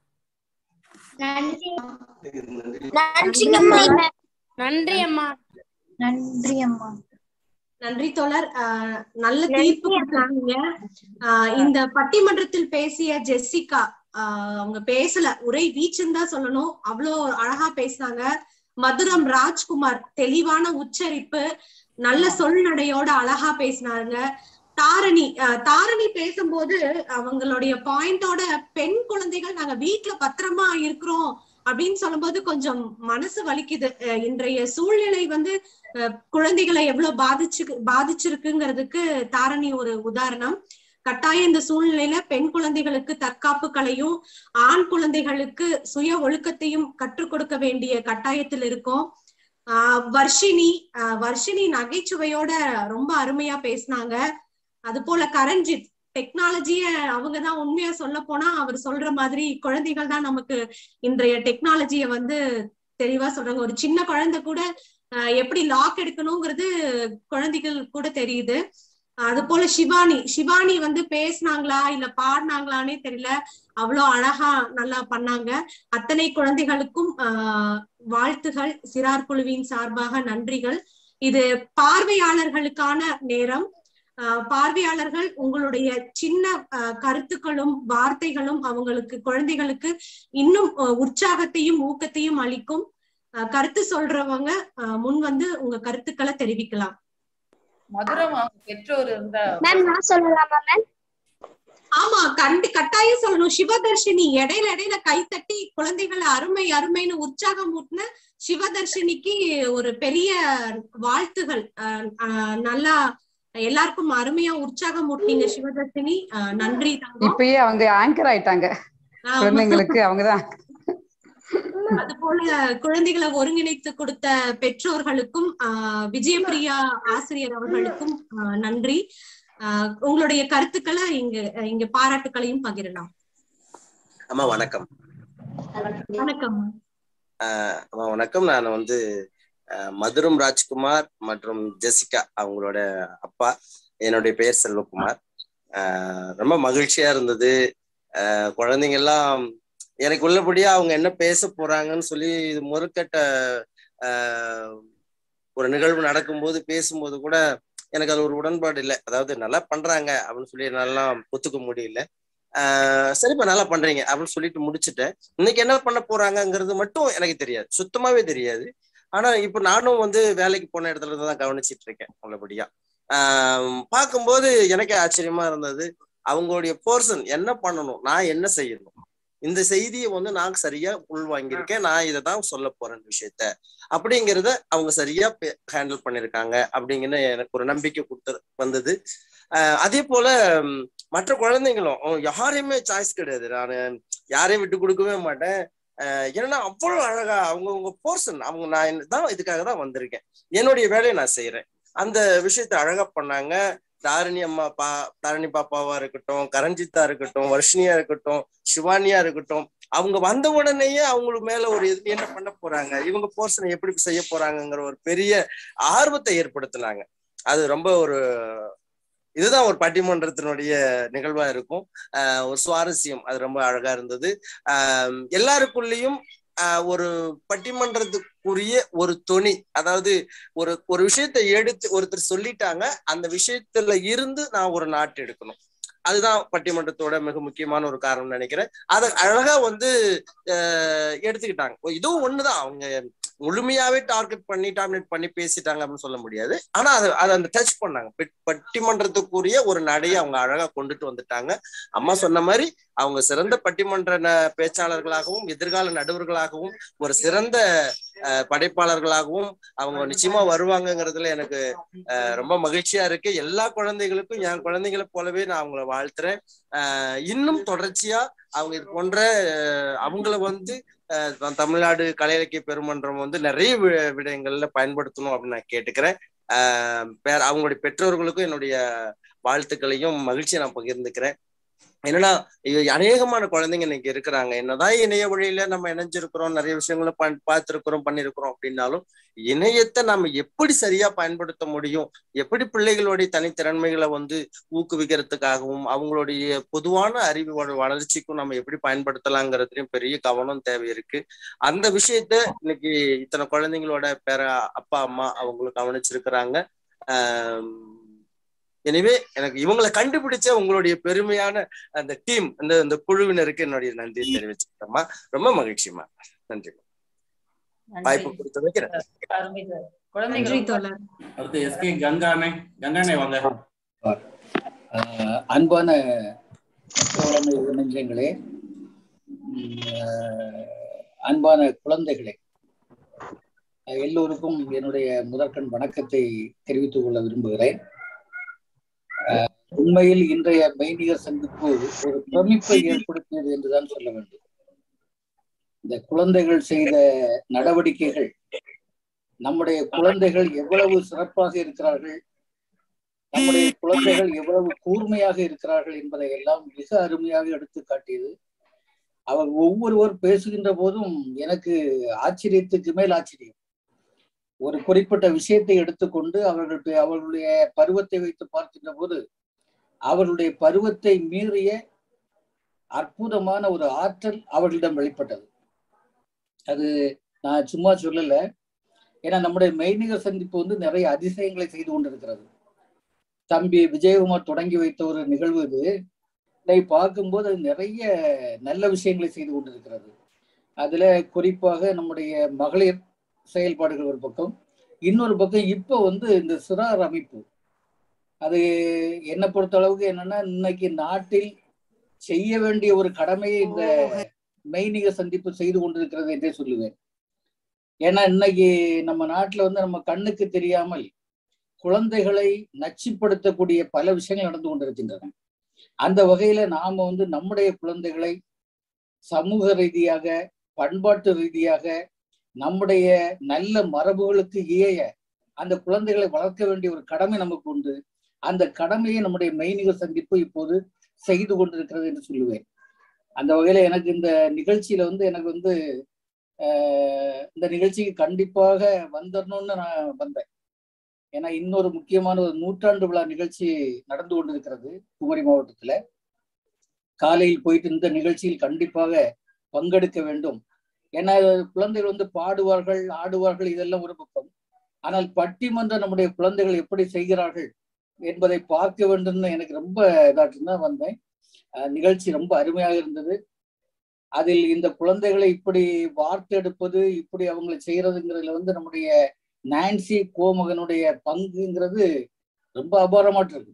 நன்றி நன்றிங்கம்மா நன்றி அம்மா நன்றி அம்மா நன்றி தோழர் ஆஹ் நல்ல தீர்ப்பு கொடுத்திருக்கீங்க ஆஹ் இந்த பட்டிமன்றத்தில் பேசிய ஜெசிகா ஆஹ் அவங்க பேசல உரை வீச்சுன்னு தான் சொல்லணும் அவ்வளோ அழகா பேசினாங்க மதுரம் ராஜ்குமார் தெளிவான உச்சரிப்பு நல்ல சொல்நடையோட அழகா பேசினாங்க தாரணி ஆஹ் தாரணி பேசும்போது அவங்களுடைய பாயிண்டோட பெண் குழந்தைகள் நாங்க வீட்டுல பத்திரமா இருக்கிறோம் அப்படின்னு சொல்லும்போது கொஞ்சம் மனசு வலிக்குது அஹ் இன்றைய சூழ்நிலை வந்து அஹ் குழந்தைகளை எவ்வளவு பாதிச்சு பாதிச்சிருக்குங்கிறதுக்கு தாரணி ஒரு உதாரணம் கட்டாயம் இந்த சூழ்நிலையில பெண் குழந்தைகளுக்கு தற்காப்பு கலையும் ஆண் குழந்தைகளுக்கு சுய ஒழுக்கத்தையும் கற்றுக் கொடுக்க வேண்டிய கட்டாயத்தில் இருக்கோம் ஆஹ் வர்ஷினி ஆஹ் வர்ஷினி நகைச்சுவையோட ரொம்ப அருமையா பேசினாங்க அது போல கரண்ஜித் டெக்னாலஜிய அவங்கதான் உண்மையா சொல்ல போனா அவர் சொல்ற மாதிரி குழந்தைகள் தான் நமக்கு இன்றைய டெக்னாலஜிய வந்து தெளிவா சொல்றாங்க ஒரு சின்ன குழந்தை கூட ஆஹ் எப்படி லாக் எடுக்கணுங்கிறது குழந்தைகள் கூட தெரியுது அது போல சிவானி சிவானி வந்து பேசினாங்களா இல்ல பாடினாங்களானே தெரியல அவ்வளோ அழகா நல்லா பண்ணாங்க அத்தனை குழந்தைகளுக்கும் ஆஹ் வாழ்த்துகள் சிறார் குழுவின் சார்பாக நன்றிகள் இது பார்வையாளர்களுக்கான நேரம் ஆஹ் பார்வையாளர்கள் உங்களுடைய சின்ன ஆஹ் கருத்துக்களும் வார்த்தைகளும் அவங்களுக்கு குழந்தைகளுக்கு இன்னும் ஆஹ் உற்சாகத்தையும் ஊக்கத்தையும் அளிக்கும் அஹ், கருத்து சொல்றவங்க அஹ், முன் வந்து உங்க கருத்துக்களை தெரிவிக்கலாம் மதுரம் அவங்க பெற்றோர் இருந்தா மேம் நான் சொல்லலாமா மேம் ஆமா கண்டி கட்டாயம் சொல்லணும் சிவதர்ஷினி இடையில இடையில கைத்தட்டி குழந்தைகளை அருமை அருமைன்னு உற்சாகம் ஊட்டின சிவதர்ஷினிக்கு ஒரு பெரிய வாழ்த்துகள் அஹ், அஹ், நல்லா எல்லாருக்கும் அருமையா உற்சாகம் ஊட்டினீங்க சிவதர்ஷினி அஹ், நன்றி தங்கம் இப்பயே அவங்க ஆங்கர் ஆயிட்டாங்க ஆமா. குழந்தைங்களுக்கு அவங்கதான் அது போல குழந்தைகளை ஒருங்கிணைத்து கொடுத்த பெற்றோர்களுக்கும் ஆஹ், விஜயபிரியா ஆசிரியர் அவர்களுக்கும் ஆஹ், நன்றி ஆஹ், உங்களுடைய கருத்துக்களை இங்க இங்க பாராட்டுக்களையும் பகிரலாம் அம்மா வணக்கம் வணக்கம் ஆஹ் அம்மா வணக்கம் நான் வந்து ஆஹ் மதுரம் ராஜ்குமார் மற்றும் ஜெசிகா அவங்களோட அப்பா என்னுடைய பெயர் செல்வகுமார் ஆஹ் ரொம்ப மகிழ்ச்சியா இருந்தது ஆஹ் குழந்தைங்க எல்லாம் எனக்கு உள்ளபடியா அவங்க என்ன பேச போறாங்கன்னு சொல்லி இது முறுக்கட்ட ஆஹ் ஒரு நிகழ்வு நடக்கும்போது பேசும்போது கூட எனக்கு அது ஒரு உடன்பாடு இல்லை அதாவது நல்லா பண்றாங்க அப்படின்னு சொல்லி என்னால ஒத்துக்க முடியல ஆஹ் சரிப்பா நல்லா பண்றீங்க அப்படின்னு சொல்லிட்டு முடிச்சுட்டேன் இன்னைக்கு என்ன பண்ண போறாங்கங்கிறது மட்டும் எனக்கு தெரியாது சுத்தமாவே தெரியாது ஆனா இப்ப நானும் வந்து வேலைக்கு போன இடத்துல இருந்து தான் கவனிச்சிட்டு இருக்கேன் உள்ளபடியா ஆஹ் பார்க்கும்போது எனக்கே ஆச்சரியமா இருந்தது அவங்களுடைய போர்சன் என்ன பண்ணணும் நான் என்ன செய்யணும் இந்த செய்தியை வந்து நான் சரியா உள்வாங்கியிருக்கேன் நான் இதை தான் சொல்ல போறேன் விஷயத்த அப்படிங்கிறத அவங்க சரியா ஹேண்டில் பண்ணிருக்காங்க அப்படிங்கன்னு எனக்கு ஒரு நம்பிக்கை கொடுத்து வந்தது ஆஹ் அதே போல ம், மற்ற குழந்தைங்களும் அவங்க யாரையுமே சாய்ஸ் கிடையாது நான் யாரையும் விட்டு கொடுக்கவே மாட்டேன் ஆஹ் ஏன்னா அவ்வளவு அழகா அவங்கவுங்க போர்சன் அவங்க நான் என்ன- தான் இதுக்காக தான் வந்திருக்கேன் என்னுடைய வேலையை நான் செய்யறேன் அந்த விஷயத்த அழகா பண்ணாங்க தாரிணி அம்மா பா தாரிணி பாப்பாவா இருக்கட்டும் கரஞ்சித்தா இருக்கட்டும் வர்ஷினியா இருக்கட்டும் சிவானியா இருக்கட்டும் அவங்க வந்த உடனேயே அவங்களுக்கு மேல ஒரு இது என்ன பண்ண போறாங்க இவங்க போர்ஷனை எப்படி செய்ய போறாங்கங்கிற ஒரு பெரிய ஆர்வத்தை ஏற்படுத்தினாங்க அது ரொம்ப ஒரு இதுதான் ஒரு பட்டிமன்றத்தினுடைய நிகழ்வா இருக்கும் ஆஹ் ஒரு சுவாரஸ்யம் அது ரொம்ப அழகா இருந்தது ஆஹ் எல்லாருக்குள்ளேயும் ஆஹ் ஒரு பட்டிமன்றத்துக்குரிய ஒரு தொனி அதாவது ஒரு ஒரு விஷயத்தை எடுத்து ஒருத்தர் சொல்லிட்டாங்க அந்த விஷயத்துல இருந்து நான் ஒரு நாட்டு எடுக்கணும் அதுதான் பட்டிமன்றத்தோட மிக முக்கியமான ஒரு காரணம் நினைக்கிறேன் அதை அழகா வந்து ஆஹ் எடுத்துக்கிட்டாங்க ஓ, இதுவும் ஒண்ணுதான் அவங்க முழுமையாவே டார்கெட் பண்ணி டாமினேட் பண்ணி பேசிட்டாங்க அப்படின்னு சொல்ல முடியாது ஆனா அது அதை அந்த டச் பண்ணாங்க பெட்- பட்டிமன்றத்துக்குரிய ஒரு நடையை அவங்க அழகா கொண்டுட்டு வந்துட்டாங்க அம்மா சொன்ன மாதிரி அவங்க சிறந்த பட்டிமன்ற ந- பேச்சாளர்களாகவும் எதிர்கால நடுவர்களாகவும் ஒரு சிறந்த அஹ், படைப்பாளர்களாகவும் அவங்க நிச்சயமா வருவாங்கங்கிறதுல எனக்கு அஹ், ரொம்ப மகிழ்ச்சியா இருக்கு எல்லா குழந்தைகளுக்கும் என் குழந்தைகளை போலவே நான் அவங்கள வாழ்த்துறேன் அஹ், இன்னும் தொடர்ச்சியா அவங்க இது போன்ற அஹ், அவங்கள வந்து அஹ், த- தமிழ்நாடு கலை இலக்கிய பெருமன்றம் வந்து நிறைய வி- விடயங்கள்ல பயன்படுத்தணும் அப்படின்னு நான் கேட்டுக்கிறேன் அஹ், பேர- அவங்களுடைய பெற்றோர்களுக்கும் என்னுடைய வாழ்த்துக்களையும் மகிழ்ச்சியை நான் பகிர்ந்துக்கிறேன் என்னன்னா இது அநேகமான குழந்தைங்க இன்னைக்கு இருக்கிறாங்க என்னதான் இணைய வழியில நம்ம இணைஞ்சிருக்கிறோம் நிறைய விஷயங்களை பண் பார்த்திருக்கிறோம் பண்ணிருக்கிறோம் அப்படின்னாலும் இணையத்தை நம்ம எப்படி சரியா பயன்படுத்த முடியும் எப்படி பிள்ளைகளுடைய தனித்திறன்மைகளை வந்து ஊக்குவிக்கிறதுக்காகவும் அவங்களுடைய பொதுவான அறிவு வள- வளர்ச்சிக்கும் நம்ம எப்படி பயன்படுத்தலாங்கிறதுலயும் பெரிய கவனம் தேவை இருக்கு அந்த விஷயத்த இன்னைக்கு இத்தனை குழந்தைங்களோட பேர அப்பா அம்மா அவங்களும் கவனிச்சிருக்கிறாங்க ஆஹ் எனவே எனக்கு இவங்களை கண்டுபிடிச்ச உங்களுடைய பெருமையான அந்த டீம் அந்த அந்த குழுவினருக்கு என்னுடைய நன்றியை தெரிவிச்சுக்கிறேம்மா ரொம்ப மகிழ்ச்சிம்மா நன்றி வாய்ப்பு நன்றி கொடுத்ததுக்கு நன்றி. அருமை சார் நன்றி குழந்தைகள் தோழர் அடுத்து எஸ்கே கங்கானே கங்கானே வாங்க ஆஹ் அன்பான தோழமை நெஞ்சங்களே உம், ஆஹ் அன்பான குழந்தைகளே ஆஹ் எல்லோருக்கும் என்னுடைய முதற்கண் வணக்கத்தை தெரிவித்துக் கொள்ள விரும்புகிறேன் ஆஹ் உண்மையில் இன்றைய மெய்நிகர் சந்திப்பு ஒரு பிரமிப்பை ஏற்படுத்தியது என்றுதான் சொல்ல வேண்டும் இந்த குழந்தைகள் செய்த நடவடிக்கைகள் நம்முடைய குழந்தைகள் எவ்வளவு சிறப்பாக இருக்கிறார்கள் நம்முடைய குழந்தைகள் எவ்வளவு கூர்மையாக இருக்கிறார்கள் என்பதை எல்லாம் மிக அருமையாக எடுத்து காட்டியது அவர் ஒவ்வொருவர் பேசுகின்ற போதும் எனக்கு ஆச்சரியத்துக்கு மேல் ஆச்சரியம் ஒரு குறிப்பிட்ட விஷயத்தை எடுத்துக்கொண்டு அவர்கள் பே- அவர்களுடைய பருவத்தை வைத்து பார்க்கின்ற போது அவர்களுடைய பருவத்தை மீறிய அற்புதமான ஒரு ஆற்றல் அவர்களிடம் வெளிப்பட்டது அது நான் சும்மா சொல்லல ஏன்னா நம்முடைய மெய்நிகர் சந்திப்பு வந்து நிறைய அதிசயங்களை செய்து கொண்டிருக்கிறது தம்பி விஜயகுமார் தொடங்கி வைத்த ஒரு நிகழ்வு இது இதை பார்க்கும்போது அது நிறைய நல்ல விஷயங்களை செய்து கொண்டிருக்கிறது அதுல குறிப்பாக நம்முடைய மகளிர் செயல்பாடுகள் ஒரு பக்கம் இன்னொரு பக்கம் இப்போ வந்து இந்த சிறார் அமைப்பு அது என்னை பொறுத்த அளவுக்கு என்னன்னா இன்னைக்கு நாட்டில் செய்ய வேண்டிய ஒரு கடமையை இந்த மெய்நிக சந்திப்பு செய்து கொண்டிருக்கிறது என்றே சொல்லுவேன் ஏன்னா இன்னைக்கு நம்ம நாட்டுல வந்து நம்ம கண்ணுக்கு தெரியாமல் குழந்தைகளை நச்சுப்படுத்தக்கூடிய பல விஷயங்கள் நடந்து கொண்டிருக்கின்றன அந்த வகையில நாம வந்து நம்முடைய குழந்தைகளை சமூக ரீதியாக பண்பாட்டு ரீதியாக நம்முடைய நல்ல மரபுகளுக்கு ஏய அந்த குழந்தைகளை வளர்க்க வேண்டிய ஒரு கடமை நமக்கு உண்டு அந்த கடமையை நம்முடைய மெய்நிக சந்திப்பு இப்போது செய்து கொண்டிருக்கிறது என்று சொல்லுவேன் அந்த வகையில எனக்கு இந்த நிகழ்ச்சியில வந்து எனக்கு வந்து ஆஹ் இந்த நிகழ்ச்சிக்கு கண்டிப்பாக வந்துடணும்னு நான் வந்தேன் ஏன்னா இன்னொரு முக்கியமான ஒரு நூற்றாண்டு விழா நிகழ்ச்சி நடந்து கொண்டிருக்கிறது குமரி மாவட்டத்துல காலையில் போயிட்டு இந்த நிகழ்ச்சியில் கண்டிப்பாக பங்கெடுக்க வேண்டும் ஏன்னா குழந்தைகள் வந்து பாடுவார்கள் ஆடுவார்கள் இதெல்லாம் ஒரு பக்கம் ஆனால் பட்டிமன்ற நம்முடைய குழந்தைகள் எப்படி செய்கிறார்கள் என்பதை பார்க்க வேண்டும்னு எனக்கு ரொம்ப இதாட்டு தான் வந்தேன் அஹ் நிகழ்ச்சி ரொம்ப அருமையாக இருந்தது அதில் இந்த குழந்தைகளை இப்படி வார்த்தெடுப்பது இப்படி அவங்களை செய்யறதுங்கிறதுல வந்து நம்முடைய நான்சி கோமகனுடைய பங்குங்கிறது ரொம்ப அபாரமாட்டு இருக்கு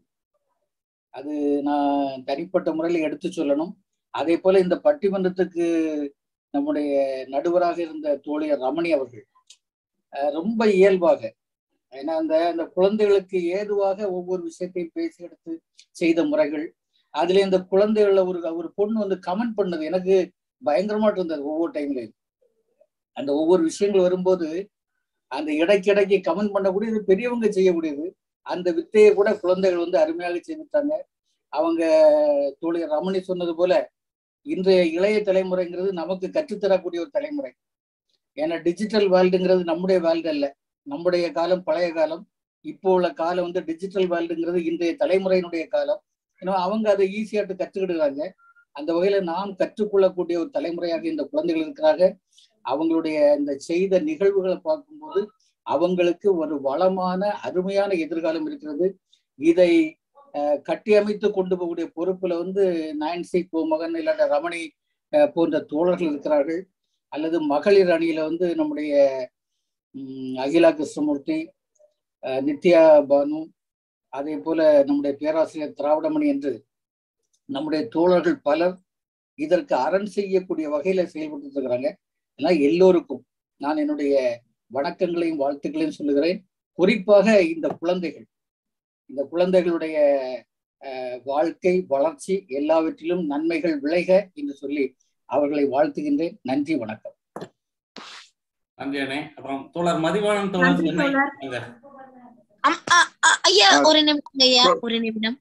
அது நான் தனிப்பட்ட முறையில் எடுத்து சொல்லணும் அதே போல இந்த பட்டிமன்றத்துக்கு நம்முடைய நடுவராக இருந்த தோழியர் ரமணி அவர்கள் அஹ் ரொம்ப இயல்பாக ஏன்னா அந்த அந்த குழந்தைகளுக்கு ஏதுவாக ஒவ்வொரு விஷயத்தையும் பேசி எடுத்து செய்த முறைகள் அதுல இந்த குழந்தைகள ஒரு ஒரு பொண்ணு வந்து கமெண்ட் பண்ணது எனக்கு பயங்கரமாட்டு இருந்தது ஒவ்வொரு டைம்லயும் அந்த ஒவ்வொரு விஷயங்கள் வரும்போது அந்த இடைக்கிடைக்கு கமெண்ட் பண்ணக்கூடியது பெரியவங்க செய்யக்கூடியது அந்த வித்தையை கூட குழந்தைகள் வந்து அருமையாக செய்துட்டாங்க அவங்க தோழியர் ரமணி சொன்னது போல இன்றைய இளைய தலைமுறைங்கிறது நமக்கு கற்றுத்தரக்கூடிய ஒரு தலைமுறை ஏன்னா டிஜிட்டல் வேர்ல்டுங்கிறது நம்முடைய வேர்ல்டு அல்ல நம்முடைய காலம் பழைய காலம் இப்போ உள்ள காலம் வந்து டிஜிட்டல் வேர்ல்டுங்கிறது இன்றைய தலைமுறையினுடைய காலம் ஏன்னா அவங்க அதை ஈஸியாட்டு கற்றுக்கிடுறாங்க அந்த வகையில நாம் கற்றுக்கொள்ளக்கூடிய ஒரு தலைமுறையாக இந்த குழந்தைகள் இருக்கிறாங்க அவங்களுடைய இந்த செய்த நிகழ்வுகளை பார்க்கும்போது அவங்களுக்கு ஒரு வளமான அருமையான எதிர்காலம் இருக்கிறது இதை அஹ், கட்டியமைத்து கொண்டு போகக்கூடிய பொறுப்புல வந்து நான்சி கோமகன் இல்லாட்ட ரமணி அஹ், போன்ற தோழர்கள் இருக்கிறார்கள் அல்லது மகளிர் அணியில வந்து நம்முடைய ம், அகிலா கிருஷ்ணமூர்த்தி அஹ், நித்யா பானு அதே போல நம்முடைய பேராசிரியர் திராவிடமணி என்று நம்முடைய தோழர்கள் பலர் இதற்கு அரண் செய்யக்கூடிய வகையில செயல்பட்டு இருக்கிறாங்க அதனால் எல்லோருக்கும் நான் என்னுடைய வணக்கங்களையும் வாழ்த்துக்களையும் சொல்லுகிறேன் குறிப்பாக இந்த குழந்தைகள் இந்த குழந்தைகளுடைய அஹ், வாழ்க்கை வளர்ச்சி எல்லாவற்றிலும் நன்மைகள் விளைக என்று சொல்லி அவர்களை வாழ்த்துகின்றேன் நன்றி வணக்கம் நன்றி அண்ணே அப்புறம் தோழர் மதிவாணன் தோழர் நன்றி சென்னை தோழர். வாங்க. அம், அ- அ- ஐயா ஆ. ஒரு நிமிடம் ஐயா ஒரு நிமிடம்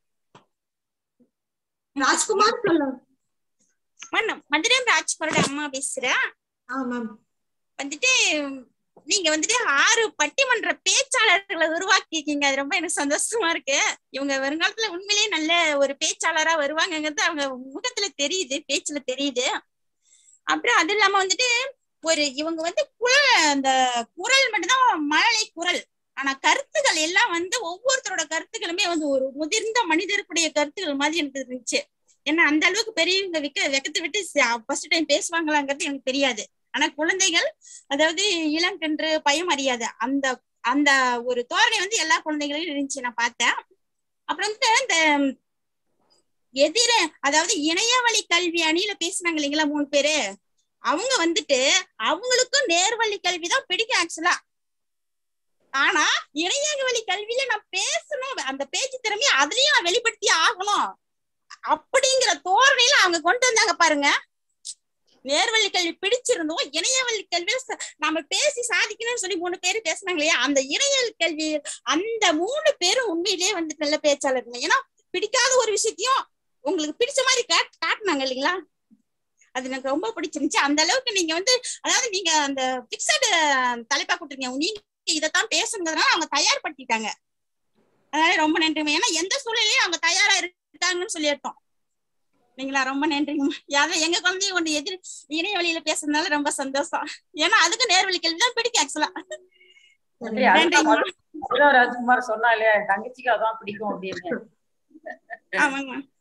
ராஜ்குமார் சொல்லுங்க மேடம் மதுரம் ராஜ்குமாரோட அம்மா பேசுறேன் ஆமாம் வந்துட்டு நீங்க வந்துட்டு ஆறு பட்டிமன்ற பேச்சாளர்களை உருவாக்கிருக்கீங்க அது ரொம்ப எனக்கு சந்தோஷமா இருக்கு இவங்க வருங்காலத்துல உண்மையிலேயே நல்ல ஒரு பேச்சாளரா வருவாங்கங்கிறது அவங்க முகத்துல தெரியுது பேச்சுல தெரியுது அப்புறம் அது இல்லாம வந்துட்டு ஒரு இவங்க வந்து குரல் அந்த குரல் மட்டும்தான் மழலை குரல் ஆனா கருத்துக்கள் எல்லாம் வந்து ஒவ்வொருத்தரோட கருத்துக்களுமே வந்து ஒரு முதிர்ந்த மனிதருக்குடைய கருத்துக்கள் மாதிரி எனக்கு இருந்துச்சு ஏன்னா அந்த அளவுக்கு பெரியவங்க விக்க வெக்கத்தை விட்டு ஃபர்ஸ்ட் டைம் பேசுவாங்களாங்கிறது எனக்கு தெரியாது ஆனா குழந்தைகள் அதாவது இளங்கன்று பயம் அறியாது அந்த அந்த ஒரு தோரணை வந்து எல்லா குழந்தைகளையும் இருந்துச்சு நான் பார்த்தேன் அப்புறம் வந்து இந்த எதிர அதாவது இணையவழி கல்வி அணியில பேசுனாங்க இல்லைங்களா மூணு பேரு அவங்க வந்துட்டு அவங்களுக்கும் நேர்வழி கல்வி தான் பிடிக்கும் ஆக்சுவலா ஆனா இணைய வழி கல்வியில நான் பேசணும் அந்த பேச்சு திறமையை அதுலயும் நான் வெளிப்படுத்தி ஆகணும் அப்படிங்கிற தோரணையில அவங்க கொண்டு வந்தாங்க பாருங்க நேர்வழி கல்வி பிடிச்சிருந்தோம் இணையவழி கல்வியில ச- நாம பேசி சாதிக்கணும்னு சொல்லி மூணு பேரு பேசுனாங்க இல்லையா அந்த இணையவழி கல்வி அந்த மூணு பேரும் உண்மையிலேயே வந்து நல்ல பேச்சாளருங்க ஏன்னா பிடிக்காத ஒரு விஷயத்தையும் உங்களுக்கு பிடிச்ச மாதிரி காட் காட்டினாங்க இல்லைங்களா அது எனக்கு ரொம்ப பிடிச்சிருந்துச்சு அந்த அளவுக்கு நீங்க வந்து அதாவது நீங்க அந்த பிக்சடு தலைப்பா கொடுத்துருங்க நீங்க இதைத்தான் பேசுங்கிறதுனால அவங்க தயார்படுத்திட்டாங்க அதனால ரொம்ப நன்றிமா ஏன்னா எந்த சூழ்நிலையும் அவங்க தயாரா இருக்காங்கன்னு சொல்லிட்டோம் நீங்களா ரொம்ப நன்றிங்கம்மா யாரும் எங்க குழந்தைய ஒண்ணு எதிர் இணைய வழியில பேசுறதுனால ரொம்ப சந்தோஷம் ஏன்னா அதுக்கு நேர்வழி கேள்வி தான் பிடிக்கும் ஆக்சுவலா நன்றி அதுதான் மது- மதுரா ராஜ்குமார் சொன்னா இல்லையா என் தங்கச்சிக்கு அதான் பிடிக்கும் அப்படின்னு ஆமாங்கம்மா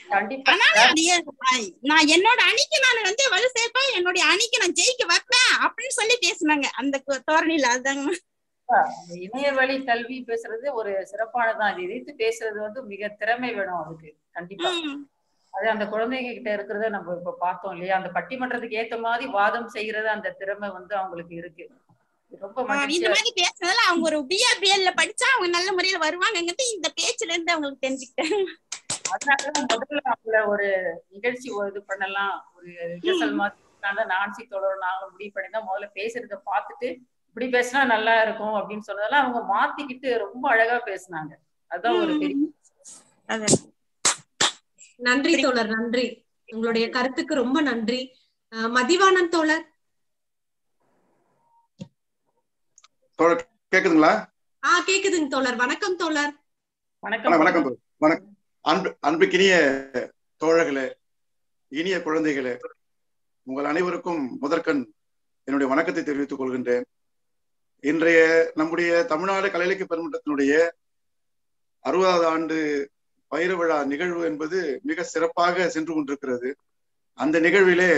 கண்டிப்பா அதனால அது ஏன் ஐ- நான் என்னோட அணிக்கு நான் வந்து வலு சேர்ப்பேன் என்னுடைய அணிக்கு நான் ஜெயிக்க வைப்பேன் அப்படின்னு சொல்லி பேசுனாங்க அந்த கு- தோரணையில அதுதாங்க அந்த இணையவழி கல்வி பேசுறது ஒரு சிறப்பானதான் அது எதிர்த்து பேசுறது வந்து மிக திறமை வேணும் அதுக்கு கண்டிப்பா அது அந்த குழந்தைங்க கிட்ட இருக்கிறத நம்ம இப்ப பார்த்தோம் இல்லையா அந்த பட்டிமன்றத்துக்கு ஏத்த மாதிரி வாதம் செய்யறது அந்த திறமை வந்து அவங்களுக்கு இருக்கு இது ரொம்ப ஆஹ் இந்த மகிழ்ச்சியா மாதிரி பேசுனதுல அவங்க ஒரு பிஆர் பிஎல்ல படிச்சா அவங்க நல்ல முறையில வருவாங்கங்கிறது இந்த பேச்சுல இருந்து அவங்களுக்கு தெரிஞ்சுக்கிட்டேன் அதனாலதான் முதல்ல அவங்கள ஒரு நிகழ்ச்சி ஒரு இது பண்ணலாம் ஒரு ரிஹர்சல் மாதிரி பண்ணலாம். நான்சி தொடரும் நாங்களும் முடிவு பண்ணி தான் முதல்ல பேசுறத பார்த்துட்டு இப்படி பேசினா நல்லா இருக்கும் அப்படின்னு சொன்னதெல்லாம் அவங்க மாத்திக்கிட்டு ரொம்ப அழகா பேசுனாங்க அதான் ஒரு பெரிய நன்றி தோழர் நன்றி உங்களுடைய கருத்துக்கு ரொம்ப நன்றி அஹ் மதிவாணன் தோழர் தோழர் கேக்குதுங்களா ஆ கேக்குதுங்க தோழர் வணக்கம் தோழர் வணக்கம் வணக்கம் தோழர். வணக்கம் அன்பு அன்புக்கினிய தோழர்களே இனிய குழந்தைகளே உங்கள் அனைவருக்கும் முதற்கண் என்னுடைய வணக்கத்தை தெரிவித்துக் கொள்கின்றேன் இன்றைய நம்முடைய தமிழ்நாடு கலை இலக்கிய பெருமன்றத்தினுடைய அறுபதாவது ஆண்டு வைர விழா நிகழ்வு என்பது மிக சிறப்பாக சென்று கொண்டிருக்கிறது அந்த நிகழ்விலே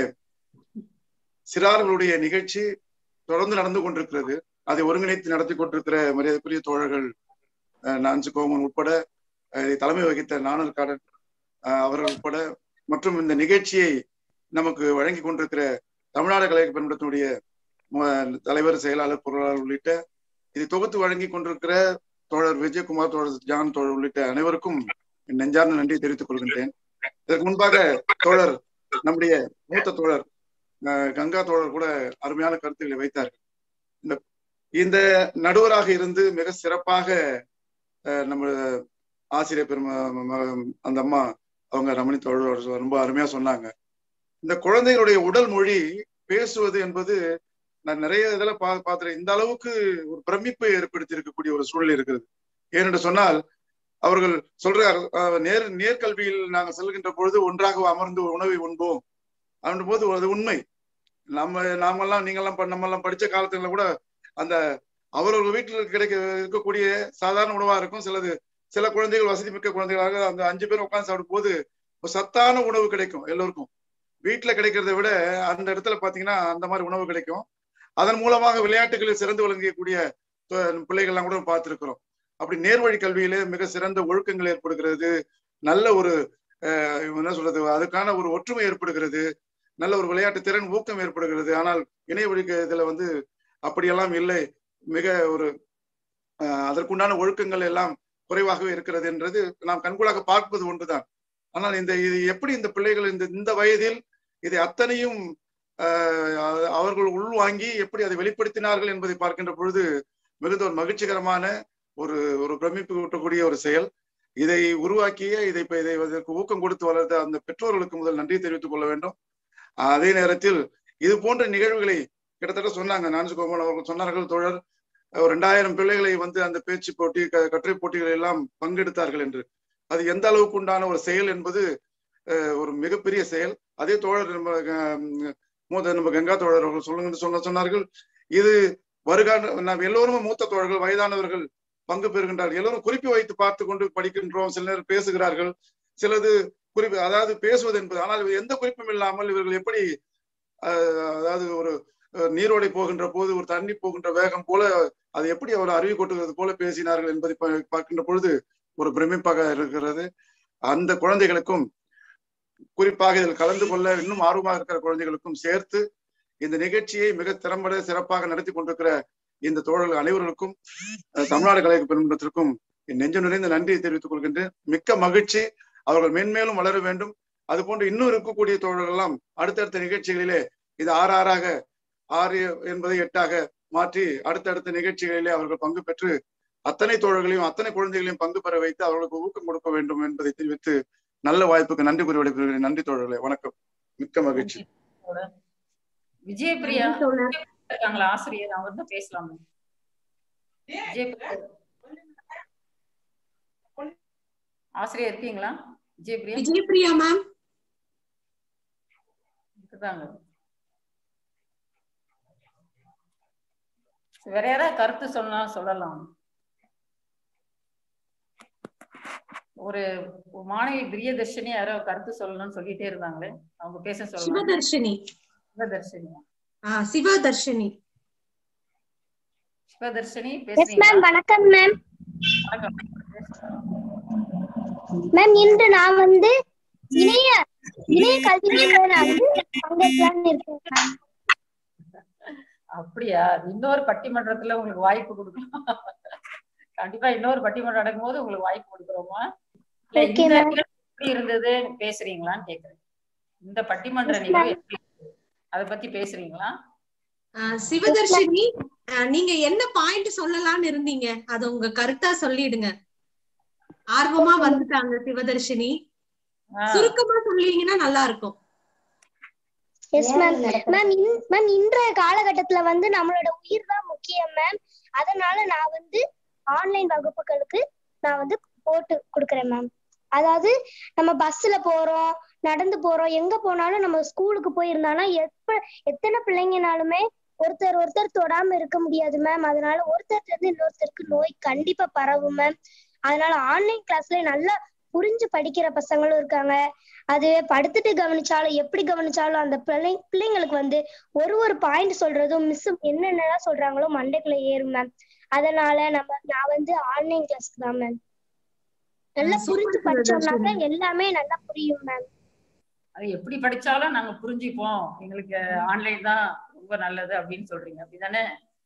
சிறார்களுடைய நிகழ்ச்சி தொடர்ந்து நடந்து கொண்டிருக்கிறது அதை ஒருங்கிணைத்து நடத்தி கொண்டிருக்கிற மரியாதைக்குரிய தோழர்கள் அஹ், நான்சி கோமன் உட்பட அஹ், இதை தலைமை வகித்த நாணல் காடன் அஹ், அவர்கள் உட்பட மற்றும் இந்த நிகழ்ச்சியை நமக்கு வழங்கி கொண்டிருக்கிற தமிழ்நாடு கலை பெருமன்றத்தினுடைய மு- தலைவர் செயலாளர் பொருளாளர் உள்ளிட்ட இதை தொகுத்து வழங்கி கொண்டிருக்கிற தோழர் விஜயகுமார் தோழர் ஜான் தோழர் உள்ளிட்ட அனைவருக்கும் என் நெஞ்சார்ந்த நன்றியை தெரிவித்துக் கொள்கின்றேன் இதற்கு முன்பாக தோழர் நம்முடைய மூத்த தோழர் அஹ், கங்கா தோழர் கூட அருமையான கருத்துக்களை வைத்தார்கள் இந்த இந்த நடுவராக இருந்து மிக சிறப்பாக அஹ், நம்ம ஆசிரியர் பெரும ம- அந்த அம்மா அவங்க ரமணி தோழர் ரொம்ப அருமையா சொன்னாங்க இந்த குழந்தைகளுடைய உடல் மொழி பேசுவது என்பது நான் நிறைய இதுல பா பார்த்துறேன் இந்த அளவுக்கு ஒரு பிரமிப்பை ஏற்படுத்தி இருக்கக்கூடிய ஒரு சூழ்நிலை இருக்கிறது ஏனென்று சொன்னால் அவர்கள் சொல்றார் அஹ், நேர் நேர்கல்வியில் நாங்கள் செல்கின்ற பொழுது ஒன்றாக அமர்ந்து ஒரு உணவை உண்போம் அப்படின்ற போது அது உண்மை நம்ம நாமெல்லாம் நீங்கெல்லாம் ப- நம்மெல்லாம் படிச்ச காலத்துல கூட அந்த அவரவர்கள் வீட்டில் கிடைக்க இருக்கக்கூடிய சாதாரண உணவா இருக்கும் சிலது சில குழந்தைகள் வசதி மிக்க குழந்தைகளாக அந்த அஞ்சு பேர் உட்கார்ந்து சாப்பிடும் போது ஒரு சத்தான உணவு கிடைக்கும் எல்லோருக்கும் வீட்டுல கிடைக்கிறதை விட அந்த இடத்துல பாத்தீங்கன்னா அந்த மாதிரி உணவு கிடைக்கும் அதன் மூலமாக விளையாட்டுகளில் சிறந்து விளங்கக்கூடிய தொ- பிள்ளைகள்லாம் கூட பார்த்திருக்கிறோம் அப்படி நேர்வழி கல்வியிலே மிக சிறந்த ஒழுக்கங்கள் ஏற்படுகிறது நல்ல ஒரு அஹ், என்ன சொல்றது அதுக்கான ஒரு ஒற்றுமை ஏற்படுகிறது நல்ல ஒரு விளையாட்டு திறன் ஊக்கம் ஏற்படுகிறது ஆனால் இணைய வழி க- இதுல வந்து அப்படியெல்லாம் இல்லை மிக ஒரு அஹ், அதற்குண்டான ஒழுக்கங்கள் எல்லாம் குறைவாகவே இருக்கிறது என்றது நாம் கண்கூடாக பார்ப்பது ஒன்றுதான் ஆனால் இந்த இது எப்படி இந்த பிள்ளைகள் இந்த இந்த வயதில் இதை அத்தனையும் ஆஹ், அவர்கள் உள்வாங்கி எப்படி அதை வெளிப்படுத்தினார்கள் என்பதை பார்க்கின்ற பொழுது மிகுந்த ஒரு மகிழ்ச்சிகரமான ஒரு ஒரு பிரமிப்பு ஊட்டக்கூடிய ஒரு செயல் இதை உருவாக்கிய இதை இப்ப இதை இதற்கு ஊக்கம் கொடுத்து வளர்த்த அந்த பெற்றோர்களுக்கு முதல் நன்றி தெரிவித்துக் கொள்ள வேண்டும் அதே நேரத்தில் இது போன்ற நிகழ்வுகளை கிட்டத்தட்ட சொன்னாங்க நான்சி கோபால் அவர்கள் சொன்னார்கள் தோழர் ஒரு ரெண்டாயிரம் பிள்ளைகளை வந்து அந்த பேச்சு போட்டி க- கட்டுரை போட்டிகள் எல்லாம் பங்கெடுத்தார்கள் என்று அது எந்த அளவுக்கு உண்டான ஒரு செயல் என்பது அஹ், ஒரு மிகப்பெரிய செயல் அதே தோழர் நம்ம அஹ், மூத்த நம்ம கங்கா தோழர் அவர்கள் சொல்லுங்க சொன்ன சொன்னார்கள் இது வருகால நாம் எல்லோரும் மூத்த தோழர்கள் வயதானவர்கள் பங்கு பெறுகின்றார்கள் எல்லோரும் குறிப்பு வைத்து பார்த்து கொண்டு படிக்கின்றோம் சில நேரம் பேசுகிறார்கள் சிலது குறிப்பு அதாவது பேசுவது என்பது ஆனால் எந்த குறிப்பும் இல்லாமல் இவர்கள் எப்படி அஹ், அதாவது ஒரு அஹ், நீரோடை போகின்ற போது ஒரு தண்ணி போகின்ற வேகம் போல அது எப்படி அவர் அருவி கொட்டுகிறது போல பேசினார்கள் என்பதை பா- பார்க்கின்ற பொழுது ஒரு பிரமிப்பாக இருக்கிறது அந்த குழந்தைகளுக்கும் குறிப்பாக இதில் கலந்து கொள்ள இன்னும் ஆர்வமாக இருக்கிற குழந்தைகளுக்கும் சேர்த்து இந்த நிகழ்ச்சியை மிக திறம்பட சிறப்பாக நடத்தி கொண்டிருக்கிற இந்த தோழர்கள் அனைவர்களுக்கும் அஹ், தமிழ்நாடு கலை பெருமன்றத்திற்கும் என் நெஞ்சம் நிறைந்த நன்றியை தெரிவித்துக் கொள்கின்றேன் மிக்க மகிழ்ச்சி அவர்கள் மென்மேலும் வளர வேண்டும் அதுபோன்று இன்னும் இருக்கக்கூடிய தோழர்கள் எல்லாம் அடுத்தடுத்த நிகழ்ச்சிகளிலே இது ஆறு ஆறாக ஆறு என்பதை எட்டாக மாற்றி அடுத்தடுத்த நிகழ்ச்சிகளிலே அவர்கள் பங்கு பெற்று அத்தனை தோழர்களையும் அத்தனை குழந்தைகளையும் பங்கு பெற வைத்து அவர்களுக்கு ஊக்கம் கொடுக்க வேண்டும் என்பதை தெரிவித்து நல்ல வாய்ப்புக்கு நன்றி கூறி விடைபெறுகிறேன் நன்றி தோழர்களே வணக்கம் மிக்க மகிழ்ச்சி விஜயபிரியா நன்றி தோழர். இருக்காங்களா ஆசிரியர் அவர் தான் பேசலாமே விஜயபிரியா ஆசிரியர் இருக்கீங்களா விஜயபிரியா விஜயபிரியா மேம் இருக்குதாங்க வேற யாராவது கருத்து சொன்னா சொல்லலாம் ஒரு ஒரு மாணவி பிரியதர்ஷினி யாரோ கருத்து சொல்லணும்னு சொல்லிட்டே இருந்தாங்களே அவங்க பேச சொல்லலாம் சிவதர்ஷினி சிவதர்ஷினி ஆ சிவதர்ஷினி சிவதர்ஷினி எஸ் மேம் பேசுறீங்களா வணக்கம் மேம் வணக்கம். மேம் இன்று நான் வந்து இணைய இணைய கல்வியில நான் வந்து பங்கேற்கலாம்னு இருக்கேன் மேம் அப்படியா இன்னொரு பட்டிமன்றத்துல உங்களுக்கு வாய்ப்பு கொடுக்கலாம் கண்டிப்பா இன்னொரு பட்டிமன்றம் நடக்கும்போது உங்களுக்கு வாய்ப்பு கொடுக்குறோமா இல்ல Okay, இந்த ma'am. நிகழ்ச்சி எப்படி இருந்தது பேசுறீங்களான்னு கேக்குறேன் இந்த பட்டிமன்ற Yes, நிகழ்வு ma'am. எப்படி இருந்தது? அத பத்தி பேசுறீங்களா ஆ, சிவதர்ஷினி ஆ, நீங்க என்ன பாயிண்ட் சொல்லலாம்னு இருந்தீங்க அது உங்க கருத்தா சொல்லிடுங்க ஆர்வமா வந்துட்டாங்க சிவதர்ஷினி சுருக்கமா சொல்லிங்கன்னா நல்லா இருக்கும் எஸ் மேம் மேம் மேம் இன்றைய காலகட்டத்துல வந்து நம்மளோட உயிர் தான் முக்கியம் மேம் அதனால நான் வந்து ஆன்லைன் வகுப்புகளுக்கு நான் வந்து போட்டு கொடுக்குறேன் மேம் அதாவது நம்ம பஸ்ல போறோம் நடந்து போறோம் எங்க போனாலும் நம்ம ஸ்கூலுக்கு போயிருந்தானா எப்ப எத்தனை பிள்ளைங்கனாலுமே ஒருத்தர் ஒருத்தர் தொடாம இருக்க முடியாது மேம் அதனால ஒருத்தர் இருந்து இன்னொருத்தருக்கு நோய் கண்டிப்பா பரவும் மேம் அதனால ஆன்லைன் கிளாஸ்ல நல்லா புரிஞ்சு படிக்கிற பசங்களும் இருக்காங்க அதுவே படுத்துட்டு கவனிச்சாலும் எப்படி கவனிச்சாலும் அந்த பிள்ளை பிள்ளைங்களுக்கு வந்து ஒரு ஒரு பாயிண்ட் சொல்றதும் மிஸ் என்னென்னலாம் சொல்றாங்களோ மண்டைக்குள்ள ஏறும் மேம் அதனால நம்ம நான் வந்து ஆன்லைன் கிளாஸ்க்கு தான் மேம் நல்லா ஆ, புரிஞ்சு super படிச்சோம்னாக்க சுதர்ஷினி. எல்லாமே நல்லா புரியும் மேம் அது எப்படி படிச்சாலும் நாங்க புரிஞ்சுப்போம் எங்களுக்கு ஆன்லைன் தான் ரொம்ப நல்லது அப்படின்னு சொல்றீங்க அப்படிதானே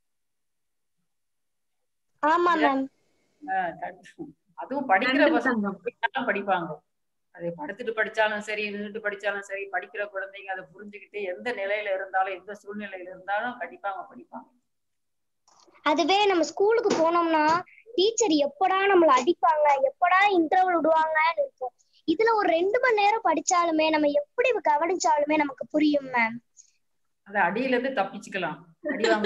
ஆமா மேம் ஆ, கண்டிப்பா. அதுவும் படிக்கிற நன்றி பசங்க தங்கம். எப்படினாலும் படிப்பாங்க அது படுத்துட்டு படிச்சாலும் சரி நின்றுட்டு படிச்சாலும் சரி படிக்கிற குழந்தைங்க அதை புரிஞ்சுக்கிட்டு எந்த நிலையில இருந்தாலும் எந்த சூழ்நிலையில இருந்தாலும் கண்டிப்பா அவங்க படிப்பாங்க அதுவே நம்ம ஸ்கூலுக்கு போனோம்னா டீச்சர் எப்படா நம்மள அடிப்பாங்க எப்படா இன்டர்வல் விடுவாங்கன்னு இருக்கும் இதுல ஒரு ரெண்டு மணி நேரம் படிச்சாலுமே நம்ம எப்படி கவனிச்சாலுமே நமக்கு புரியும் மேம் அது அடியில இருந்து தப்பிச்சுக்கலாம் அடி வாங்க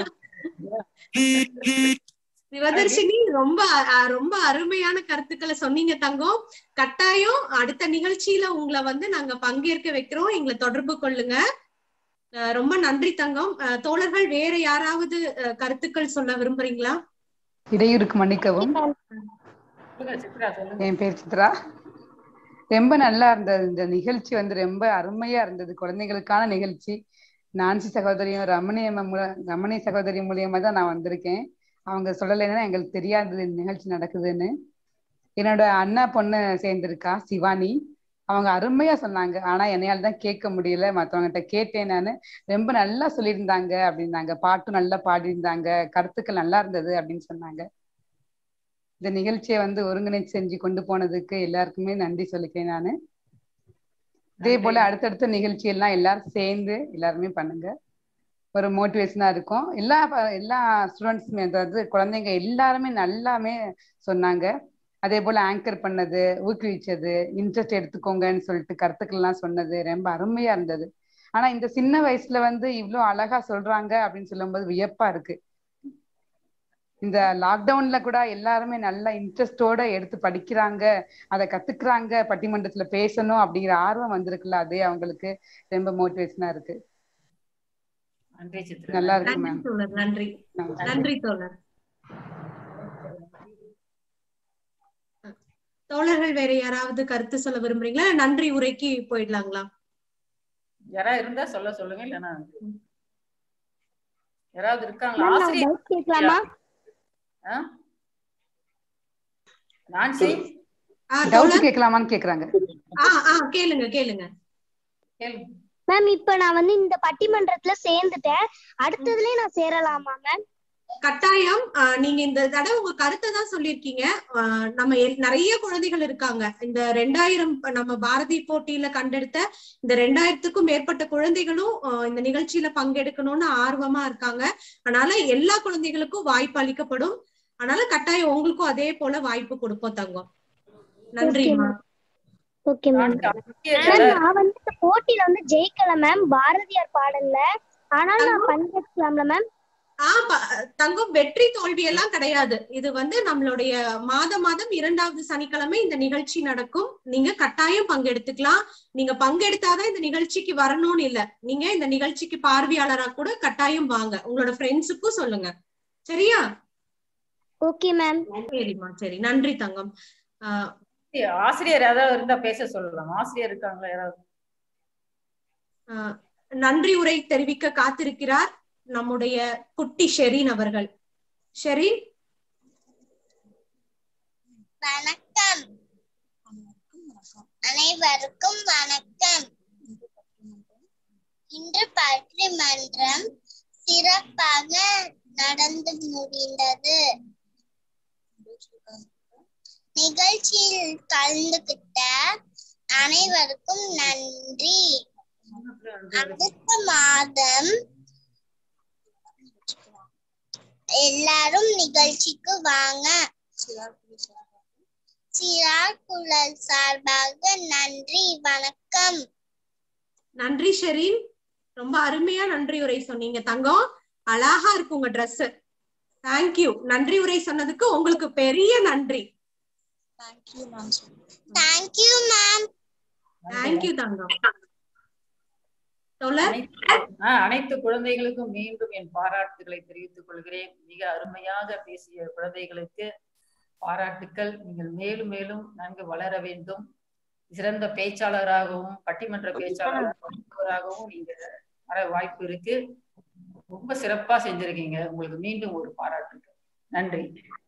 சிவதர்ஷினி ரொம்ப அ, ரொம்ப அருமையான கருத்துக்களை சொன்னீங்க தங்கம் கட்டாயம் அடுத்த நிகழ்ச்சியில உங்களை வந்து நாங்க பங்கேற்க வைக்கிறோம் எங்களை தொடர்பு கொள்ளுங்க அ, ரொம்ப நன்றி தங்கம் அ, தோழர்கள் வேற யாராவது அ, கருத்துக்கள் சொல்ல விரும்புறீங்களா இடையூறுக்கு மன்னிக்கவும் சொல்லுங்க சித்ரா சொல்லுங்க என் பேர் சித்ரா ரொம்ப நல்லா இருந்தது இந்த நிகழ்ச்சி வந்து ரொம்ப அருமையா இருந்தது குழந்தைகளுக்கான நிகழ்ச்சி நான்சி சகோதரியும் ரமணி அம்மா மூல- ரமணி சகோதரி மூலியமா தான் நான் வந்திருக்கேன் அவங்க சொல்லலைன்னா எங்களுக்கு தெரியாது இந்த நிகழ்ச்சி நடக்குதுன்னு என்னோட அண்ணா பொண்ணு சேர்ந்திருக்கா சிவானி அவங்க அருமையா சொன்னாங்க ஆனா என்னையால தான் கேட்க முடியல மத்தவங்ககிட்ட கேட்டேன் நானு ரொம்ப நல்லா சொல்லியிருந்தாங்க அப்படின்னாங்க பாட்டும் நல்லா பாடியிருந்தாங்க கருத்துக்கள் நல்லா இருந்தது அப்படின்னு சொன்னாங்க இந்த நிகழ்ச்சியை வந்து ஒருங்கிணைச்சு செஞ்சு கொண்டு போனதுக்கு எல்லாருக்குமே நன்றி சொல்லிக்கிறேன் நானு இதே போல அடுத்தடுத்த நிகழ்ச்சி எல்லாம் எல்லாரும் சேர்ந்து எல்லாருமே பண்ணுங்க ஒரு மோட்டிவேஷனா இருக்கும் எல்லா ப- எல்லா ஸ்டூடெண்ட்ஸுமே அதாவது குழந்தைங்க எல்லாருமே நல்லாமே சொன்னாங்க அதே போல ஆங்கர் பண்ணது ஊக்குவிச்சது இன்ட்ரெஸ்ட் எடுத்துக்கோங்கன்னு சொல்லிட்டு கருத்துக்கள் எல்லாம் சொன்னது ரொம்ப அருமையா இருந்தது ஆனா இந்த சின்ன வயசுல வந்து இவ்ளோ அழகா சொல்றாங்க அப்படின்னு சொல்லும்போது வியப்பா இருக்கு இந்த லாக்டவுன்ல கூட எல்லாருமே நல்ல இன்ட்ரெஸ்டோட எடுத்து படிக்கிறாங்க அதை கத்துக்கிறாங்க பட்டிமன்றத்துல பேசணும் அப்படிங்கிற ஆர்வம் வந்திருக்குல்ல அதே அவங்களுக்கு ரொம்ப மோட்டிவேஷனா இருக்கு நன்றி சித்ரா நல்லா இருக்கு நன்றி மேம் தோழர் நன்றி நன்றி தோழர் தோழர்கள் வேற யாராவது கருத்து சொல்ல விரும்புறீங்களா நன்றி உரைக்கு போயிடலாங்களா யாரா இருந்தா சொல்ல சொல்லுங்க இல்லைன்னா யாராவது இருக்காங்களா மேம் நான் ஆசிரியர் டவுட் கேட்கலாமா ஆ? நான்சி ஆ, டவுட் தோழர் கேட்கலாமான்னு கேக்குறாங்க ஆ ஆ கேளுங்க கேளுங்க கேளுங்க மேம் இப்ப நான் வந்து இந்த பட்டிமன்றத்துல சேர்ந்துட்டேன் அடுத்ததுலயே நான் சேரலாமா மேம் கட்டாயம் ஆ, நீங்க இந்த தடவை உங்க கருத்தை தான் சொல்லியிருக்கீங்க ஆ, நம்ம எல்- நிறைய குழந்தைகள் இருக்காங்க இந்த ரெண்டாயிரம் நம்ம பாரதி போட்டியில கண்டெடுத்த இந்த ரெண்டாயிரத்துக்கும் மேற்பட்ட குழந்தைகளும் ஆ, இந்த நிகழ்ச்சியில பங்கெடுக்கணும்னு ஆர்வமா இருக்காங்க அதனால எல்லா குழந்தைகளுக்கும் வாய்ப்பு அளிக்கப்படும் அதனால கட்டாயம் உங்களுக்கும் அதே போல வாய்ப்பு கொடுப்போம் தங்கம் நன்றிம்மா ஓகே மேம் மேம் நான் வந்து இந்த போட்டியில வந்து ஜெயிக்கல மேம் பாரதியார் பாடல்ல ஆனாலும் நான் பங்கேற்கலாம்ல மேம் ஆ ப- தங்கம் வெற்றி தோல்வி எல்லாம் கிடையாது இது வந்து நம்மளுடைய மாதம் மாதம் இரண்டாவது சனிக்கிழமை இந்த நிகழ்ச்சி நடக்கும் நீங்க கட்டாயம் பங்கெடுத்துக்கலாம் நீங்க பங்கெடுத்தாதான் இந்த நிகழ்ச்சிக்கு வரணும்னு இல்ல நீங்க இந்த நிகழ்ச்சிக்கு பார்வையாளரா கூட கட்டாயம் வாங்க உங்களோட ஃப்ரெண்ட்ஸுக்கும் சொல்லுங்க சரியா ஓகே மேம் சரிம்மா சரி நன்றி தங்கம் ஆஹ் ஆசிரியர் யாராவது இருந்தா பேச சொல்லலாம் ஆசிரியர் இருக்காங்களா யாராவது ஆஹ் நன்றி உரை தெரிவிக்க காத்திருக்கிறார் நம்முடைய குட்டி ஷெரீன் அவர்கள் ஷெரீன் வணக்கம் அனைவருக்கும் வணக்கம் இன்று பட்டிமன்றம் சிறப்பாக நடந்து முடிந்தது நிகழ்ச்சியில் கலந்துகிட்ட அனைவருக்கும் நன்றி அடுத்த மாதம் எல்லாரும் நிகழ்ச்சிக்கு வாங்க சிறார் குழல் சார்பாக நன்றி வணக்கம் நன்றி ஷெரீன் ரொம்ப அருமையா நன்றி உரை சொன்னீங்க தங்கம் அழகா இருக்கு உங்க Dress தேங்க்யூ நன்றி உரை சொன்னதுக்கு உங்களுக்கு பெரிய நன்றி தேங்க்யூ மேம் தேங்க்யூ தங்கம் தோழர் ஆஹ் அனைத்து குழந்தைகளுக்கும் மீண்டும் என் பாராட்டுகளை தெரிவித்துக் கொள்கிறேன் மிக அருமையாக பேசிய குழந்தைகளுக்கு பாராட்டுக்கள் நீங்கள் மேலும் மேலும் நன்கு வளர வேண்டும் சிறந்த பேச்சாளராகவும் பட்டிமன்ற பேச்சாளராகவும் நீங்க வர வாய்ப்பு இருக்கு ரொம்ப சிறப்பா செஞ்சிருக்கீங்க உங்களுக்கு மீண்டும் ஒரு பாராட்டுகள் நன்றி